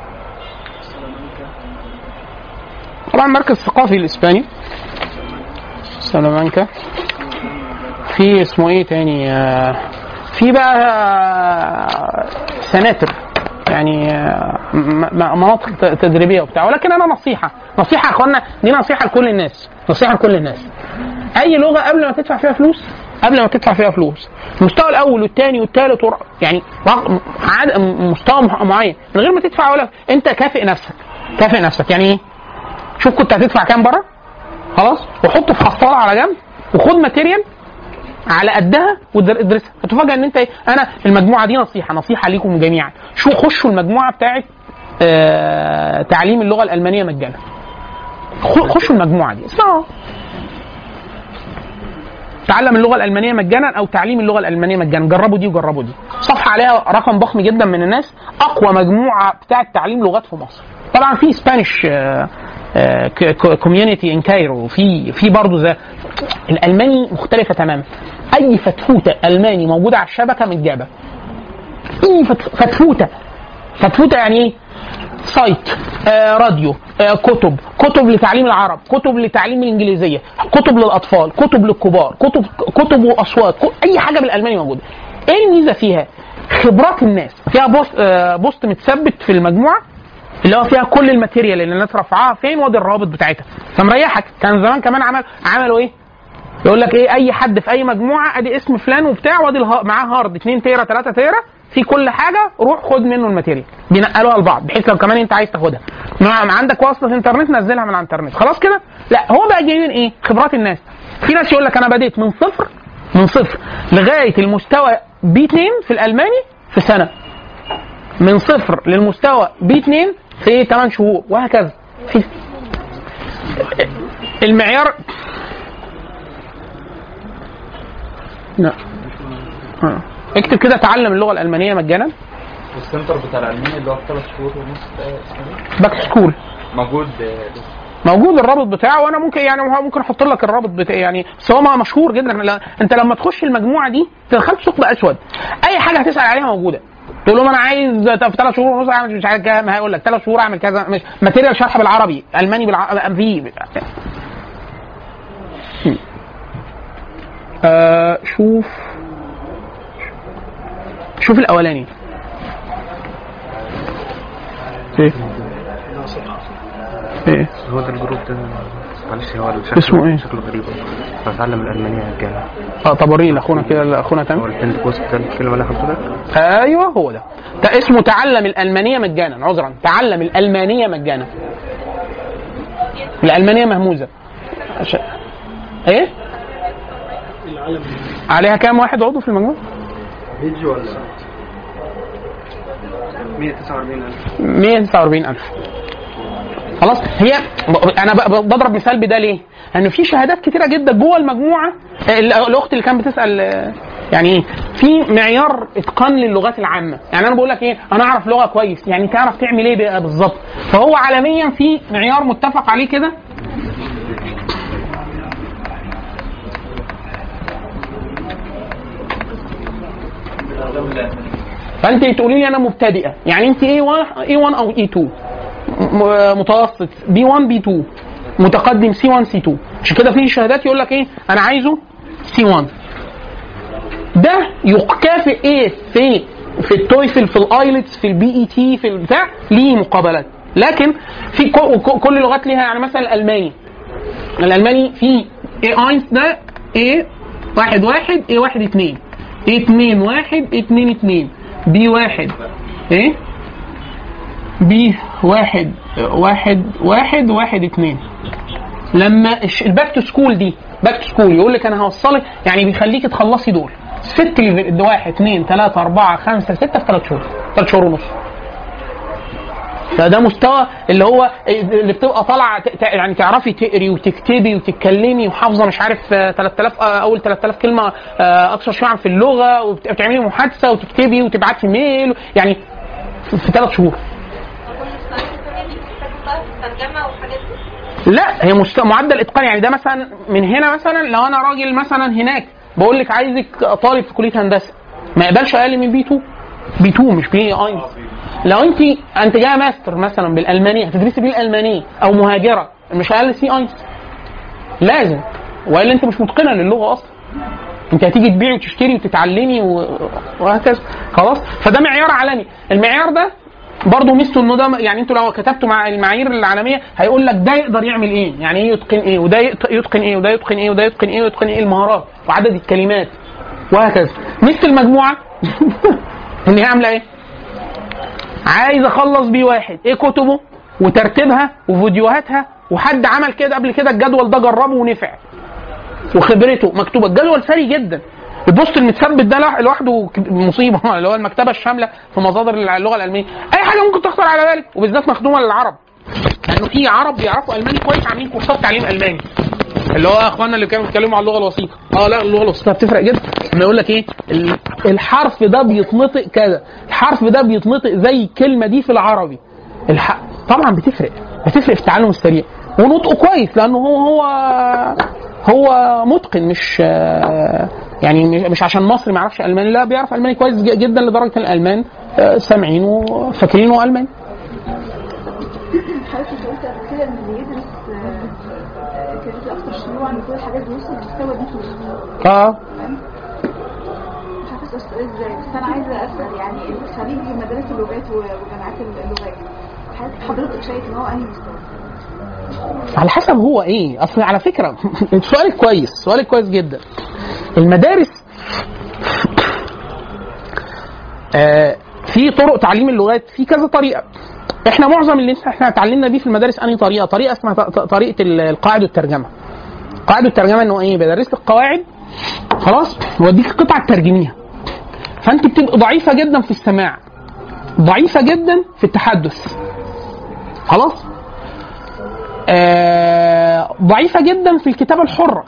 طبعا مركز ثقافي الاسباني سلامانكا في اسمه ايه تاني آه، في بقى آه، سناتر يعني آه، م- م- مناطق ت- تدريبيه وبتاع ولكن انا نصيحه نصيحه يا اخوانا دي نصيحه لكل الناس نصيحه لكل الناس اي لغه قبل ما تدفع فيها فلوس قبل ما تدفع فيها فلوس المستوى الاول والثاني والثالث ور- يعني رغم- عاد مستوى مح- معين من غير ما تدفع ولا انت كافئ نفسك كافئ نفسك يعني ايه شوف كنت هتدفع كام بره خلاص وحط في حصاله على جنب وخد ماتيريال على قدها وادرسها هتفاجئ ان انت إيه؟ انا المجموعه دي نصيحه نصيحه ليكم جميعا شو خشوا المجموعه بتاعت آه تعليم اللغه الالمانيه مجانا خ- خشوا المجموعه دي اسمعوا تعلم اللغه الالمانيه مجانا او تعليم اللغه الالمانيه مجانا جربوا دي وجربوا دي صفحه عليها رقم ضخم جدا من الناس اقوى مجموعه بتاعه تعليم لغات في مصر طبعا في سبانيش كوميونتي ان كايرو في في برضه زي الالماني مختلفه تماما اي فتفوته الماني موجوده على الشبكه متجابه اي فت- فتفوته فتفوته يعني ايه سايت آه، راديو آه، كتب كتب لتعليم العرب كتب لتعليم الانجليزيه كتب للاطفال كتب للكبار كتب كتب واصوات ك- اي حاجه بالالماني موجوده ايه الميزه فيها خبرات الناس فيها بوست آه، بوست متثبت في المجموعه اللي هو فيها كل الماتيريال اللي الناس رافعاها فين وادي الروابط بتاعتها فمريحك كان زمان كمان عمل عملوا ايه يقول لك ايه اي حد في اي مجموعه ادي اسم فلان وبتاع وادي الها- معاه هارد 2 تيرا 3 تيرا في كل حاجه روح خد منه الماتيريال بينقلوها لبعض بحيث لو كمان انت عايز تاخدها نعم عندك وصله انترنت نزلها من على الانترنت خلاص كده لا هو بقى جايبين ايه خبرات الناس في ناس يقول لك انا بديت من صفر من صفر لغايه المستوى بي 2 في الالماني في سنه من صفر للمستوى بي 2 في 8 شهور وهكذا في المعيار لا آه. اكتب كده تعلم اللغه الالمانيه مجانا والسنتر بتاع العلمين اللي هو في ثلاث شهور ونص ده اسمه إيه؟ باك سكول موجود آه، لسه. موجود الرابط بتاعه وانا ممكن يعني هو ممكن احط لك الرابط بتاع يعني بس هو مشهور جدا لا- انت لما تخش المجموعه دي انت دخلت ثقب اسود اي حاجه هتسال عليها موجوده تقول لهم انا عايز في ثلاث شهور ونص اعمل مش عارف كذا ما هيقول لك ثلاث شهور اعمل كذا مش ماتيريال شرح بالعربي الماني بالعربي في آه شوف شوف الاولاني ايه ايه هو ده الجروب ده معلش هو شكله اسمه إيه؟ شكله غريب بتعلم الألمانية يا رجالة اه طب وريني لاخونا كده لاخونا هو تامر البنت بوست ده اللي بتتكلم عليه حضرتك ايوه هو ده ده اسمه تعلم الالمانيه مجانا عذرا تعلم الالمانيه مجانا الالمانيه مهموزه عشان ايه عليها كام واحد عضو في المجموعه بيج ولا 149000 149000 خلاص هي انا ب- ب- بضرب مثال بده ليه؟ لان في شهادات كتيره جدا جوه المجموعه ال- الاخت اللي كانت بتسال آه، يعني ايه؟ في معيار اتقان للغات العامه، يعني انا بقول لك ايه؟ انا اعرف لغه كويس، يعني تعرف تعمل ايه بقى بالظبط؟ فهو عالميا في معيار متفق عليه كده فانت تقولي لي انا مبتدئه يعني انت ايه 1 ايه 1 او اي 2 م- متوسط بي 1 بي 2 متقدم سي 1 سي 2 عشان كده في شهادات يقول لك ايه انا عايزه سي 1 ده يكافئ ايه في في التويفل في الايلتس في البي اي تي في البتاع ليه مقابلات لكن في كو- كو- كل اللغات ليها يعني مثلا الالماني الالماني في اي اينس ده ايه واحد واحد ايه واحد اتنين ايه اتنين واحد ايه اتنين اتنين بي واحد ايه بي واحد واحد واحد واحد اتنين لما الش- الباك تو سكول دي باك تو سكول يقول لك انا هوصلك يعني بيخليك تخلصي دول ست ليفل ده واحد اثنين ثلاثة أربعة خمسة ستة في ثلاث شهور ثلاث شهور ونص فده مستوى اللي هو اللي بتبقى طالعه ت- ت- يعني تعرفي تقري وتكتبي وتتكلمي وحافظه مش عارف آه، 3000 آه، اول 3000 كلمه آه، اكثر شيوعا في اللغه وبت- وبتعملي محادثه وتكتبي وتبعتي ميل يعني في ثلاث شهور ترجمة وحاجات دي لا هي مست... معدل اتقان يعني ده مثلا من هنا مثلا لو انا راجل مثلا هناك بقول لك عايزك طالب في كليه هندسه ما يقبلش اقل من بي 2 بي 2 مش بي اينس لو انت انت جايه ماستر مثلا بالالمانيه هتدرسي بالالمانيه او مهاجره مش اقل سي اينس لازم والا انت مش متقنه للغه اصلا انت هتيجي تبيعي وتشتري وتتعلمي و- وهكذا خلاص فده معيار عالمي المعيار ده برضه ميزته انه ده يعني انتوا لو كتبتوا مع المعايير العالميه هيقول لك ده يقدر يعمل ايه يعني ايه يتقن ايه وده يت- يتقن ايه وده يتقن ايه وده يتقن ايه ويتقن ايه المهارات وعدد الكلمات وهكذا ميزه المجموعه ان هي عامله ايه عايز اخلص بيه واحد ايه كتبه وترتيبها وفيديوهاتها وحد عمل كده قبل كده الجدول ده جربه ونفع وخبرته مكتوبه الجدول ثري جدا البوست المتثبت ده لوح- لوحده ك- مصيبه اللي هو المكتبه الشامله في مصادر اللغه الالمانيه اي حاجه ممكن تخطر على بالك وبالذات مخدومه للعرب لانه في عرب بيعرفوا الماني كويس عاملين كورسات تعليم الماني اللي هو اخواننا اللي كانوا بيتكلموا على اللغه الوسيطه اه لا اللغه الوسيطه بتفرق جدا لما يقول لك ايه ال- الحرف ده بيتنطق كذا الحرف ده بيتنطق زي الكلمه دي في العربي الح... طبعا بتفرق بتفرق في التعلم السريع ونطقه كويس لانه هو هو هو متقن مش آه، يعني مش- مش عشان مصري ما يعرفش الماني لا بيعرف الماني كويس ج- جدا لدرجه ان الالمان آه، سامعين وفاكرينه الماني حضرتك انت قلت قبل كده ان اللي يدرس آه، كريدت اكتر شيوعا وكل الحاجات دي يوصل لمستوى دي كله اه مش عارفه اسال السؤال ازاي بس انا عايزه اسال يعني خريج مدارس اللغات و- وجامعات اللغات حضرتك- حضرتك شايف ان هو انهي مستوى؟ على حسب هو ايه اصل على فكره سؤالك كويس سؤالك كويس جدا المدارس آه في طرق تعليم اللغات في كذا طريقه احنا معظم اللي احنا اتعلمنا بيه في المدارس انهي طريقه طريقه اسمها ط- ط- طريقه ال- القواعد والترجمه قواعد الترجمه انه ايه بدرس لك قواعد خلاص واديك قطعه ترجميها فانت بتبقى ضعيفه جدا في السماع ضعيفه جدا في التحدث خلاص آه، ضعيفة جدا في الكتابة الحرة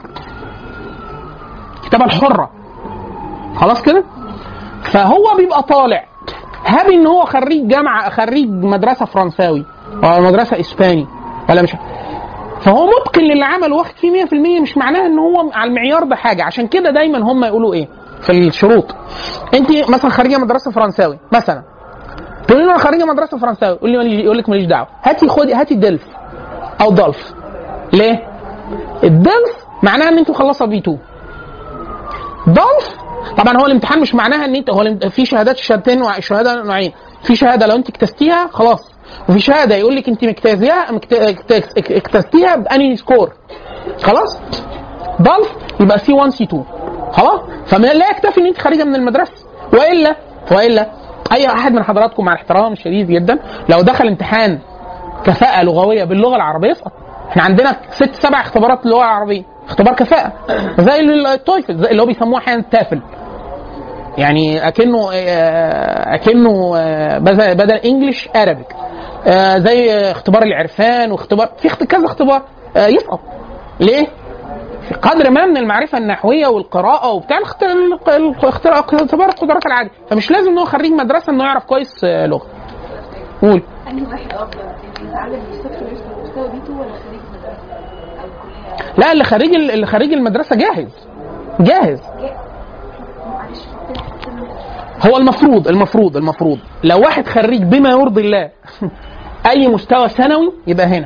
الكتابة الحرة خلاص كده فهو بيبقى طالع هابي ان هو خريج جامعه خريج مدرسه فرنساوي او مدرسه اسباني ولا مش فهو متقن للي عمل واخد فيه 100% مش معناه ان هو على المعيار ده حاجه عشان كده دايما هم يقولوا ايه في الشروط انت مثلا خريجه مدرسه فرنساوي مثلا تقولي له انا خريجه مدرسه فرنساوي يقول لي مالي- يقول لك ماليش دعوه هاتي خدي هاتي دلف او ضلف ليه؟ الدلف معناها ان انت مخلصه بي 2 ضلف طبعا هو الامتحان مش معناها ان انت هو الام- في شهادات شهادتين نوع- شهاده نوعين في شهاده لو انت اكتستيها خلاص وفي شهاده يقول لك انت مجتازيها مكت- اكت- اك- اكتستيها باني سكور خلاص ضلف يبقى سي 1 سي 2 خلاص فلا يكتفي ان انت خارجه من المدرسه والا والا اي احد من حضراتكم مع الاحترام الشديد جدا لو دخل امتحان كفاءة لغوية باللغة العربية يسقط. احنا عندنا ست سبع اختبارات للغة العربية، اختبار كفاءة زي التويفل زي اللي هو بيسموه احيانا تافل. يعني اكنه آه، اكنه آه، بدل بدل انجلش ارابيك. زي اختبار العرفان واختبار في اخت- كذا اختبار آه، يسقط. ليه؟ في قدر ما من المعرفه النحويه والقراءه وبتاع الاخت- ال- اختبار اختبار القدرات العادي فمش لازم ان هو خريج مدرسه انه يعرف كويس آه، لغه. قول انهي واحد افضل اللي يتعلم يستكشف يوصل لمستوى بي 2 ولا خريج مدرسه او كليه لا اللي خريج اللي خريج المدرسه جاهز جاهز معلش هو المفروض المفروض المفروض لو واحد خريج بما يرضي الله اي مستوى ثانوي يبقى هنا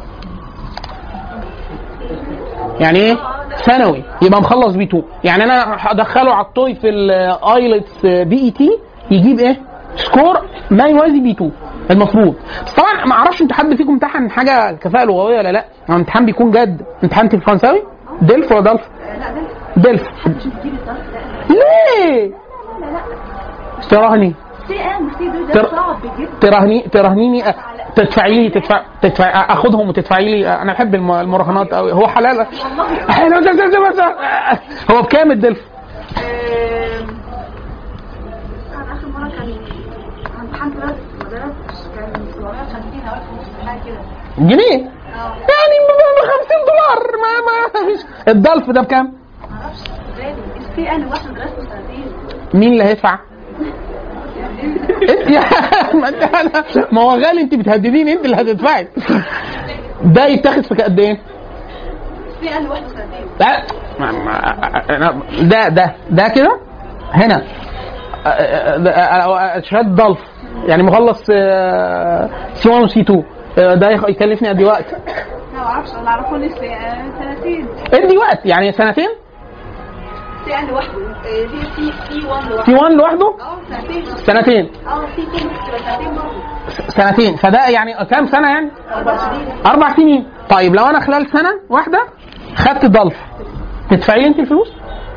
يعني ايه ثانوي يبقى مخلص بي 2 يعني انا هدخله على الطوي في الايلتس بي اي تي يجيب ايه سكور ما يوازي بي 2 المفروض بس طبعا ما اعرفش انت حد فيكم امتحن حاجه كفاءه لغويه ولا لا هو الامتحان بيكون جد امتحنت الفرنساوي دلف ولا دلف لا ده دلف مش بتجيب الضغط ده ليه لا لا تراهني سي ام سي ده تر- ده صعب جدا تراهني تراهنيني أ- تدفعي لي تدفع تدفع اخدهم وتدفعي لي انا بحب الم- المراهنات قوي هو حلال حلال ده- ده- ده- ده- هو بكام الدلف؟ آم، انا اخر مره كان امتحنت بقى في مدرسه كان 750 او 1500 حاجه كده جنيه يعني ب 50 دولار ما ما فيش الدلف ده بكام؟ معرفش غالي السي ان واحد مدرسه سنتين مين اللي هيدفع؟ انت يا- ما انت أنا- ما هو غالي انت بتهدديني انت اللي هتدفعي ده يتاخد في قد ايه؟ السي ان واحد سنتين لا ما- ما- أنا- ده ده ده كده هنا أ- أ- ده- شهاده ضلف يعني مخلص سي 1 وسي 2 ده يخ- يكلفني قد إيه وقت؟ ما اعرفش انا اعرفه لي السي ان سنتين ادي وقت يعني سنتين سي ان لوحده آه، دي سي سي 1 لوحده سي 1 لوحده اه سنتين سنتين اه سي 2 بتبقى سنتين برضه س- سنتين فده يعني كام سنه يعني؟ اربع سنين اربع سنين طيب لو انا خلال سنه واحده خدت ضلف تدفعي لي انت الفلوس؟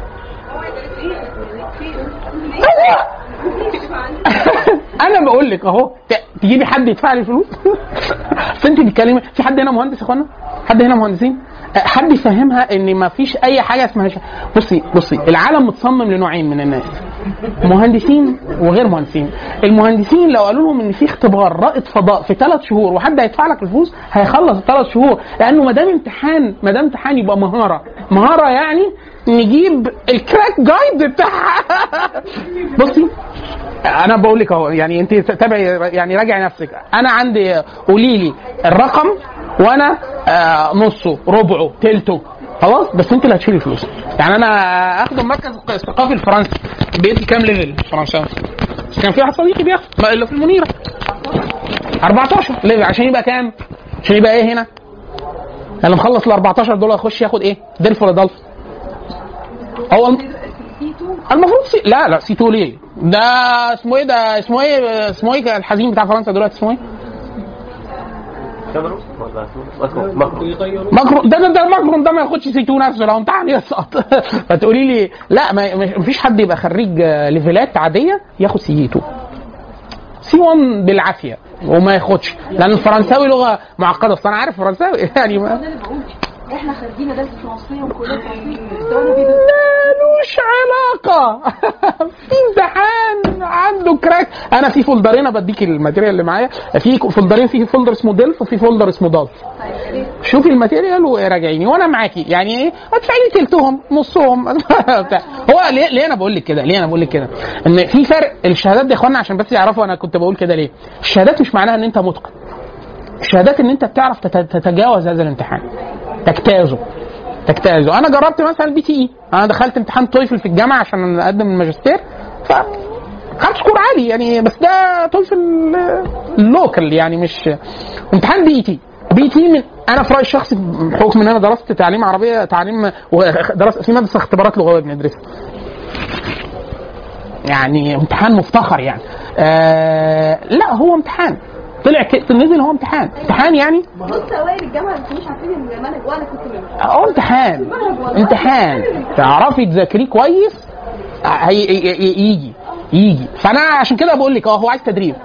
انا بقول لك اهو ت- تجيبي حد يدفع لي الفلوس بس انت بتتكلمي في حد هنا مهندس يا اخوانا حد هنا مهندسين أه، حد يفهمها ان ما فيش اي حاجه اسمها ش... بصي بصي العالم متصمم لنوعين من الناس مهندسين وغير مهندسين المهندسين لو قالوا لهم ان في اختبار رائد فضاء في ثلاث شهور وحد هيدفع لك الفلوس هيخلص الثلاث شهور لانه ما دام امتحان ما دام امتحان يبقى مهاره مهاره يعني نجيب الكراك جايد بتاعها بصي انا بقول لك اهو يعني انت تابعي يعني راجعي نفسك انا عندي قولي لي الرقم وانا آه نصه ربعه تلته خلاص بس انت اللي هتشيلي الفلوس يعني انا اخده المركز الثقافي الفرنسي بيدي كام ليفل فرنساوي بس كان في واحد صديقي بياخد ما اللي في المنيره 14 ليفل عشان يبقى كام؟ عشان يبقى ايه هنا؟ اللي مخلص ال 14 دول يخش ياخد ايه؟ دلف ولا دلف؟ هو الم- المفروض سي... لا لا سي 2 ليه؟ ده اسمه ايه ده اسمه ايه اسمه ايه الحزين بتاع فرنسا دلوقتي اسمه ايه؟ كاميرون ولا ماكرون ماكرون ماكرون ده ده, ده ماكرون ده ما ياخدش سي 2 نفسه لو امتحن يسقط فتقولي لي لا ما ما فيش حد يبقى خريج آه، ليفلات عاديه ياخد سي 2 سي 1 بالعافيه وما ياخدش لان الفرنساوي لغه معقده اصل انا عارف فرنساوي يعني ما ده اللي بقول احنا خارجين مدارس فرنسيه وكليه فرنسيه مستوانا بيبقى ملوش علاقة في امتحان عنده كراك انا في فولدرين بديك الماتيريال اللي معايا في فولدرين في فولدر اسمه ديلف وفي فولدر اسمه دالف شوفي الماتيريال وراجعيني وانا معاكي يعني ايه ادفعي لي تلتهم نصهم بتاع. هو ليه, ليه انا بقول لك كده ليه انا بقول لك كده ان في فرق الشهادات دي يا اخوانا عشان بس يعرفوا انا كنت بقول كده ليه الشهادات مش معناها ان انت متقن الشهادات ان انت بتعرف تت- تتجاوز هذا الامتحان تجتازه تجتازه انا جربت مثلا البي تي اي انا دخلت امتحان تويفل في الجامعه عشان اقدم الماجستير ف خدت سكور عالي يعني بس ده تويفل اللوكال يعني مش امتحان بي تي بي تي من انا في رايي الشخصي بحكم ان انا درست تعليم عربيه تعليم ودرست في مدرسه اختبارات لغويه بندرسها يعني امتحان مفتخر يعني آه لا هو امتحان طلع ك- نزل هو امتحان امتحان يعني نص اوائل الجامعه ما كانوش عارفين ان المنهج وانا كنت منهم هو امتحان امتحان تعرفي تذاكريه كويس هي ي- ي- يجي يجي فانا عشان كده بقول لك اه هو عايز تدريب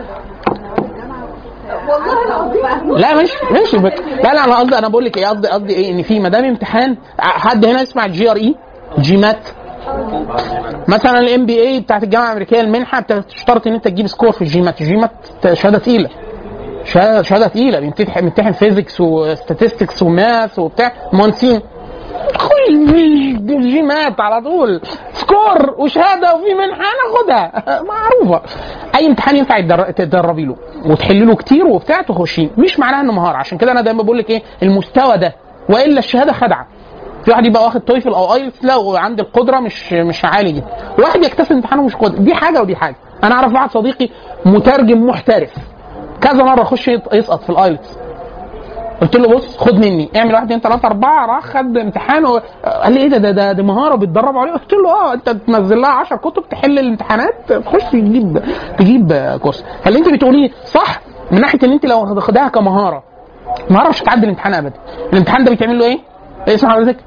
والله العظيم لا مش مش لا لا انا قصدي انا بقول لك ايه قصدي قصدي ايه ان في ما دام امتحان حد هنا يسمع الجي ار اي جي مات مثلا الام بي اي بتاعت الجامعه الامريكيه المنحه بتشترط ان انت تجيب سكور في الجي مات الجي مات شهاده تقيله شهاده شهاده تقيله بيمتحن بيمتحن فيزيكس وستاتستكس وماث وبتاع مهندسين اخوي الجي مات على طول سكور وشهاده وفي منحه ناخدها معروفه اي امتحان ينفع يتدر- تدربي له وتحلي له كتير وبتاع تخشيه مش معناها انه مهاره عشان كده انا دايما بقول لك ايه المستوى ده والا الشهاده خدعه في واحد يبقى واخد تويفل او ايلتس لا وعنده القدره مش مش عالي جدا واحد يكتسب امتحانه مش قدر دي حاجه ودي حاجه انا اعرف واحد صديقي مترجم محترف كذا مره يخش يط- يسقط في الايلتس قلت له بص خد مني اعمل واحد اتنين تلاته اربعه راح خد امتحان و... قال لي ايه ده ده ده, ده مهاره بيتدرب عليه قلت له اه انت تنزل لها 10 كتب تحل الامتحانات تخش تجيب تجيب كورس فاللي انت بتقوليه صح من ناحيه ان انت لو خدها كمهاره مهاره مش هتعدي الامتحان ابدا الامتحان ده بيتعمل له ايه؟ ايه اسم حضرتك؟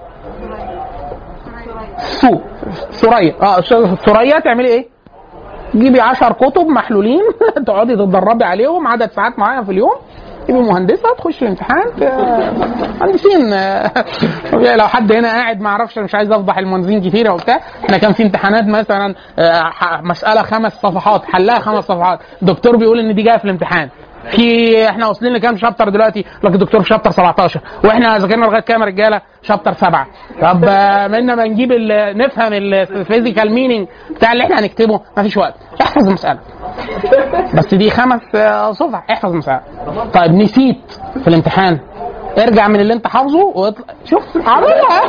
سو ثريا اه ش- ثريا تعملي ايه؟ تجيبي 10 كتب محلولين تقعدي تتدربي عليهم عدد ساعات معين في اليوم تبقي مهندسه تخشي الامتحان ت- مهندسين آه، لو حد هنا قاعد ما اعرفش مش عايز افضح المهندسين كتير وبتاع احنا كان في امتحانات مثلا آه، ح- مساله خمس صفحات حلها خمس صفحات الدكتور بيقول ان دي جايه في الامتحان في احنا واصلين لكام شابتر دلوقتي؟ لك الدكتور في شابتر 17 واحنا ذاكرنا لغايه كام يا رجاله؟ شابتر 7 طب آه، منا ما نجيب ال- نفهم الفيزيكال مينينج بتاع اللي احنا هنكتبه مفيش وقت احفظ المساله بس دي خمس آه، صفح احفظ المساله طيب نسيت في الامتحان ارجع من اللي انت حافظه واطلع شوف عاملها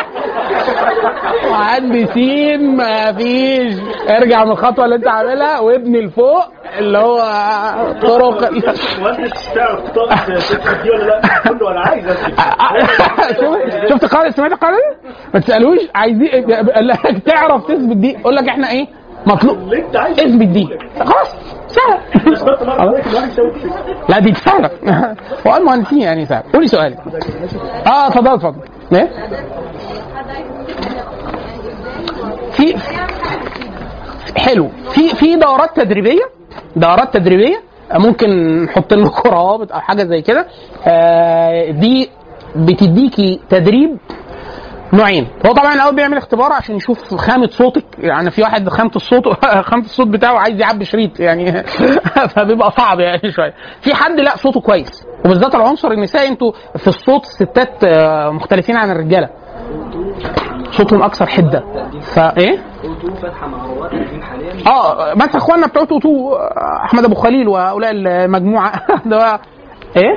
عندي سين ما فيش ارجع من الخطوه اللي انت عاملها وابني لفوق اللي هو طرق مهندس تعرف تقف دي ولا لا؟ قول له انا عايز أسكت. شوف- شفت قاعدة سمعت القاعدة دي؟ ما تسألوش عايزين قال لك تعرف تثبت دي يقول لك احنا ايه مطلوب اللي انت عايز اثبت دي خلاص سهل اثبت مره واحد الواحد يساوي كده. لا دي سهلة هو المهندسين يعني سهل قولي سؤالك اه اتفضل اتفضل ايه في حلو في في دورات تدريبيه دورات تدريبيه ممكن نحط لكم روابط او حاجه زي كده آه، دي بتديكي تدريب نوعين هو طبعا الاول بيعمل اختبار عشان يشوف خامه صوتك يعني في واحد خامه الصوت خامه الصوت بتاعه عايز يعبي شريط يعني فبيبقى صعب يعني شويه في حد لا صوتهكويس وبالذات العنصر النسائي انتوا في الصوت الستات آه، مختلفين عن الرجاله صوتهم اكثر حده فايه اوتو فاتحه مع رواد قاعدين حاليا اه بس اخواننا بتوع توتو احمد ابو خليل وهؤلاء المجموعه ده ايه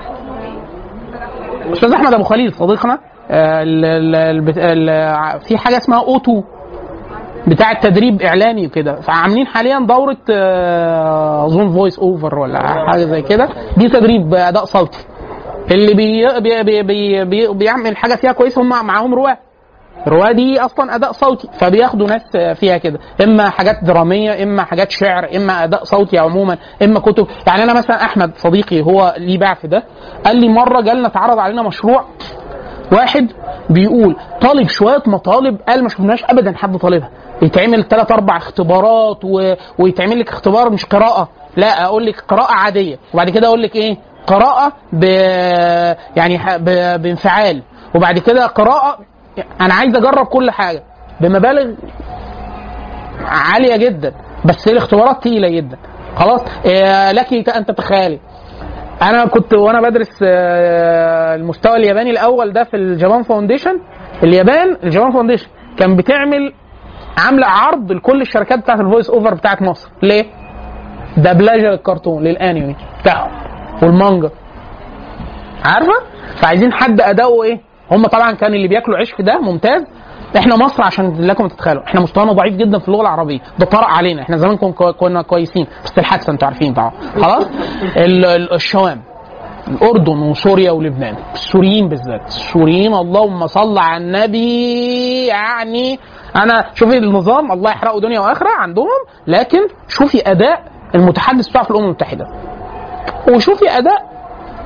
استاذ احمد ابو خليل صديقنا آه، ال- ال- البت- ال- في حاجه اسمها اوتو بتاع التدريب اعلامي وكده فعاملين حاليا دوره آه، اظن فويس اوفر ولا حاجه زي كده دي تدريب اداء صوتي اللي بي بي بي بي بي بيعمل حاجه فيها كويس هم معاهم رواه الروايه دي اصلا اداء صوتي فبياخدوا ناس فيها كده اما حاجات دراميه اما حاجات شعر اما اداء صوتي عموما اما كتب يعني انا مثلا احمد صديقي هو ليه باع في ده قال لي مره جالنا اتعرض علينا مشروع واحد بيقول طالب شويه مطالب قال ما شفناش ابدا حد طالبها يتعمل ثلاث اربع اختبارات و... ويتعمل لك اختبار مش قراءه لا اقول لك قراءه عاديه وبعد كده اقول لك ايه قراءه ب... يعني ح- ب... بانفعال وبعد كده قراءه انا عايز اجرب كل حاجه بمبالغ عاليه جدا بس الاختبارات تقيله جدا خلاص آه، لك ان تتخيلي انا كنت وانا بدرس آه، المستوى الياباني الاول ده في الجابان فاونديشن اليابان الجابان فاونديشن كان بتعمل عامله عرض لكل الشركات بتاعت الفويس اوفر بتاعت مصر ليه؟ دبلجه للكرتون للانمي بتاعهم والمانجا عارفه؟ فعايزين حد اداؤه ايه؟ هم طبعا كان اللي بياكلوا عيش في ده ممتاز احنا مصر عشان لكم تتخيلوا احنا مستوانا ضعيف جدا في اللغه العربيه ده طرأ علينا احنا زمان كنا كنا كويسين بس الحادثه انتوا عارفين طبعا خلاص ال- ال- الشوام الاردن وسوريا ولبنان السوريين بالذات السوريين اللهم صل على النبي يعني انا شوفي النظام الله يحرقه دنيا واخره عندهم لكن شوفي اداء المتحدث بتاعه في الامم المتحده وشوفي اداء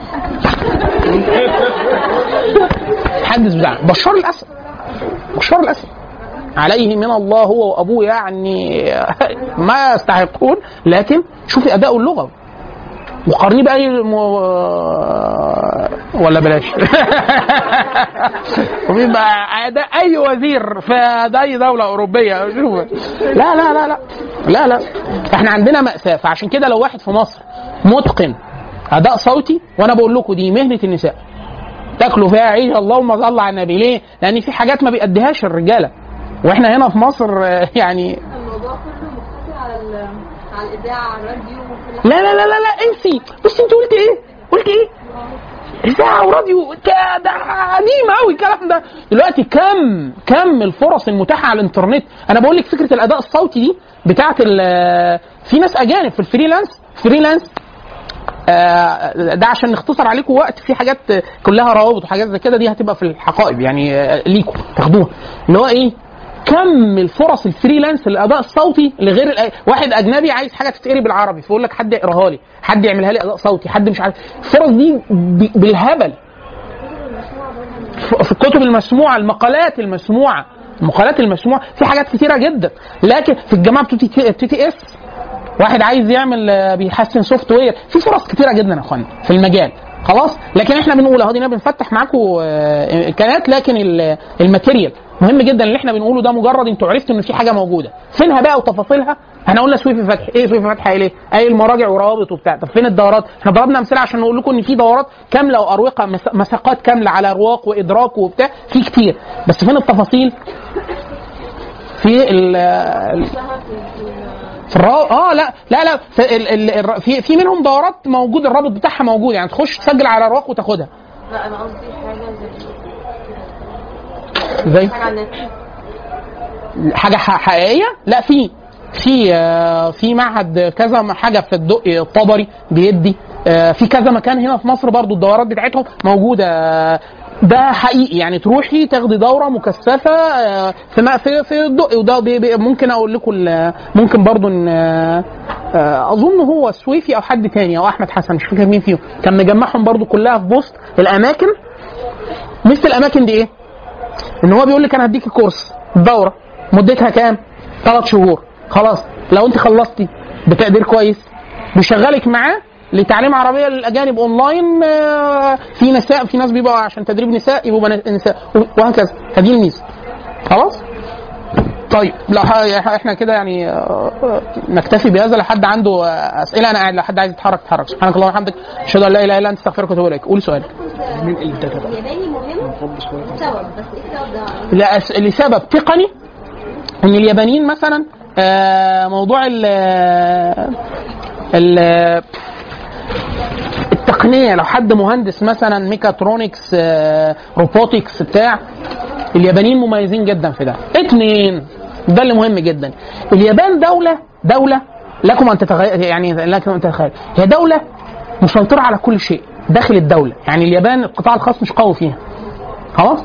المتحدث بتاعه بشار الاسد بشار الاسد عليه من الله هو وابوه يعني ما يستحقون لكن شوفي اداؤه اللغوي وقارنيه باي م... ولا بلاش وبيبقى اداء اي وزير في اي دوله اوروبيه شوف لا لا لا لا لا لا احنا عندنا ماساه فعشان كده لو واحد في مصر متقن اداء صوتي وانا بقول لكم دي مهنه النساء تاكلوا فيها عيش اللهم صل على النبي ليه؟ لان في حاجات ما بيأديهاش الرجاله واحنا هنا في مصر آه، يعني الموضوع كله مقتصر على ال- على الاذاعه على الراديو وكل لا لا لا لا لا انسي بصي انت قلت ايه؟ قلت ايه؟ اذاعه وراديو كا- ده قديم قوي الكلام ده دلوقتي كم كم الفرص المتاحه على الانترنت انا بقول لك فكره الاداء الصوتي دي بتاعه ال- في ناس اجانب في الفريلانس فريلانس آه، ده عشان نختصر عليكم وقت في حاجات كلها روابط وحاجات زي كده دي هتبقى في الحقائب يعني آه، ليكم تاخدوها اللي هو ايه كم الفرص الفريلانس الاداء الصوتي لغير الأ- واحد اجنبي عايز حاجه تتقري بالعربي فيقول لك حد يقراها لي حد يعملها لي اداء صوتي حد مش عارف الفرص دي ب- بالهبل في في الكتب المسموعه المقالات المسموعه المقالات المسموعه في حاجات كتيره جدا لكن في الجماعه بتوع تي تي اس واحد عايز يعمل آه، بيحسن سوفت وير في فرص كتيره جدا يا اخوانا في المجال خلاص لكن احنا بنقول اهو دينا بنفتح معاكم آه، امكانيات لكن ال- الماتيريال مهم جدا اللي احنا بنقوله ده مجرد انتوا عرفتوا ان في حاجه موجوده فينها بقى وتفاصيلها احنا قلنا سويفي فتح ايه سويفي فتح قايل ايه قايل مراجع وروابط وبتاع طب فين الدورات احنا ضربنا امثله عشان نقول لكم ان في دورات كامله واروقه مس- مساقات كامله على رواق وادراك وبتاع في كتير بس فين التفاصيل في ال ال- في الرا... اه لا لا لا في, ال... ال... الر- في في منهم دورات موجود الرابط بتاعها موجود يعني تخش تسجل على رواق وتاخدها لا انا قصدي حاجه زي زي حاجه على النت حاجه ح- حقيقيه لا في في آه، في معهد كذا حاجه في الدقي الطبري بيدي آه، في كذا مكان هنا في مصر برضو الدورات بتاعتهم موجوده آه، ده حقيقي يعني تروحي تاخدي دوره مكثفه آه، في م- في في الدقي وده بي- بي- ممكن اقول لكم ال- ممكن برضو ان آه، آه، اظن هو السويفي او حد تاني او احمد حسن مش فاكر مين فيهم كان مجمعهم برضو كلها في بوست الاماكن مثل الاماكن دي ايه؟ ان هو بيقول لك انا هديكي كورس دوره مدتها كام؟ ثلاث شهور خلاص لو انت خلصتي بتقدير كويس بيشغلك معاه لتعليم عربيه للاجانب اونلاين آه، في نساء في ناس بيبقوا عشان تدريب نساء يبقوا بنات نساء وهكذا هذه الميزه خلاص طيب لو ح- احنا كده يعني آه، آه، نكتفي بهذا لو حد عنده آه، اسئله انا قاعد لو حد عايز يتحرك يتحرك سبحانك اللهم وبحمدك اشهد ان لا اله الا انت استغفرك واتوب اليك قول سؤالك الياباني مهم سبب بس ايه السبب ده؟ لأس- لسبب تقني ان اليابانيين مثلا آه، موضوع ال ال التقنيه لو حد مهندس مثلا ميكاترونكس آه، روبوتكس بتاع اليابانيين مميزين جدا في ده اتنين ده اللي مهم جدا اليابان دوله دوله لكم ان تتخيل يعني لكم ان تتخيل هي دوله مسيطره على كل شيء داخل الدوله يعني اليابان القطاع الخاص مش قوي فيها خلاص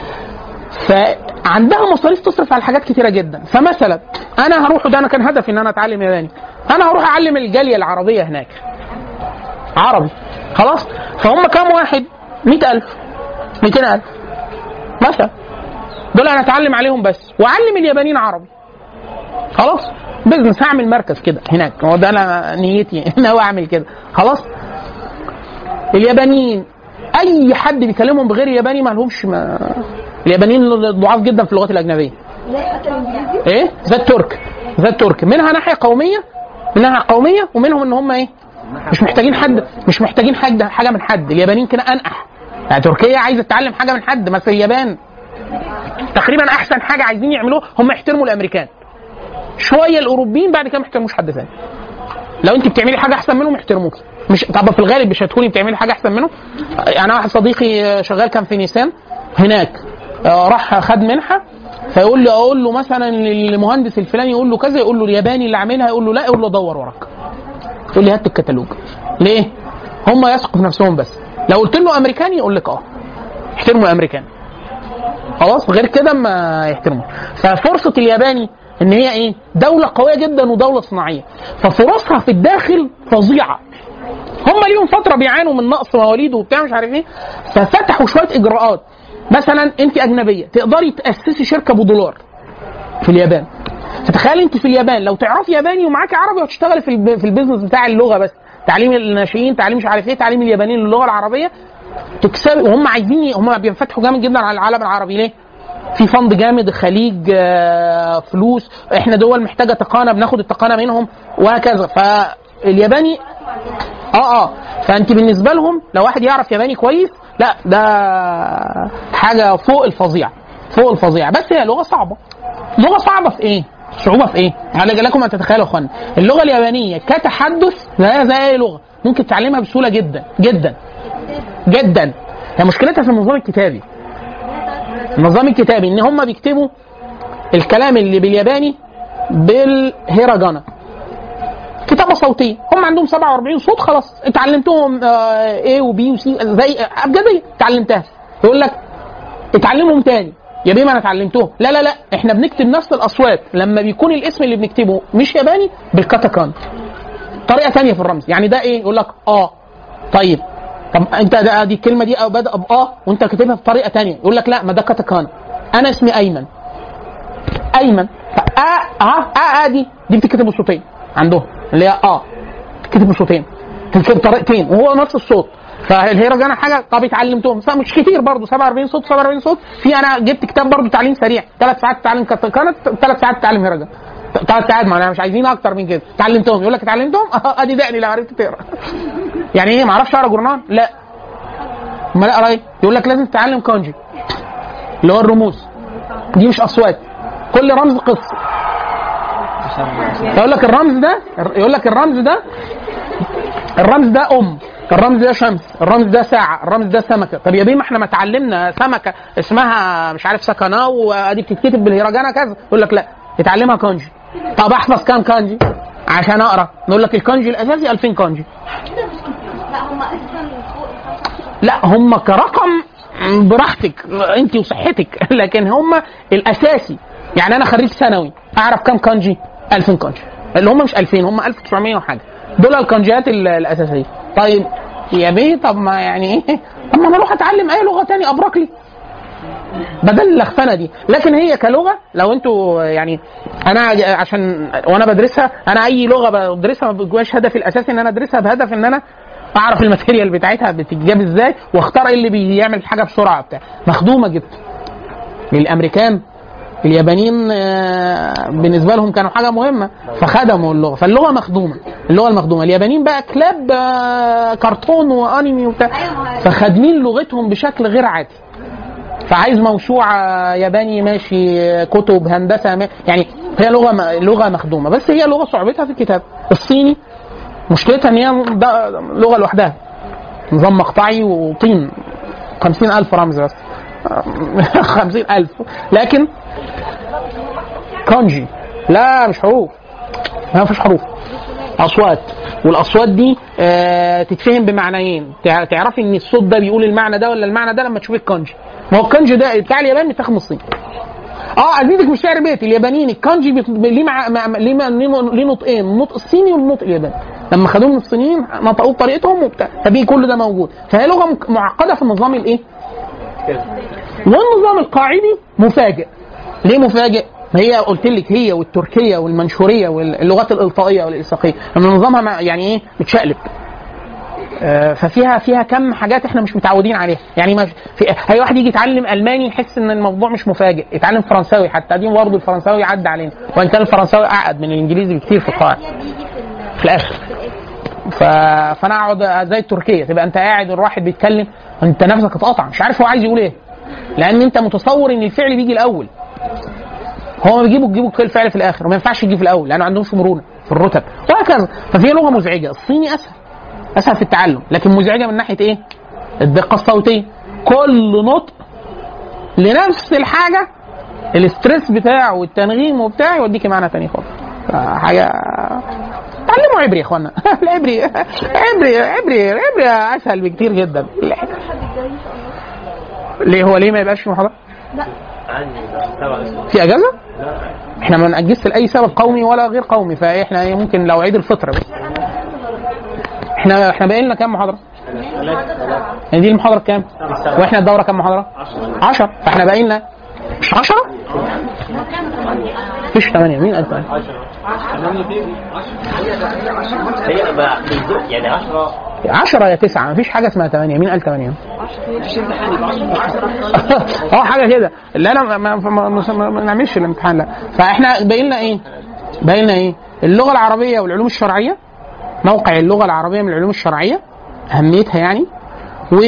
فعندها مصاريف تصرف على حاجات كتيره جدا فمثلا انا هروح وده انا كان هدفي ان انا اتعلم ياباني انا هروح اعلم الجاليه العربيه هناك عربي خلاص فهم كام واحد 100000 200000 مثلا دول انا اتعلم عليهم بس واعلم اليابانيين عربي خلاص بزنس هعمل مركز كده هناك هو ده انا نيتي ناوي اعمل كده خلاص اليابانيين اي حد بيكلمهم بغير ياباني ما لهمش ما... اليابانيين ضعاف جدا في اللغات الاجنبيه زي حتى الانجليزي ايه زي الترك زي الترك منها ناحيه قوميه منها قوميه ومنهم ان هم ايه مش محتاجين حد مش محتاجين حد حاجه من حد اليابانيين كده انقح يعني تركيا عايزه تتعلم حاجه من حد مثلا اليابان تقريبا احسن حاجه عايزين يعملوه هم يحترموا الامريكان شويه الاوروبيين بعد كده ما يحترموش حد ثاني لو انت بتعملي حاجه احسن منهم يحترموكي مش طب في الغالب مش هتكوني بتعملي حاجه احسن منهم انا واحد صديقي شغال كان في نيسان هناك آه، راح خد منحه فيقول لي اقول له مثلا المهندس الفلاني يقول له كذا يقول له الياباني اللي عاملها يقول له لا يقول له دور وراك يقول لي هات الكتالوج ليه؟ هم يثقوا في نفسهم بس لو قلت له امريكاني يقول لك اه احترموا الامريكان خلاص غير كده ما يحترموش ففرصه الياباني ان هي ايه دوله قويه جدا ودوله صناعيه ففرصها في الداخل فظيعه هم ليهم فتره بيعانوا من نقص مواليد وبتاع مش عارف ايه ففتحوا شويه اجراءات مثلا انت اجنبيه تقدري تاسسي شركه بدولار في اليابان فتخيلي انت في اليابان لو تعرفي ياباني ومعاكي عربي وتشتغلي في الب- في البيزنس بتاع اللغه بس تعليم الناشئين تعليم مش عارف ايه تعليم اليابانيين للغه العربيه تكسبي وهم عايزين هم بينفتحوا جامد جدا على العالم العربي ليه؟ في فند جامد الخليج آه، فلوس احنا دول محتاجه تقانه بناخد التقانه منهم وهكذا فالياباني اه اه فانت بالنسبه لهم لو واحد يعرف ياباني كويس لا ده حاجه فوق الفظيع فوق الفظيع بس هي لغه صعبه لغه صعبه في ايه؟ صعوبه في ايه؟ على لكم ان تتخيلوا يا اخوانا اللغه اليابانيه كتحدث زيها زي اي لغه ممكن تتعلمها بسهوله جدا جدا جدا هي مشكلتها في النظام الكتابي النظام الكتابي ان هم بيكتبوا الكلام اللي بالياباني بالهيراجانا كتابه صوتيه هم عندهم 47 صوت خلاص اتعلمتهم آه، A وبي وسي زي ابجديه اتعلمتها يقول لك اتعلمهم تاني يا بيه ما انا اتعلمتهم لا لا لا احنا بنكتب نفس الاصوات لما بيكون الاسم اللي بنكتبه مش ياباني بالكاتاكان طريقه تانية في الرمز يعني ده ايه يقول لك اه طيب طب انت ده دي الكلمه دي بدا باه وانت كاتبها بطريقه تانية يقول لك لا ما ده كاتاكان انا اسمي ايمن ايمن فا اه اه اه دي دي بتتكتب بصوتين عندهم اللي هي اه بتتكتب بصوتين بتتكتب بطريقتين وهو نفس الصوت فالهيرجانا حاجه طب اتعلمتهم بس مش كتير برضه 47 صوت 47 صوت في انا جبت كتاب برضه تعليم سريع ثلاث ساعات تتعلم كاتاكانا ثلاث ساعات تتعلم هيرجانا ثلاث ساعات ما انا مش عايزين اكتر من كده اتعلمتهم يقول لك اتعلمتهم اه ادي دقني لو عرفت تقرا يعني ايه ما اعرفش اقرا جورنال لا امال اقرا ايه يقول لك لازم تتعلم كانجي اللي هو الرموز دي مش اصوات كل رمز قصه يقول لك الرمز ده يقول لك الرمز ده الرمز ده ام الرمز ده شمس الرمز ده ساعة الرمز ده سمكة طب يا بيه ما احنا ما اتعلمنا سمكة اسمها مش عارف سكنا وادي بتتكتب بالهيراجانا كذا يقول لك لا اتعلمها كانجي طب احفظ كام كانجي عشان اقرا نقول لك الكانجي الاساسي 2000 كانجي لا هم اصلا فوق لا هم كرقم براحتك انت وصحتك لكن هم الاساسي يعني انا خريج ثانوي اعرف كام كانجي 2000 كانجي اللي هم مش 2000 هم 1900 وحاجه دول الكانجيات ال- الاساسيه طيب يا بيه طب ما يعني ايه طب ما انا اروح اتعلم اي لغه تانية ابرك لي بدل اللخفنه دي لكن هي كلغه لو انتوا يعني انا عشان وانا بدرسها انا اي لغه بدرسها ما بيبقاش هدفي الاساسي ان انا ادرسها بهدف ان انا اعرف الماتيريال بتاعتها بتتجاب ازاي واختار ايه اللي بيعمل حاجه بسرعه بتاع مخدومه جدا الامريكان اليابانيين آه، بالنسبه لهم كانوا حاجه مهمه فخدموا اللغه فاللغه مخدومه اللغه المخدومه اليابانيين بقى كلاب آه، كرتون وانمي وبتاع فخادمين لغتهم بشكل غير عادي فعايز موسوعه ياباني ماشي كتب هندسه ما- يعني هي لغه لغه مخدومه بس هي لغه صعوبتها في الكتاب الصيني مشكلتها ان هي ده لغه لوحدها نظام مقطعي وطين خمسين ألف رمز بس خمسين ألف لكن كونجي لا مش حروف ما فيش حروف اصوات والاصوات دي آه تتفهم بمعنيين تع- تعرفي ان الصوت ده بيقول المعنى ده ولا المعنى ده لما تشوفي الكانجي ما هو الكانجي ده بتاع اليابان متاخد من الصين اه ازيدك مش شعر بيت اليابانيين الكانجي بت- ليه مع... مع... ليه مع... ليه ليه نطقين النطق الصيني والنطق الياباني لما خدوه من الصينيين نطقوه بطريقتهم وبتاع فبيه كل ده موجود فهي لغه مك- معقده في النظام الايه؟ والنظام القاعدي مفاجئ ليه مفاجئ؟ ما هي قلت لك هي والتركيه والمنشوريه واللغات الالطائيه والالصاقيه ان نظامها ما- يعني ايه متشقلب آه، ففيها فيها كم حاجات احنا مش متعودين عليها يعني ما في هي واحد يجي يتعلم الماني يحس ان الموضوع مش مفاجئ يتعلم فرنساوي حتى دي برضه الفرنساوي عدى علينا وان كان الفرنساوي اعقد من الانجليزي بكتير في القواعد في الاخر ف... فانا اقعد زي التركيه تبقى انت قاعد والواحد بيتكلم انت نفسك اتقطع مش عارف هو عايز يقول ايه لان انت متصور ان الفعل بيجي الاول هو ما بيجيبوا تجيبوا الفعل في الاخر وما ينفعش يجي في الاول لانه عندهمش مرونه في الرتب وهكذا ففي لغه مزعجه الصيني اسهل اسهل في التعلم لكن مزعجه من ناحيه ايه؟ الدقه الصوتيه كل نطق لنفس الحاجه الاسترس بتاعه والتنغيم وبتاع يوديك معنى تاني خالص حاجه تعلموا عبري يا اخوانا العبري عبري عبري عبري اسهل بكتير جدا ليه هو ليه ما يبقاش في محاضره؟ عندي سبع اسبوع في اجازه؟ احنا ما نأجزش لاي سبب قومي ولا غير قومي فاحنا إيه ممكن لو عيد الفطر بس احنا احنا باقي لنا كام محاضره؟ يعني دي المحاضره كام؟ واحنا الدوره كام محاضره؟ 10 فاحنا باقي لنا مش 10 مفيش 8 مين قال 8 هي بقى بالظبط يعني 10 10 يا 9 مفيش حاجه اسمها 8 مين قال 8 اه حاجه كده اللي انا ما, ما, ما, ما, ما نعملش الامتحان لا فاحنا باقي لنا ايه؟ باقي لنا ايه؟ اللغه العربيه والعلوم الشرعيه موقع اللغه العربيه من العلوم الشرعيه اهميتها يعني و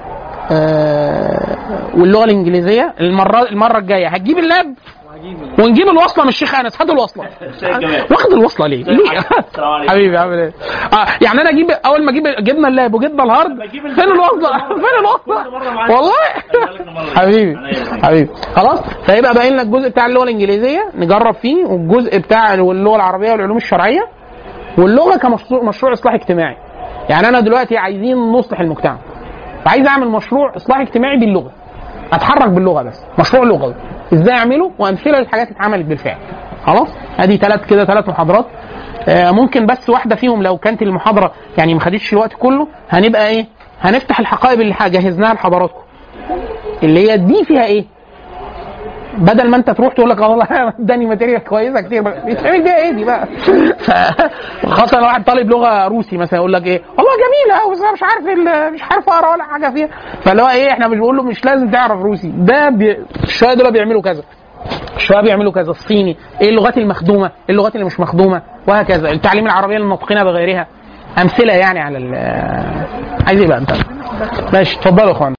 آه واللغه الانجليزيه المره المره الجايه هتجيب اللاب ونجيب الوصله من الشيخ انس هات الوصله واخد الوصله ليه؟ ليه؟ حبيبي عامل ايه؟ اه يعني انا اجيب اول ما اجيب جبنا اللاب وجبنا الهارد فين الوصله؟ فين الوصله؟ والله حبيبي حبيبي خلاص فيبقى باين لك الجزء بتاع اللغه الانجليزيه نجرب فيه والجزء بتاع اللغه العربيه والعلوم الشرعيه واللغه كمشروع مشروع اصلاح اجتماعي يعني انا دلوقتي عايزين نصلح المجتمع فعايز اعمل مشروع اصلاح اجتماعي باللغه اتحرك باللغه بس مشروع لغوي ازاي اعمله وامثله للحاجات اللي اتعملت بالفعل خلاص ادي ثلاث كده ثلاث محاضرات آه ممكن بس واحده فيهم لو كانت المحاضره يعني ما خدتش الوقت كله هنبقى ايه هنفتح الحقائب اللي جهزناها لحضراتكم اللي هي دي فيها ايه بدل ما انت تروح تقول لك والله اداني ماتيريال كويسه كتير بيتعمل بيها ايه دي بقى خاصه لو واحد طالب لغه روسي مثلا يقول لك ايه والله جميله قوي بس انا مش عارف ال- مش عارف اقرا ولا حاجه فيها فاللي هو ايه احنا مش بنقول له مش لازم تعرف روسي ده بي... شويه دول بيعملوا كذا شويه بيعملوا كذا الصيني ايه اللغات المخدومه ايه اللغات اللي مش مخدومه وهكذا التعليم العربيه للناطقين بغيرها امثله يعني على ال عايز ايه بقى انت ماشي اتفضلوا يا اخوان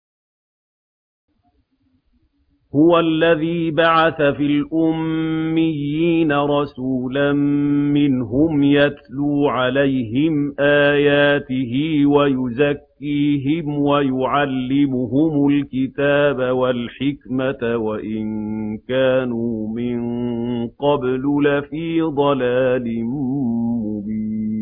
هو الذي بعث في الأميين رسولا منهم يتلو عليهم آياته ويزكيهم ويعلمهم الكتاب والحكمة وإن كانوا من قبل لفي ضلال مبين